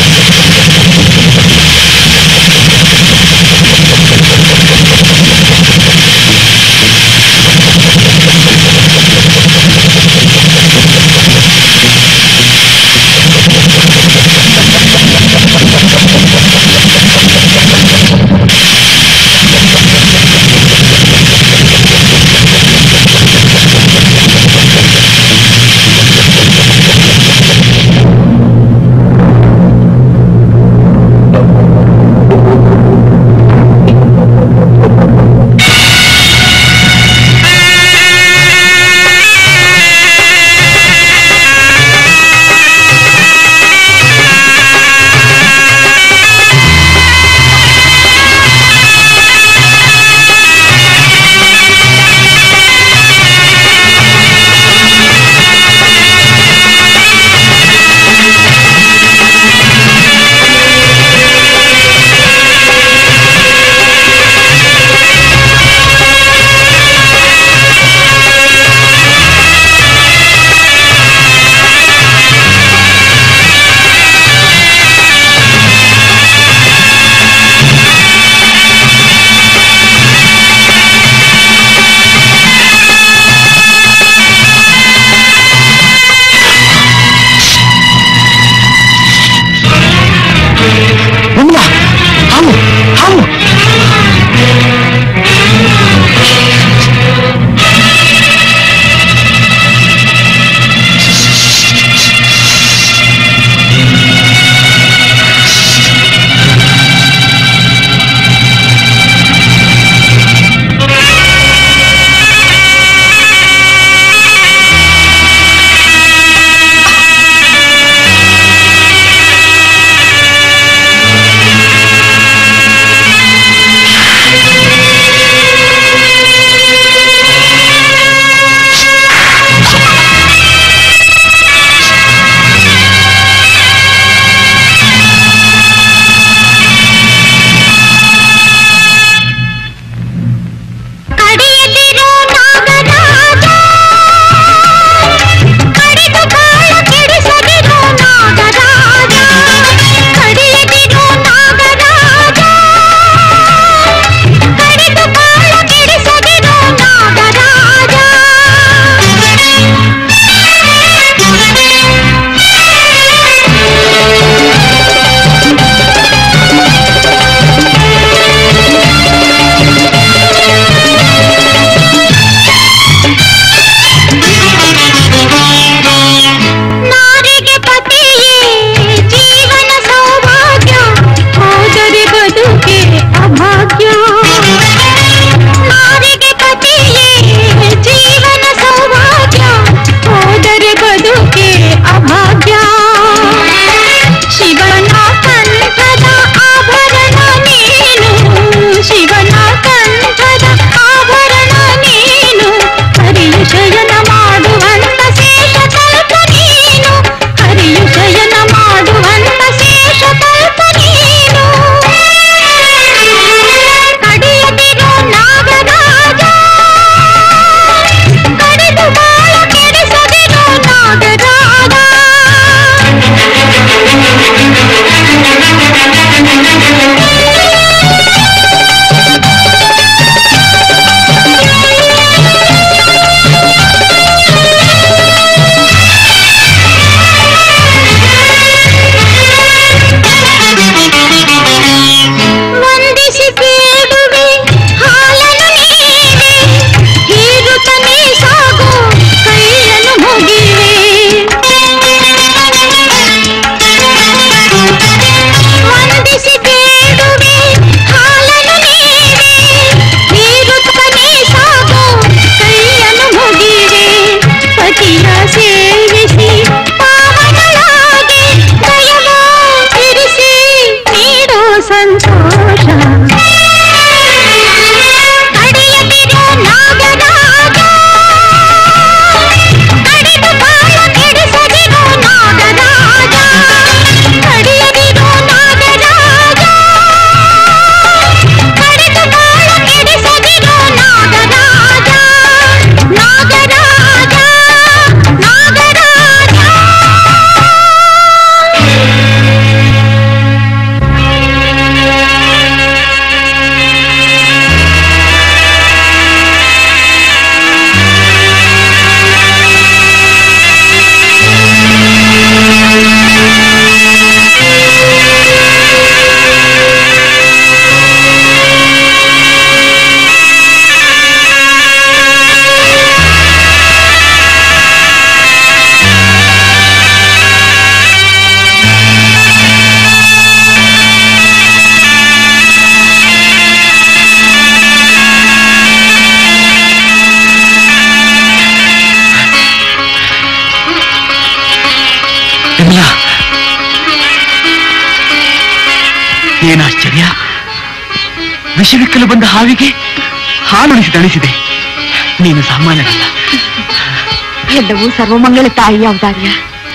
ಏನಾಶ್ಚರ್ಯ ವಿಷವಿಕ್ಕಲು ಬಂದ ಹಾವಿಗೆ ಹಾಲುಣಿಸಿ ದಣಿಸಿದೆ ನೀನು ಸಾಮಾನ್ಯನಲ್ಲ ಎಲ್ಲವೂ ಸರ್ವಮಂಗಳ ತಾಯಿಯ ಔದಾರ್ಯ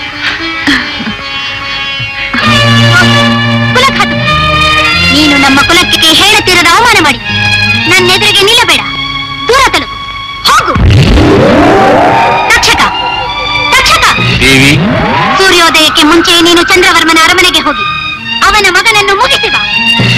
ಕುಲಘಾತು ನೀನು ನಮ್ಮ ಕುಲಕ್ಕೆ ಹೇಳುತ್ತಿರದ ಅವಮಾನ ಮಾಡಿ ನನ್ನ ಎದುರಿಗೆ ನಿಲ್ಲಬೇಡ ದೂರ ತಲುಪು ಹೋಗು ತಕ್ಷಕ ತಕ್ಷಕ ದೇವಿ ಸೂರ್ಯೋದಯಕ್ಕೆ ಮುಂಚೆ ನೀನು ಚಂದ್ರವರ್ಮನ ಅರಮನೆಗೆ ಹೋಗಿ ಅವನ ಮಗನನ್ನು ಮುಗಿಸಿ ಬಾ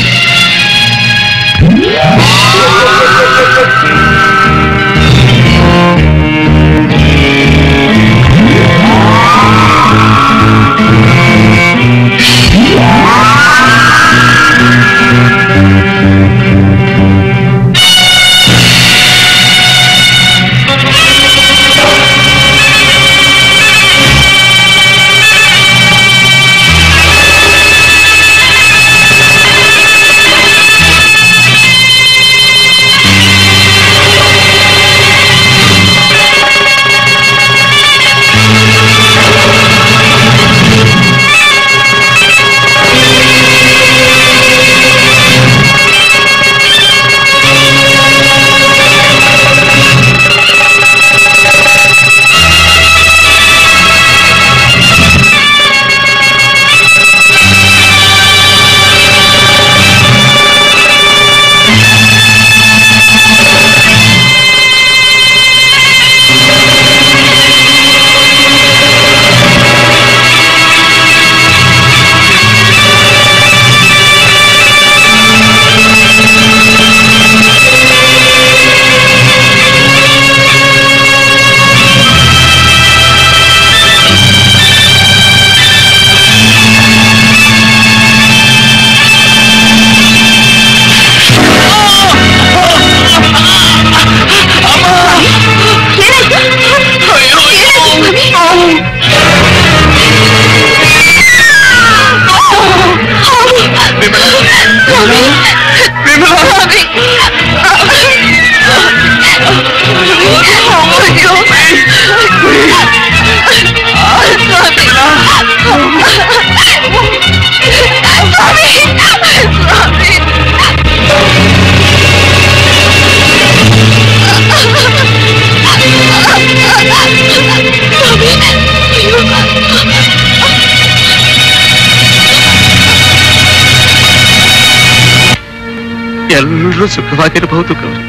ಎಲ್ಲರೂ ಸುಖವಾಗಿರಬಹುದು ಗೌರಿ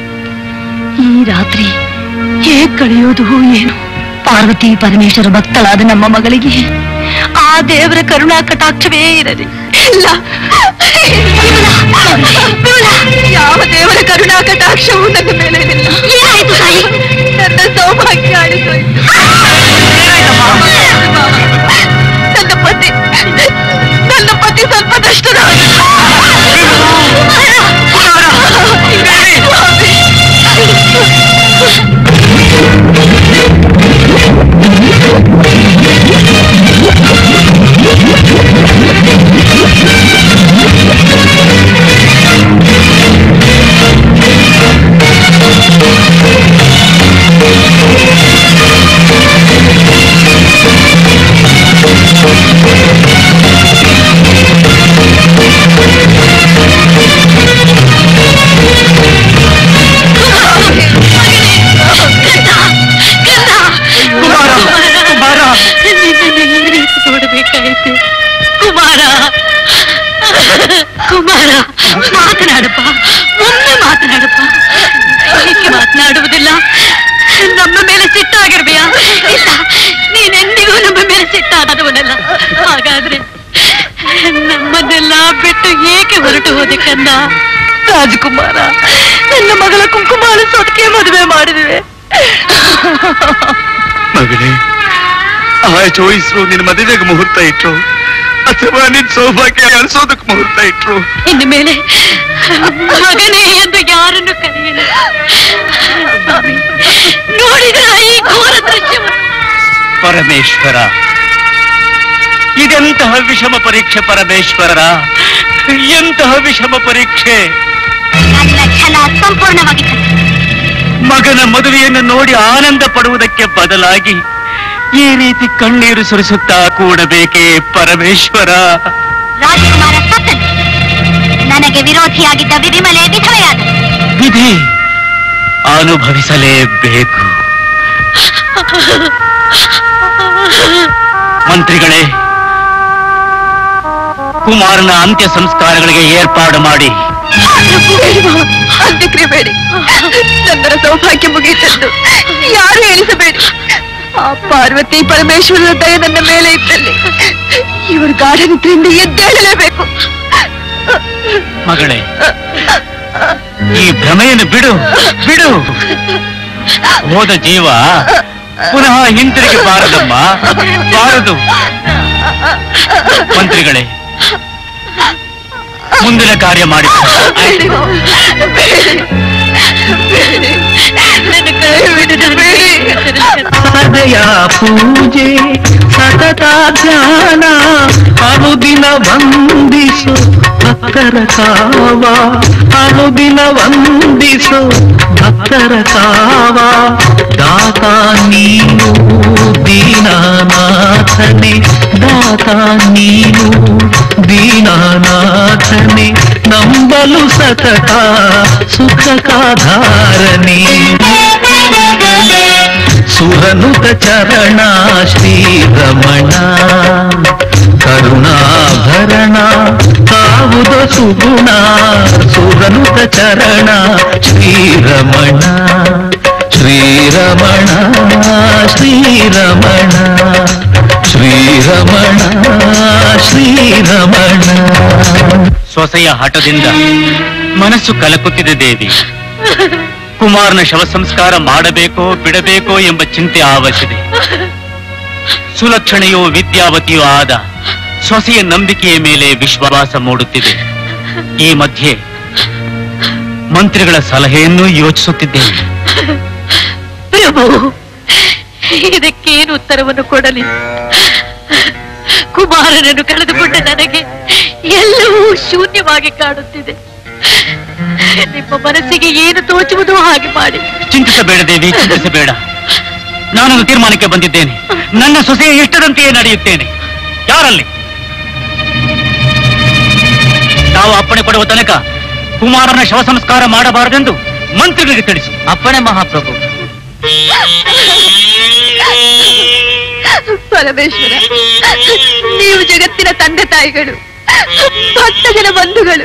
ಈ ರಾತ್ರಿ ಹೇಗ್ ಕಳೆಯೋದು ಏನು ಪಾರ್ವತಿ ಪರಮೇಶ್ವರ ಭಕ್ತಳಾದ ನಮ್ಮ ಮಗಳಿಗೆ ಆ ದೇವರ ಕರುಣಾ ಕಟಾಕ್ಷವೇ ಇರಲಿ ಇಲ್ಲ ಯಾವ ದೇವರ ಕರುಣಾ ಕಟಾಕ್ಷವೂ ನನ್ನ ಮೇಲೆ ಇಲ್ಲ ಏನಾಯ್ತು ತಾಯಿ ನನ್ನ ಸೌಭಾಗ್ಯ ಅಳಿಸೋಯ್ತು ನನ್ನ ಪತಿ ನನ್ನ ಪತಿ ಸ್ವಲ್ಪ ನಷ್ಟದ ನೋಡಬೇಕಾಯ್ತು ಕುಮಾರ ಕುಮಾರ ಮಾತನಾಡಪ್ಪ ಒಮ್ಮೆ ಮಾತನಾಡಪ್ಪ ಏಕೆ ಮಾತನಾಡುವುದಿಲ್ಲ ನಮ್ಮ ಮೇಲೆ ಸಿಟ್ಟಾಗಿರ್ಬೇಯಾ ಇಲ್ಲ ನೀನೆಂದಿಗೂ ನಮ್ಮ ಮೇಲೆ ಸಿಟ್ಟಾದವನಲ್ಲ ಹಾಗಾದ್ರೆ ನಮ್ಮನ್ನೆಲ್ಲ ಬಿಟ್ಟು ಏಕೆ ಹೊರಟು ಹೋದೆ ಕಂದ ರಾಜಕುಮಾರ ನನ್ನ ಮಗಳ ಕುಂಕುಮ ಅಳಿಸೋದಕ್ಕೆ ಮದುವೆ ಮಾಡಿದಿವೆ ಮಗಳೇ ಆ ಚೋಯಿಸ್ರು ನಿನ್ನ ಮದುವೆಗೆ ಮುಹೂರ್ತ ಇಟ್ರು ಅಥವಾ ನಿನ್ ಸೌಭಾಗ್ಯ ಅಳಿಸೋದಕ್ಕೆ ಮುಹೂರ್ತ ಇಟ್ರು ಇನ್ನು ಮೇಲೆ ಮಗನೇ ಎಂದು ಯಾರನ್ನು ಕರೆಯಲು ಸ್ವಾಮಿ, ನೋಡಿದ ಈ ಘೋರ ದೃಶ್ಯವನ್ನು ಪರಮೇಶ್ವರ ಇದೆಂತಹ ವಿಷಮ ಪರೀಕ್ಷೆ ಪರಮೇಶ್ವರ ಎಂತಹ ವಿಷಮ ಪರೀಕ್ಷೆ ನನ್ನ ಛಲ ಸಂಪೂರ್ಣವಾಗಿತ್ತು ಮಗನ ಮದುವೆಯನ್ನು ನೋಡಿ ಆನಂದ ಪಡುವುದಕ್ಕೆ ಬದಲಾಗಿ ಈ ರೀತಿ ಕಣ್ಣೀರು ಸುರಿಸುತ್ತಾ ಕೂಡಬೇಕೇ ಪರಮೇಶ್ವರ ರಾಜಕುಮಾರ ಸತ್ತನು ನನಗೆ ವಿರೋಧಿಯಾಗಿದ್ದ ವಿಮಲೆ ವಿಧವೆಯಾದ ವಿಧಿ ಅನುಭವಿಸಲೇಬೇಕು ಮಂತ್ರಿಗಳೇ ಕುಮಾರನ ಅಂತ್ಯ ಸಂಸ್ಕಾರಗಳಿಗೆ ಏರ್ಪಾಡು ಮಾಡಿ ಅಂತ್ಯಕ್ರಿಯೆ ಬೇಡಿ ಚಂದನ ಸೌಭಾಗ್ಯ ಮುಗಿಯಿತದ್ದು ಯಾರು ಹೇಳಿಸಬೇಡಿ ಆ ಪಾರ್ವತಿ ಪರಮೇಶ್ವರನ ದಯ ನನ್ನ ಮೇಲೆ ಇದ್ದಲ್ಲಿ ಇವರು ಗಾಢ ನಿದ್ರೆಯಿಂದ ಎದ್ದೇಳಲೇಬೇಕು ಮಗಳೇ ಈ ಭ್ರಮೆಯನ್ನು ಬಿಡು ಬಿಡು ಹೋದ ಜೀವ ಪುನಃ ಹಿಂತಿರುಗಿ ಬಾರದಮ್ಮ ಬಾರದು ಮಂತ್ರಿಗಳೇ ಮುಂದಿನ ಕಾರ್ಯ ಮಾಡಿ ಬೇಡಿ ಬೇಡಿ ಬೇಡಿ ನನ್ನ ಕೈ ಬಿಡದು ಬೇಡಿ ಸದಯ ಪೂಜೆ ಸತತ ಧ್ಯಾನ ಅನುದಿನ ವಂದಿಸು ಭಕ್ತರ ಕಾವ ಅನುದಿನ ವಂದಿಸು ಭಕ್ತರ ಕಾವ ದಾತ ನೀನು ದೀನಾನಾಥನೆ ದಾತ ನೀನು ದೀನಾನಾಥನೆ ನಂಬಲು ಸತತ ಸುಖಕಾಧಾರನೆ ಸುರನುತ ಚರಣ ಶ್ರೀರಮಣ ಕರುಣಾಭರಣ ಕಾವುದ ಸುಗುಣ ಸುರನುತ ಚರಣ ಶ್ರೀರಮಣ ಶ್ರೀರಮಣ ಶ್ರೀರಮಣ ಶ್ರೀರಮಣ ಶ್ರೀರಮಣ ಸೊಸೆಯ ಹಠದಿಂದ ಮನಸ್ಸು ಕಲಕುತ್ತಿದೆ ದೇವಿ ಕುಮಾರನ ಶವ ಸಂಸ್ಕಾರ ಮಾಡಬೇಕೋ ಬಿಡಬೇಕೋ ಎಂಬ ಚಿಂತೆ ಆವರಿಸಿದೆ ಸುಲಕ್ಷಣೆಯೋ ವಿದ್ಯಾವತಿಯೂ ಆದ ಸೊಸೆಯ ನಂಬಿಕೆಯ ಮೇಲೆ ವಿಶ್ವಾಸ ಮೂಡುತ್ತಿದೆ ಈ ಮಧ್ಯೆ ಮಂತ್ರಿಗಳ ಸಲಹೆಯನ್ನು ಯೋಚಿಸುತ್ತಿದ್ದೇನೆ ಪ್ರಭು ಇದಕ್ಕೇನು ಉತ್ತರವನ್ನು ಕೊಡಲಿ ಕುಮಾರನನ್ನು ಕಳೆದುಕೊಂಡ ನನಗೆ ಎಲ್ಲವೂ ಶೂನ್ಯವಾಗಿ ಕಾಣುತ್ತಿದೆ ನಿಮ್ಮ ಮನಸ್ಸಿಗೆ ಏನು ತೋಚುವುದೋ ಹಾಗೆ ಮಾಡಿ ಚಿಂತಿಸಬೇಡ ದೇವಿ ಚಿಂತಿಸಬೇಡ ನಾನೊಂದು ತೀರ್ಮಾನಕ್ಕೆ ಬಂದಿದ್ದೇನೆ ನನ್ನ ಸೊಸೆಯ ಇಷ್ಟದಂತೆಯೇ ನಡೆಯುತ್ತೇನೆ ಯಾರಲ್ಲಿ ತಾವು ಅಪ್ಪಣೆ ಕೊಡುವ ತನಕ ಕುಮಾರನ ಶವ ಸಂಸ್ಕಾರ ಮಾಡಬಾರದೆಂದು ಮಂತ್ರಿಗಳಿಗೆ ತಿಳಿಸು ಅಪ್ಪಣೆ ಮಹಾಪ್ರಭು ಪರಮೇಶ್ವರ ನೀವು ಜಗತ್ತಿನ ತಂದೆ ತಾಯಿಗಳು ಭಕ್ತಜನ ಬಂಧುಗಳು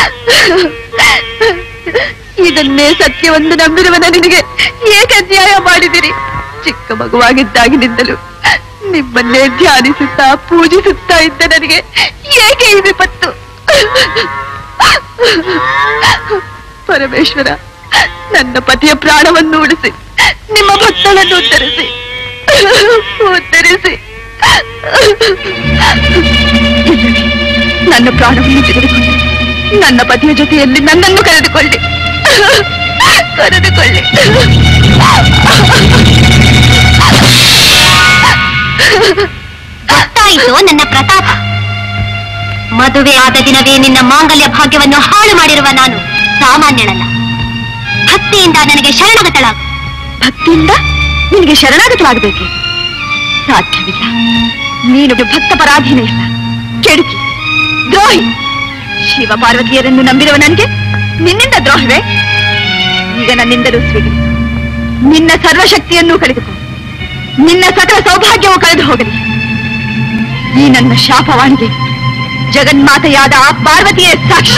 ಇದನ್ನೇ ಸತ್ಯವೆಂದು ನಂಬಿರುವ ನಿನಗೆ ಏಕೆ ಅನ್ಯಾಯ ಮಾಡಿದಿರಿ ಚಿಕ್ಕ ಮಗುವಾಗಿದ್ದಾಗಿನಿಂದಲೂ ನಿಮ್ಮನ್ನೇ ಧ್ಯಾನಿಸುತ್ತಾ ಪೂಜಿಸುತ್ತಾ ಇದ್ದ ನನಗೆ ಏಕೆ ಈ ವಿಪತ್ತು ಪರಮೇಶ್ವರ ನನ್ನ ಪತಿಯ ಪ್ರಾಣವನ್ನು ಉಳಿಸಿ ನಿಮ್ಮ ಭಕ್ತಳನ್ನು ಉತ್ತರಿಸಿ ಉತ್ತರಿಸಿ ಇಲ್ಲವೇ ನನ್ನ ಪ್ರಾಣವನ್ನು ತೆಗೆದುಕೊಂಡು ನನ್ನ ಪತಿಯ ಜೊತೆಯಲ್ಲಿ ನನ್ನನ್ನು ಕರೆದುಕೊಳ್ಳಿ ಕರೆದುಕೊಳ್ಳಿ ಗೊತ್ತಾಯಿತು ನನ್ನ ಪ್ರತಾಪ ಮದುವೆ ಆದ ದಿನವೇ ನಿನ್ನ ಮಾಂಗಲ್ಯ ಭಾಗ್ಯವನ್ನು ಹಾಳು ಮಾಡಿರುವ ನಾನು ಸಾಮಾನ್ಯಳಲ್ಲ ಭಕ್ತಿಯಿಂದ ನನಗೆ ಶರಣಗತಳಾಗು ಭಕ್ತಿಯಿಂದ ನಿನಗೆ ಶರಣಾಗತವಾಗಬೇಕೆ ಸಾಧ್ಯವಿಲ್ಲ ನೀನು ಭಕ್ತ ಪರಾಧೀನ ಇಲ್ಲ ಕೆಡುಕಿ ದ್ರೋಹಿ ಶಿವ ಪಾರ್ವತಿಯರನ್ನು ನಂಬಿರುವ ನನಗೆ ನಿನ್ನಿಂದ ದ್ರೋಹವೇ ಈಗ ನನ್ನಿಂದಲೂ ಸ್ವೀಕರಿಸು ನಿನ್ನ ಸರ್ವಶಕ್ತಿಯನ್ನು ಕಳೆದುಕೋ ನಿನ್ನ ಸಕಲ ಸೌಭಾಗ್ಯವು ಕಳೆದು ಹೋಗಲಿ ಈ ನನ್ನ ಶಾಪವಾಣಿಗೆ ಜಗನ್ಮಾತೆಯಾದ ಆ ಪಾರ್ವತಿಯೇ ಸಾಕ್ಷಿ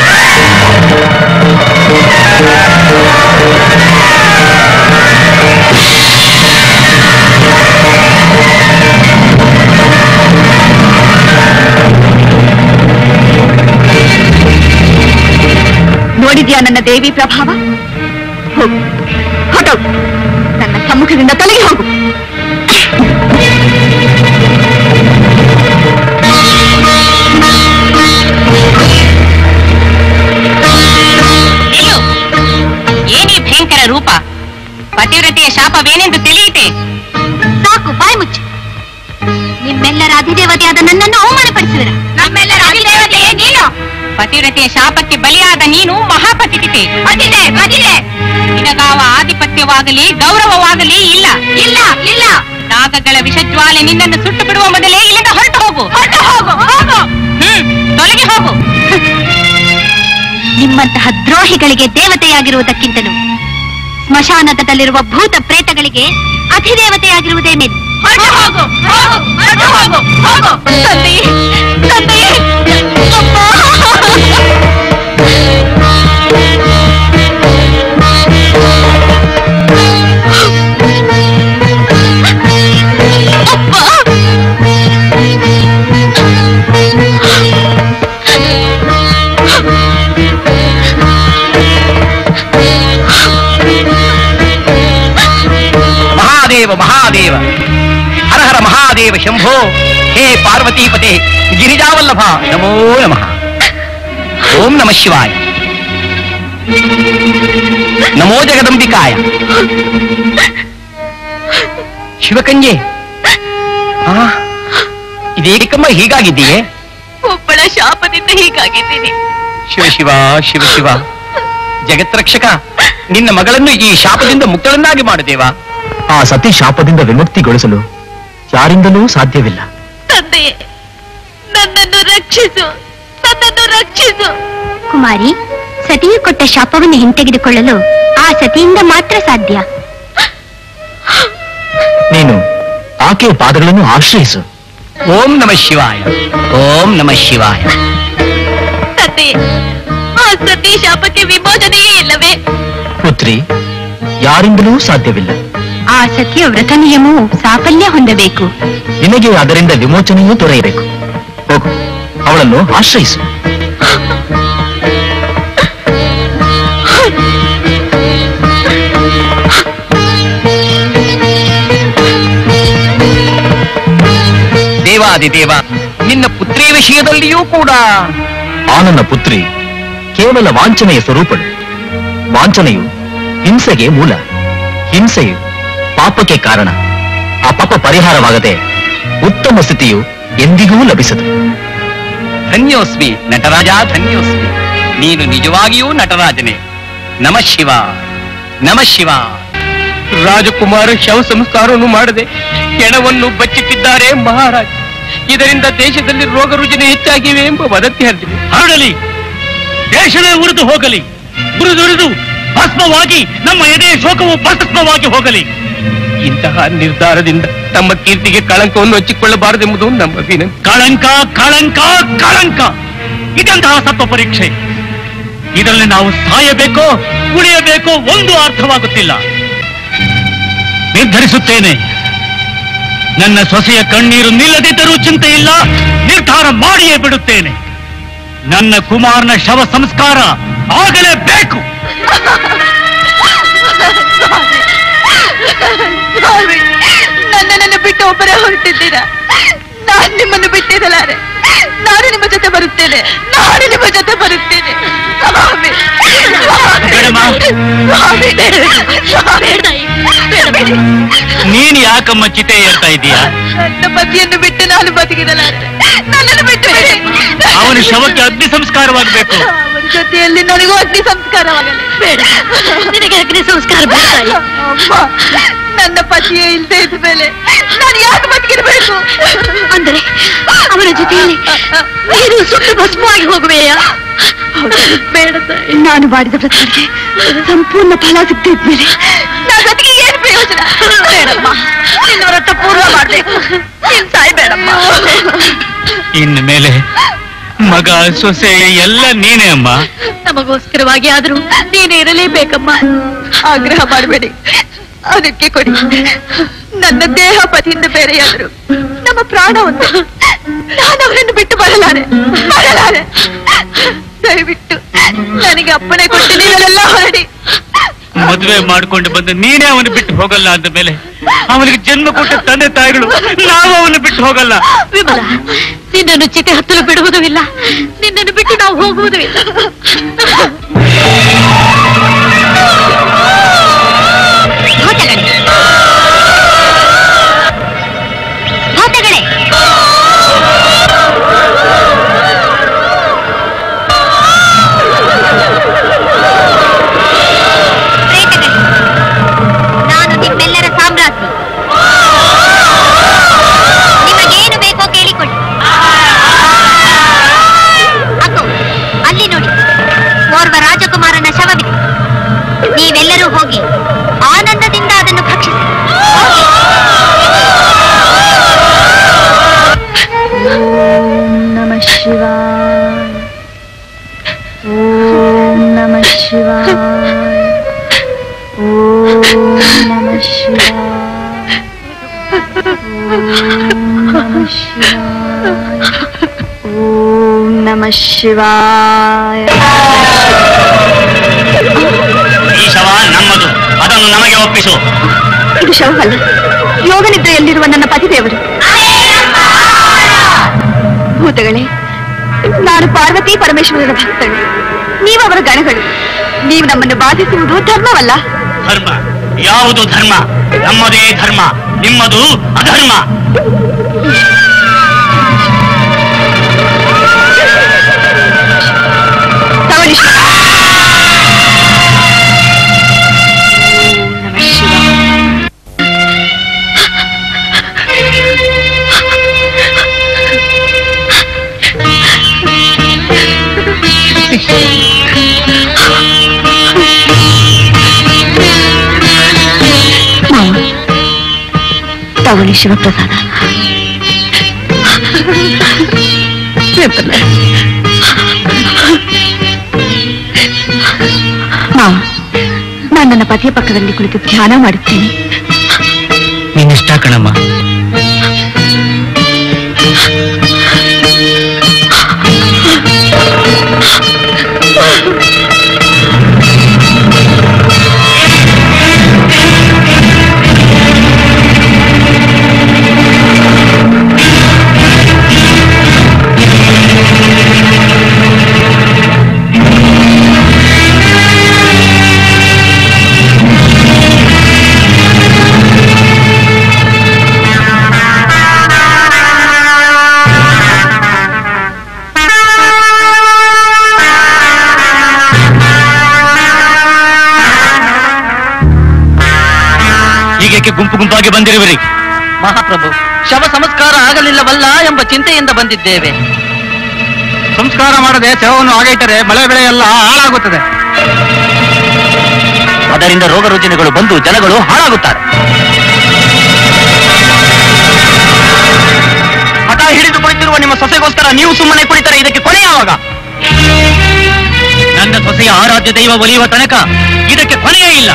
ನೋಡಿದ್ಯಾ ನನ್ನ ದೇವಿ ಪ್ರಭಾವ ಹೋಗು ಹೊರಟೋಗು ನನ್ನ ಸಮ್ಮುಖದಿಂದ ತೊಲಗಿ ಹೋಗು ನಿಲ್ಲು. ಏನೇ ಭಯಂಕರ ರೂಪ ಪತಿವ್ರತೆಯ ಶಾಪವೇನೆಂದು ತಿಳಿಯಿತೆ ಸಾಕು ಬಾಯಿ ಮುಚ್ಚು ನಿಮ್ಮೆಲ್ಲರ ಅಧಿದೇವತೆಯಾದ ನನ್ನನ್ನು ಅವಮಾನಪಡಿಸಿದರ ನಮ್ಮೆಲ್ಲರ ಅಧಿದೇವತೆಯೇ ನೀನು ಪತಿವ್ರತೆಯ ಶಾಪಕ್ಕೆ ಬಲಿಯಾದ ನೀನು ಮಹಾಪತಿತೆ ಪತಿತೆ ಪತಿತೆ ನಿನಗಾವ ಆಧಿಪತ್ಯವಾಗಲಿ ಗೌರವವಾಗಲಿ ಇಲ್ಲ ಇಲ್ಲ ಇಲ್ಲ ನಾಗಗಳ ವಿಷಜ್ವಾಲೆ ನಿನ್ನನ್ನು ಸುಟ್ಟು ಬಿಡುವ ಮೊದಲೇ ಇಲ್ಲಿಂದ ಹೊರಟು ಹೋಗು ಹೊರಟು ಹೋಗು ಹೋಗು ಹ್ಮ್ ತೊಲಗಿ ಹೋಗು ನಿಮ್ಮಂತಹ ದ್ರೋಹಿಗಳಿಗೆ ದೇವತೆಯಾಗಿರುವುದಕ್ಕಿಂತಲೂ ಸ್ಮಶಾನದಲ್ಲಿರುವ ಭೂತ ಪ್ರೇತಗಳಿಗೆ ಅಧಿದೇವತೆಯಾಗಿರುವುದೇ ಮೇಲು ತಂದೆಯೇ, ತಂದೆಯೇ, ಮಹಾದೇವ ಮಹಾದೇವ ಹರ ಹರ ಮಹಾದೇವ ಶಂಭೋ ಹೇ ಪಾರ್ವತೀಪತೆ ಗಿರಿಜಾವಲ್ಲಭ ನಮೋ ನಮಃ ಓಂ ನಮ ಶಿವಾಯ ನಮೋ ಜಗದಂಬಿಕಾಯ ಶಿವಕನ್ಯೆ ಆ, ಇದೇಕಮ್ಮ ಹೀಗಾಗಿದ್ದೀಯೇ ಒಬ್ಬಳ ಶಾಪದಿಂದ ಹೀಗಾಗಿದ್ದೀನಿ ಶಿವ ಶಿವ ಶಿವ ಶಿವ ಜಗತ್ರಕ್ಷಕ ನಿನ್ನ ಮಗಳನ್ನು ಈ ಶಾಪದಿಂದ ಮುಕ್ತಳನ್ನಾಗಿ ಮಾಡುದೇವಾ ಆ ಸತಿ ಶಾಪದಿಂದ ವಿಮುಕ್ತಿಗೊಳಿಸಲು ಯಾರಿಂದಲೂ ಸಾಧ್ಯವಿಲ್ಲ ತಂದೆಯೇ ನನ್ನನ್ನು ರಕ್ಷಿಸು ನನ್ನನ್ನು ರಕ್ಷಿಸು ಕುಮಾರಿ ಸತಿಯು ಕೊಟ್ಟ ಶಾಪವನ್ನು ಹಿಂತೆಗೆದುಕೊಳ್ಳಲು ಆ ಸತಿಯಿಂದ ಮಾತ್ರ ಸಾಧ್ಯ ನೀನು ಆಕೆಯ ಪಾದಗಳನ್ನು ಆಶ್ರಯಿಸು ಓಂ ನಮ ಶಿವಾಯ ಓಂ ನಮ ಶಿವಾಯ ತಂದೆಯೇ ಆ ಸತಿ ಶಾಪಕ್ಕೆ ವಿಮೋಚನೆಯೇ ಇಲ್ಲವೇ ಪುತ್ರಿ ಯಾರಿಂದಲೂ ಸಾಧ್ಯವಿಲ್ಲ ಆ ಸತಿಯ ವ್ರತ ನಿಯಮವು ಸಾಫಲ್ಯ ಹೊಂದಬೇಕು ನಿನಗೆ ಅದರಿಂದ ವಿಮೋಚನೆಯೂ ದೊರೆಯಬೇಕು ಹೋಗು ಅವಳನ್ನು ಆಶ್ರಯಿಸು ದೇವಾದಿದೇವ ನಿನ್ನ ಪುತ್ರಿ ವಿಷಯದಲ್ಲಿಯೂ ಕೂಡ ಆ ನನ್ನ ಪುತ್ರಿ ಕೇವಲ ವಾಂಛನೆಯ ಸ್ವರೂಪಳು ವಾಂಛನೆಯು ಹಿಂಸೆಗೆ ಮೂಲ ಹಿಂಸೆಯು ಪಾಪಕ್ಕೆ ಕಾರಣ ಆ ಪಾಪ ಪರಿಹಾರವಾಗದೆ ಉತ್ತಮ ಸ್ಥಿತಿಯು ಎಂದಿಗೂ ಲಭಿಸದು ಧನ್ಯೋಸ್ಮಿ ನಟರಾಜ ಧನ್ಯೋಸ್ಮಿ ನೀನು ನಿಜವಾಗಿಯೂ ನಟರಾಜನೇ ನಮ ಶಿವ ನಮ ಶಿವ ರಾಜಕುಮಾರ ಶವ ಸಂಸ್ಕಾರವನ್ನು ಮಾಡದೆ ಹೆಣವನ್ನು ಬಚ್ಚಿಟ್ಟಿದ್ದಾರೆ ಮಹಾರಾಜ ಇದರಿಂದ ದೇಶದಲ್ಲಿ ರೋಗ ರುಜಿನ ಹೆಚ್ಚಾಗಿವೆ ಎಂಬ ವದಂತಿ ಹರಡಿದೆ ಹರಡಲಿ ದೇಶವೇ ಉರಿದು ಹೋಗಲಿ ಉರಿದುರಿದು ಭಸ್ಮವಾಗಿ ನಮ್ಮ ಎದೆಯ ಶೋಕವು ಭಸ್ಮವಾಗಿ ಹೋಗಲಿ ಇಂತಹ ನಿರ್ಧಾರದಿಂದ ತಮ್ಮ ಕೀರ್ತಿಗೆ ಕಳಂಕವನ್ನು ಹಚ್ಚಿಕೊಳ್ಳಬಾರದೆಂಬುದು ನಮ್ಮ ವಿನಂತಿ ಕಳಂಕ ಕಳಂಕ ಕಳಂಕ ಇದಂತಹ ಸತ್ವ ಪರೀಕ್ಷೆ ಇದರಲ್ಲಿ ನಾವು ಸಾಯಬೇಕೋ ಉಳಿಯಬೇಕೋ ಒಂದು ಅರ್ಥವಾಗುತ್ತಿಲ್ಲ ನಿರ್ಧರಿಸುತ್ತೇನೆ ನನ್ನ ಸೊಸೆಯ ಕಣ್ಣೀರು ನಿಲ್ಲದಿದ್ದರೂ ಚಿಂತೆ ಇಲ್ಲ ನಿರ್ಧಾರ ಮಾಡಿಯೇ ಬಿಡುತ್ತೇನೆ ನನ್ನ ಕುಮಾರನ ಶವ ಸಂಸ್ಕಾರ ಆಗಲೇಬೇಕು ಸ್ವಾಮಿ ನನ್ನನ್ನು ಬಿಟ್ಟು ಒಬ್ಬರೇ ಹೊರಟಿದ್ದೀರಾ ನಾನು ನಿಮ್ಮನ್ನು ಬಿಟ್ಟಿರಲಾರೆ ನಾನು ನಿಮ್ಮ ಜೊತೆ ಬರುತ್ತೇನೆ ನಾನು ನಿಮ್ಮ ಜೊತೆ ಬರುತ್ತೇನೆ ಸ್ವಾಮಿ ಸ್ವಾಮಿ ಸ್ವಾಮಿ ಸ್ವಾಮಿ ನೀನ್ ಯಾಕಮ್ಮ ಚಿತೆ ಏರ್ತಾ ಇದೀಯಾ ನನ್ನ ಪತಿಯನ್ನು ಬಿಟ್ಟು ನಾನು ಬದುಕಿರಲಾರೆ ನನ್ನನ್ನು ಬಿಟ್ಟು ಬಿಡಿ. ಅವನ ಶವಕ್ಕೆ ಅಗ್ನಿ ಸಂಸ್ಕಾರವಾಗಬೇಕು ಅವನ ಜೊತೆಯಲ್ಲಿ ನನಗೂ ಅಗ್ನಿ ಸಂಸ್ಕಾರವಾಗಲಿ ಬೇಡ ನಿನಗೆ ಅಗ್ನಿ ಸಂಸ್ಕಾರ ಬೇಡ ಅಮ್ಮ ನನ್ನ ಪತಿಯೇ ಇಲ್ಲದೆ ಇದ್ದ ಮೇಲೆ ನಾನು ಯಾಕೆ ಬದುಕಿರಬೇಕು ಅಂದರೆ ಅವನ ಜೊತೆಯಲ್ಲಿ ನೀನು ಸುಟ್ಟು ಭಸ್ಮವಾಗಿ ಹೋಗುವೆಯಾ ಬೇಡ ತಾಯಿ ನಾನು ಮಾಡಿದ ವ್ರತಕ್ಕೆ ಸಂಪೂರ್ಣ ಫಲ ಸಿಗ್ತಿದ್ಮೇಲೆ ನನ್ನ ಜೊತೆಗೆ ಏನು ಪ್ರಯೋಜನ ಬೇಡಮ್ಮ ನಿನ್ನ ವ್ರತ ಪೂರ್ಣ ಮಾಡ್ಬೇಕು ನೀನ್ ಸಾಯ್ಬೇಡಮ್ಮ ಇನ್ನು ಮೇಲೆ ಮಗ ಸೊಸೆ ಎಲ್ಲ ನೀನೇ ಅಮ್ಮ ನಮಗೋಸ್ಕರವಾಗಿ ಆದ್ರೂ ನೀನೇ ಇರಲೇಬೇಕಮ್ಮ ಆಗ್ರಹ ಮಾಡಬೇಡಿ ಅದಕ್ಕೆ ಕೊಡಿ ನನ್ನ ದೇಹ ಪತಿಯಿಂದ ಬೇರೆಯಾದ್ರು ನಮ್ಮ ಪ್ರಾಣ ಒಂದು ನಾನು ಅವರನ್ನು ಬಿಟ್ಟು ಬರಲಾರೆ ಬರಲಾರೆ ದಯವಿಟ್ಟು ನನಗೆ ಅಪ್ಪಣೆ ಕೊಟ್ಟು ನೀವೆಲ್ಲ ಹೊರಡಿ ಮದುವೆ ಮಾಡ್ಕೊಂಡು ಬಂದು ನೀನೇ ಅವನು ಬಿಟ್ಟು ಹೋಗಲ್ಲ ಅಂದ ಮೇಲೆ ಅವನಿಗೆ ಜನ್ಮ ಕೊಟ್ಟ ತಂದೆ ತಾಯಿಗಳು ನಾವು ಅವನು ಬಿಟ್ಟು ಹೋಗಲ್ಲ ವಿಮಲ ನಿನ್ನನ್ನು ಚಿತೆ ಹತ್ತಲು ಬಿಡುವುದೂ ಇಲ್ಲ ನಿನ್ನನ್ನು ಬಿಟ್ಟು ನಾವು ಹೋಗುವುದೂ ಇಲ್ಲ ಭೂತಗಳೇ ಪ್ರೇತಗಳೇ ನಾನು ನಿಮ್ಮೆಲ್ಲರ ಸಾಮ್ರಾಜ್ಞಿ ನಿಮಗೇನು ಬೇಕೋ ಕೇಳಿಕೊಳ್ಳಿ ಅಕ್ಕೋ ಅಲ್ಲಿ ನೋಡಿ ಓರ್ವ ಓಂ ನಮ ಶಿವಾಯ ಈ ಶವ ನಮ್ಮದು ಅದನ್ನು ನಮಗೆ ಒಪ್ಪಿಸು ಇದು ಶವವಲ್ಲ ಯೋಗ ನಿದ್ರೆಯಲ್ಲಿರುವ ನನ್ನ ಪತಿದೇವರು ಭೂತಗಳೇ ನಾನು ಪಾರ್ವತಿ ಪರಮೇಶ್ವರರ ಭಕ್ತಳು ನೀವು ಅವರ ಗಣಗಳು ನೀವು ನಮ್ಮನ್ನು ಬಾಧಿಸುವುದು ಧರ್ಮವಲ್ಲ ಧರ್ಮ ಯಾವುದು ಧರ್ಮ ನಮ್ಮದೇ ಧರ್ಮ ನಿಮ್ಮದು ಅಧರ್ಮ ತಗೊಳ್ಳಿ ಶಿವ. ಮಾವ ತಗೊಳ್ಳಿ ಶಿವಪ್ರಸಾದ ಮಾವ ನಾನು ನನ್ನ ಪತಿಯ ಪಕ್ಕದಲ್ಲಿ ಕುಳಿತು ಧ್ಯಾನ ಮಾಡುತ್ತೇನೆ ನಿನ್ನಿಷ್ಟ ಕಣಮ್ಮ ಹೀಗೇಕೆ ಗುಂಪು ಗುಂಪಾಗಿ ಬಂದಿರುವಿರಿ ಮಹಾಪ್ರಭು ಶವ ಸಂಸ್ಕಾರ ಆಗಲಿಲ್ಲವಲ್ಲ ಎಂಬ ಚಿಂತೆಯಿಂದ ಬಂದಿದ್ದೇವೆ ಸಂಸ್ಕಾರ ಮಾಡದೆ ಶವವನ್ನು ಆಗೈತರೆ ಮಳೆ ಬೆಳೆ ಎಲ್ಲ ಹಾಳಾಗುತ್ತದೆ ಅದರಿಂದ ರೋಗ ರುಜಿನಗಳು ಬಂದು ಜನಗಳು ಹಾಳಾಗುತ್ತಾರೆ ಹಠ ಹಿಡಿದು ಕುಳಿತಿರುವ ನಿಮ್ಮ ಸೊಸೆಗೋಸ್ಕರ ನೀವು ಸುಮ್ಮನೆ ಕುಳಿತರೆ ಇದಕ್ಕೆ ಕೊನೆ ಯಾವಾಗ ನನ್ನ ಸೊಸೆಯ ಆರಾಧ್ಯ ದೈವ ಒಲಿಯುವ ತನಕ ಇದಕ್ಕೆ ಕೊನೆಯೇ ಇಲ್ಲ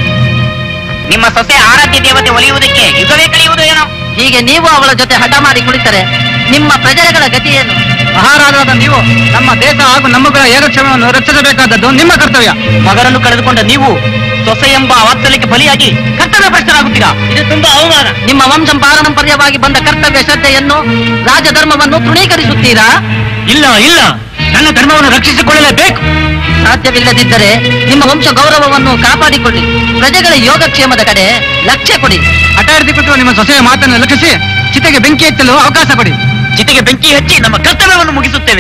ನಿಮ್ಮ ಸೊಸೆ ಆರಾಧ್ಯ ದೇವತೆ ಒಲಿಯುವುದಕ್ಕೆ ಯುಗವೇ ಕಳೆಯುವುದು ಏನೋ ಹೀಗೆ ನೀವು ಅವಳ ಜೊತೆ ಹಠ ಮಾಡಿ ಕುಳಿತರೆ ನಿಮ್ಮ ಪ್ರಜೆಗಳ ಗತಿ ಏನು ಮಹಾರಾಜರಾದ ನೀವು ನಮ್ಮ ದೇಶ ಹಾಗೂ ನಮ್ಮಗಳ ಯೋಗಕ್ಷೇಮವನ್ನು ರಕ್ಷಿಸಬೇಕಾದದ್ದು ನಿಮ್ಮ ಕರ್ತವ್ಯ ಮಗನನ್ನು ಕಳೆದುಕೊಂಡ ನೀವು ಸೊಸೆ ಎಂಬ ವಾತ್ಸಲ್ಯಕ್ಕೆ ಬಲಿಯಾಗಿ ಕರ್ತವ್ಯ ಭ್ರಷ್ಟರಾಗುತ್ತೀರಾ ಇದು ತುಂಬಾ ಅವಮಾನ ನಿಮ್ಮ ವಂಶ ಪಾರಂಪರ್ಯವಾಗಿ ಬಂದ ಕರ್ತವ್ಯ ಶ್ರದ್ಧೆಯನ್ನು ರಾಜಧರ್ಮವನ್ನು ತೃಣೀಕರಿಸುತ್ತೀರಾ ಇಲ್ಲ ಇಲ್ಲ ನನ್ನ ಧರ್ಮವನ್ನು ರಕ್ಷಿಸಿಕೊಳ್ಳಲೇಬೇಕು ಸಾಧ್ಯವಿಲ್ಲದಿದ್ದರೆ ನಿಮ್ಮ ವಂಶ ಗೌರವವನ್ನು ಕಾಪಾಡಿಕೊಳ್ಳಿ ಪ್ರಜೆಗಳ ಯೋಗಕ್ಷೇಮದ ಕಡೆ ಲಕ್ಷ್ಯ ಕೊಡಿ ಹಠ ಹಿಡಿದುಕೊಟ್ಟು ನಿಮ್ಮ ಸೊಸೆಯ ಮಾತನ್ನು ಲಕ್ಷಿಸಿ ಚಿತೆಗೆ ಬೆಂಕಿ ಹಚ್ಚಲು ಅವಕಾಶ ಕೊಡಿ ಚಿತೆಗೆ ಬೆಂಕಿ ಹಚ್ಚಿ ನಮ್ಮ ಕರ್ತವ್ಯವನ್ನು ಮುಗಿಸುತ್ತೇವೆ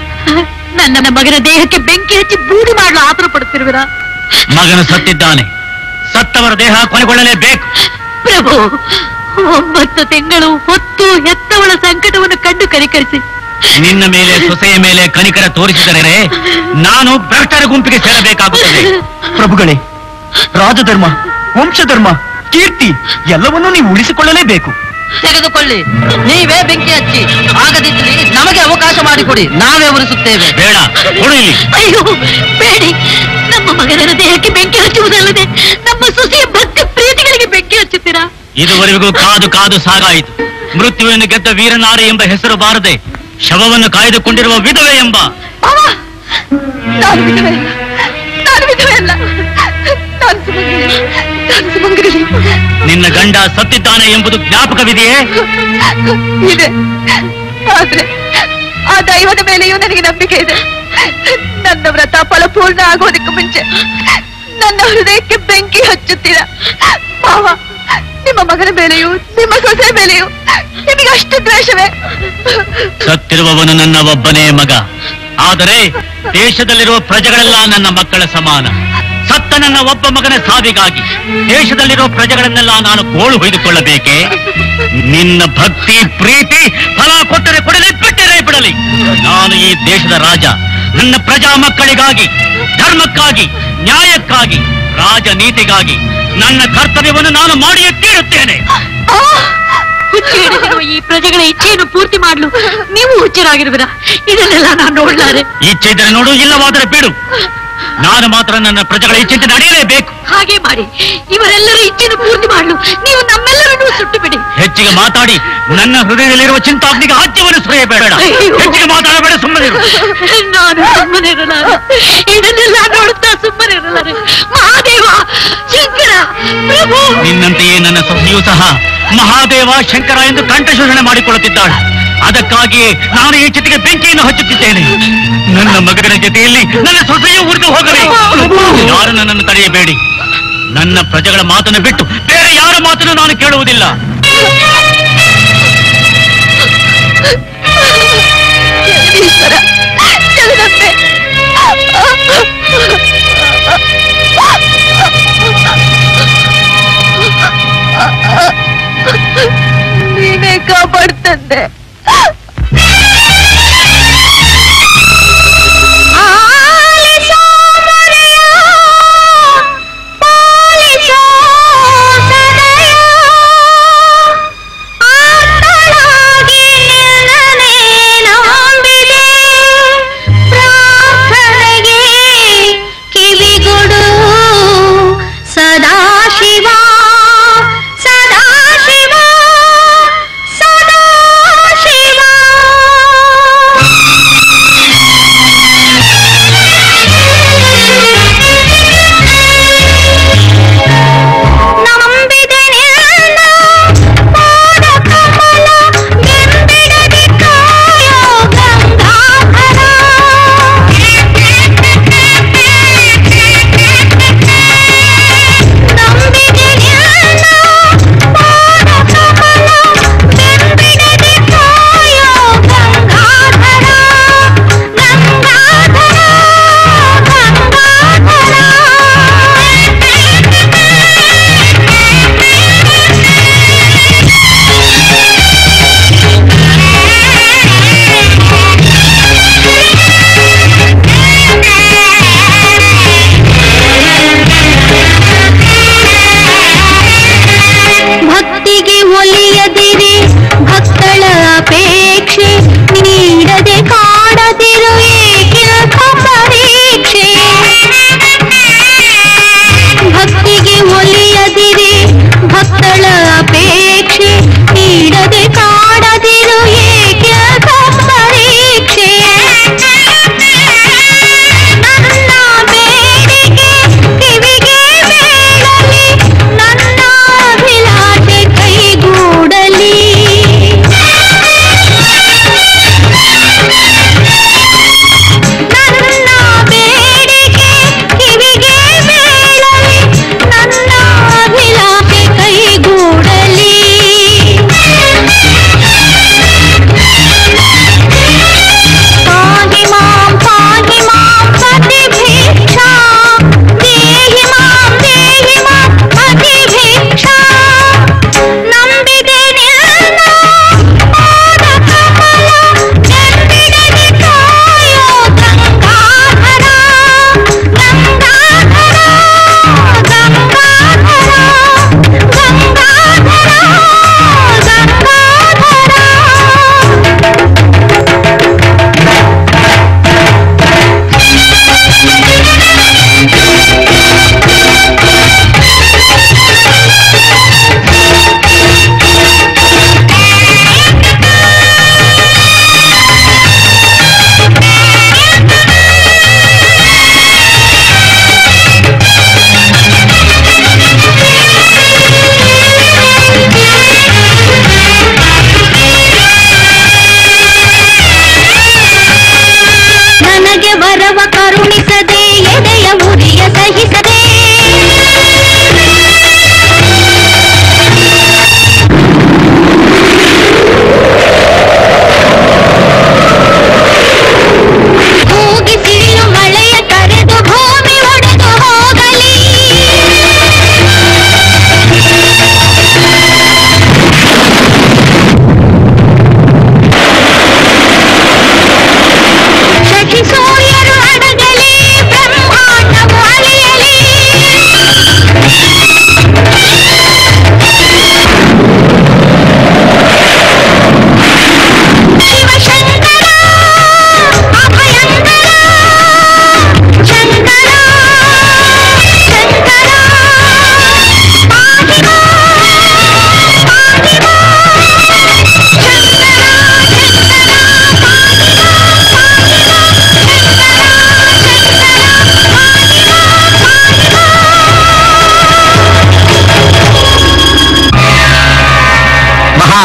ನನ್ನ ಮಗನ ದೇಹಕ್ಕೆ ಬೆಂಕಿ ಹಚ್ಚಿ ಬೂದಿ ಮಾಡಲು ಆತುರ ಪಡುತ್ತಿರುವಿರಾ ಮಗನು ಸತ್ತಿದ್ದಾನೆ ಸತ್ತವರ ದೇಹ ಕೊನೆಗೊಳ್ಳಲೇಬೇಕು ಪ್ರಭು ಒಂಬತ್ತು ತಿಂಗಳು ಹೊತ್ತು ಹೆತ್ತವಳ ಸಂಕಟವನ್ನು ಕಂಡು ಕನಿಕರಿಸಿ ನಿನ್ನ ಮೇಲೆ ಸೊಸೆಯ ಮೇಲೆ ಕನಿಕರ ತೋರಿಸಿದರೆ ನಾನು ಭ್ರಷ್ಟರ ಗುಂಪಿಗೆ ಸೇರಬೇಕಾಗುತ್ತದೆ ಪ್ರಭುಗಳೇ ರಾಜಧರ್ಮ ವಂಶಧರ್ಮ ಕೀರ್ತಿ ಎಲ್ಲವನ್ನೂ ನೀವು ಉಳಿಸಿಕೊಳ್ಳಲೇಬೇಕು ತೆಗೆದುಕೊಳ್ಳಿ ನೀವೇ ಬೆಂಕಿ ಹಚ್ಚಿ ಆಗದಿದ್ದಲ್ಲಿ ನಮಗೆ ಅವಕಾಶ ಮಾಡಿಕೊಡಿ ನಾವೇ ಉರಿಸುತ್ತೇವೆ ಬೇಡ ಕೊಡು ಇಲ್ಲಿ ಅಯ್ಯೋ ಬೇಡಿ ನಮ್ಮ ಮಗನ ದೇಹಕ್ಕೆ ಬೆಂಕಿ ಹಚ್ಚುವುದಲ್ಲದೆ ನಮ್ಮ ಸೊಸೆಯ ಭಕ್ತಿ ಪ್ರೀತಿಗಳಿಗೆ ಬೆಂಕಿ ಹಚ್ಚುತ್ತೀರಾ ಇದುವರೆಗೂ ಕಾದು ಕಾದು ಸಾಗಾಯಿತು ಮೃತ್ಯುವನ್ನು ಗೆದ್ದ ವೀರನಾರಿ ಎಂಬ ಹೆಸರು ಬಾರದೆ ಶವವನ್ನು ಕಾಯ್ದುಕೊಂಡಿರುವ ವಿಧವೆ ಎಂಬ ಮಾವ ನಾನು ವಿಧವೆ ಅಲ್ಲ ನಾನು ವಿಧವೆ ಅಲ್ಲ ನಾನು ಸುಮಂಗಲಿ ನಾನು ಸುಮಂಗಲಿ ನಿನ್ನ ಗಂಡ ಸತ್ತಿದ್ದಾನೆ ಎಂಬುದು ಜ್ಞಾಪಕವಿದೆಯೇ ಇದೆ ಆದ್ರೆ ಆ ದೈವದ ಮೇಲೆಯೂ ನನಗೆ ನಂಬಿಕೆ ಇದೆ ನನ್ನ ವ್ರತ ಫಲಪೂರ್ಣ ಆಗೋದಕ್ಕೂ ಮುಂಚೆ ನನ್ನ ಹೃದಯಕ್ಕೆ ಬೆಂಕಿ ಹಚ್ಚುತ್ತೀರಾ ಮಾವ ನಿಮ್ಮ ಮಗನ ಮೇಲೆಯೂ ನಿಮ್ಮ ಸೊಸೆ ಮೇಲೆಯೂ ನಿಮಗೆ ಅಷ್ಟು ದ್ವೇಷವೇ ಸತ್ತಿರುವವನು ನನ್ನ ಒಬ್ಬನೇ ಮಗ ಆದರೆ ದೇಶದಲ್ಲಿರುವ ಪ್ರಜೆಗಳೆಲ್ಲ ನನ್ನ ಮಕ್ಕಳ ಸಮಾನ ಸತ್ತ ನನ್ನ ಒಬ್ಬ ಮಗನ ಸಾವಿಗಾಗಿ ದೇಶದಲ್ಲಿರುವ ಪ್ರಜೆಗಳನ್ನೆಲ್ಲ ನಾನು ಗೋಳು ಹೊಯ್ದುಕೊಳ್ಳಬೇಕೆ ನಿನ್ನ ಭಕ್ತಿ ಪ್ರೀತಿ ಫಲ ಕೊಟ್ಟರೆ ಕೊಡಲಿ ಬಿಟ್ಟರೆ ಬಿಡಲಿ ನಾನು ಈ ದೇಶದ ರಾಜ ನನ್ನ ಪ್ರಜಾ ಮಕ್ಕಳಿಗಾಗಿ ಧರ್ಮಕ್ಕಾಗಿ ನ್ಯಾಯಕ್ಕಾಗಿ ರಾಜನೀತಿಗಾಗಿ ನನ್ನ ಕರ್ತವ್ಯವನ್ನು ನಾನು ಮಾಡಿಯೇ ತೀರುತ್ತೇನೆ ಹುಚ್ಚು ಹಿಡಿದಿರುವ ಈ ಪ್ರಜೆಗಳ ಇಚ್ಛೆಯನ್ನು ಪೂರ್ತಿ ಮಾಡಲು ನೀವು ಹುಚ್ಚರಾಗಿರುವಿರಾ ಇದನ್ನೆಲ್ಲ ನಾನು ನೋಡ್ಲಾರೆ ಇಚ್ಛೆ ಇದ್ದರೆ ನೋಡು ಇಲ್ಲವಾದರೆ ಬಿಡು ನಾನು ಮಾತ್ರ ನನ್ನ ಪ್ರಜೆಗಳ ಇಚ್ಛೆಂತೆ ನಡೆಯಲೇಬೇಕು ಹಾಗೆ ಮಾಡಿ ಇವರೆಲ್ಲರ ಇಚ್ಛೆಯನ್ನು ಪೂರ್ತಿ ಮಾಡಲು ನೀವು ನಮ್ಮೆಲ್ಲರನ್ನೂ ಸುಟ್ಟು ಬಿಡಿ ಹೆಚ್ಚಿಗೆ ಮಾತಾಡಿ ನನ್ನ ಹೃದಯದಲ್ಲಿರುವ ಚಿಂತಾಗ್ನಿಗೆ ಆಜ್ಯವನ್ನು ಸುರಿಯಬೇಡ ಅಯ್ಯೋ. ಹೆಚ್ಚಿಗೆ ಮಾತಾಡಬೇಡ ಸುಮ್ಮನಿರು ನಾನು ಸುಮ್ಮನೆ ಇರಲಾರೆ ಇದನ್ನೆಲ್ಲ ನೋಡುತ್ತಾ ಸುಮ್ಮನೆ ಇರಲಾರೆ ಮಹಾದೇವ ಶಂಕರ ಪ್ರಭು ನಿನ್ನಂತೆಯೇ ನನ್ನ ಸೊಸೆಯೂ ಸಹ ಮಹಾದೇವ ಶಂಕರ ಎಂದು ಕಂಠಶೋಷಣೆ ಮಾಡಿಕೊಳ್ಳುತ್ತಿದ್ದಾಳೆ ಅದಕ್ಕಾಗಿಯೇ ನಾನು ಈ ಚಿತೆಗೆ ಬೆಂಕಿಯನ್ನು ಹಚ್ಚುತ್ತಿದ್ದೇನೆ ನನ್ನ ಮಗನ ಜೊತೆಯಲ್ಲಿ ನನ್ನ ಸೊಸೆಯು ಉರಿದು ಹೋಗಲಿ ಯಾರು ನನ್ನನ್ನು ತಡೆಯಬೇಡಿ ನನ್ನ ಪ್ರಜೆಗಳ ಮಾತನ್ನು ಬಿಟ್ಟು ಬೇರೆ ಯಾರ ಮಾತನ್ನು ನಾನು ಕೇಳುವುದಿಲ್ಲ ಈಶ್ವರ ಜಗದಂಬೆ ನೀನೇ ಕಾಪಾಡ್ತಂದೆ ಕಿವಿಗೊಡು ಸದಾ ಶಿವ ಸದಾ ಶಿವ ಸದಾ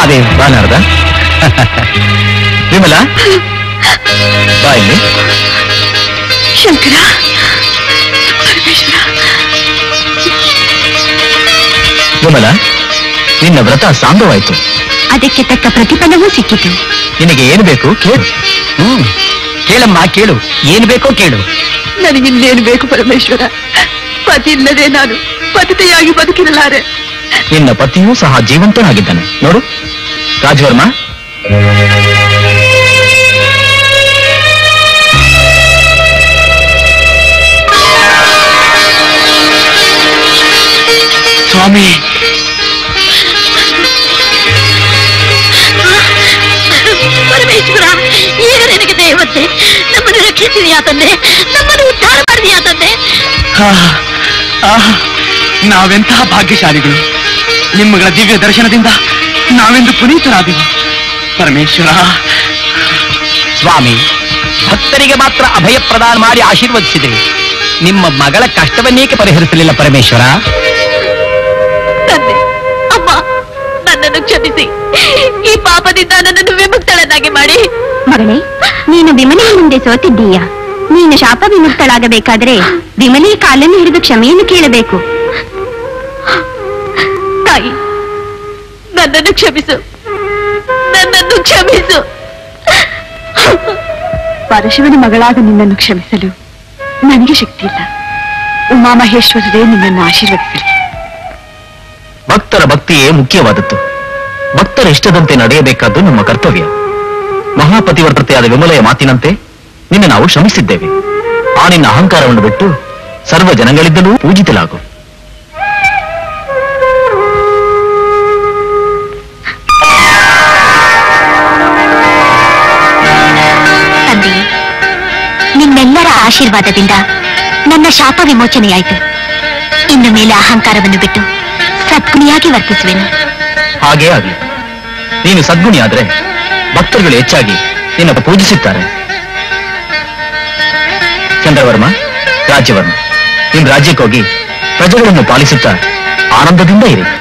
ಅದೇ ಬಾ ನಾರದ ವಿಮಲ ಬಾ ಇಲ್ಲಿ ಶಂಕರ ಪರಮೇಶ್ವರ ವಿಮಲ ನಿನ್ನ ವ್ರತ ಸಾಂಗವಾಯ್ತು ಅದಕ್ಕೆ ತಕ್ಕ ಪ್ರತಿಫಲವೂ ಸಿಕ್ಕಿತು ನಿನಗೆ ಏನು ಬೇಕು ಕೇಳು ಹ್ಮ್ ಕೇಳಮ್ಮ ಕೇಳು ಏನ್ ಬೇಕೋ ಕೇಳು ನನಗಿನ್ನೇನು ಬೇಕು ಪರಮೇಶ್ವರ ಪತಿ ಇಲ್ಲದೆ ನಾನು ಪತಿತೆಯಾಗಿ ಬದುಕಿರಲಾರೆ ನಿನ್ನ ಪತಿಯೂ ಸಹ ಜೀವಂತನಾಗಿದ್ದಾನೆ ನೋಡು ರಾಜವರ್ಮ ಸ್ವಾಮಿ ಪರಮೇಶ್ವರ ಈಗ ನಿನಗೆ ದೇವತೆ ನಮ್ಮನ್ನು ರಕ್ಷಿಸಿದೆಯಾ ತಂದೆ ನಮ್ಮನ್ನು ಉದ್ಧಾರ ಮಾಡಿದೆಯಾ ತಂದೆ ಆಹ್, ಆಹ್, ನಾವೆಂತಹ ಭಾಗ್ಯಶಾಲಿಗಳು ನಿಮ್ಮಗಳ ದಿವ್ಯ ದರ್ಶನದಿಂದ ನಾವೆಂದು ಪುನೀತರಾದೆವು ಪರಮೇಶ್ವರ ಸ್ವಾಮಿ ಭಕ್ತರಿಗೆ ಮಾತ್ರ ಅಭಯ ಪ್ರದಾನ ಮಾಡಿ ಆಶೀರ್ವದಿಸಿದೆ ನಿಮ್ಮ ಮಗಳ ಕಷ್ಟವನ್ನೇಕೆ ಪರಿಹರಿಸಲಿಲ್ಲ ಪರಮೇಶ್ವರ ತಂದೆ ಅಮ್ಮ ನನ್ನನ್ನು ಕ್ಷಮಿಸಿ ಈ ಪಾಪದಿಂದ ನನ್ನನ್ನು ವಿಮುಕ್ತಳನ್ನಾಗಿ ಮಾಡಿ ಮಗಳೇ ನೀನು ವಿಮಲೆಯ ಮುಂದೆ ಸೋತಿದ್ದೀಯ ನೀನು ಶಾಪ ವಿಮುಕ್ತಳಾಗಬೇಕಾದ್ರೆ ವಿಮಲೆಯ ಕಾಲನ್ನು ಹಿಡಿದು ಕ್ಷಮೆಯನ್ನು ಕೇಳಬೇಕು ತಾಯಿ ನನ್ನನ್ನು ಕ್ಷಮಿಸು ನನ್ನನ್ನು ಕ್ಷಮಿಸು ಪರಶಿವನ ಮಗಳಾದ ನಿನ್ನನ್ನು ಕ್ಷಮಿಸಲು ನನಗೆ ಶಕ್ತಿ ಇಲ್ಲ ಉಮಾಮಹೇಶ್ವರರೇ ನಿನ್ನನ್ನು ಆಶೀರ್ವದಿಸಲಿ ಭಕ್ತರ ಭಕ್ತಿಯೇ ಮುಖ್ಯವಾದದ್ದು ಭಕ್ತರ ಇಷ್ಟದಂತೆ ನಡೆಯಬೇಕಾದ್ದು ನಮ್ಮ ಕರ್ತವ್ಯ ಮಹಾಪತಿವರ್ತತೆಯಾದ ವಿಮಲೆಯ ಮಾತಿನಂತೆ ನಿನ್ನ ನಾವು ಶ್ರಮಿಸಿದ್ದೇವೆ ಆ ನಿನ್ನ ಅಹಂಕಾರವನ್ನು ಬಿಟ್ಟು ಸರ್ವ ಜನಗಳಿಂದಲೂ ಪೂಜಿತಲಾಗು ತಂದೆಯೇ ನಿಮ್ಮೆಲ್ಲರ ಆಶೀರ್ವಾದದಿಂದ ನನ್ನ ಶಾಪ ವಿಮೋಚನೆಯಾಯಿತು ಇನ್ನು ಮೇಲೆ ಅಹಂಕಾರವನ್ನು ಬಿಟ್ಟು ಸದ್ಗುಣಿಯಾಗಿ ವರ್ತಿಸುವೆನು ಹಾಗೇ ಆಗಲಿ ನೀನು ಸದ್ಗುಣಿಯಾದ್ರೆ ಭಕ್ತರುಗಳು ಹೆಚ್ಚಾಗಿ ನಿನ್ನ ಪೂಜಿಸುತ್ತಾರೆ ಚಂದ್ರವರ್ಮ ರಾಜ್ಯವರ್ಮ ನಿಮ್ ರಾಜ್ಯಕ್ಕೋಗಿ ಪ್ರಜೆಗಳನ್ನು ಪಾಲಿಸುತ್ತಾ ಆನಂದದಿಂದ ಇರಿ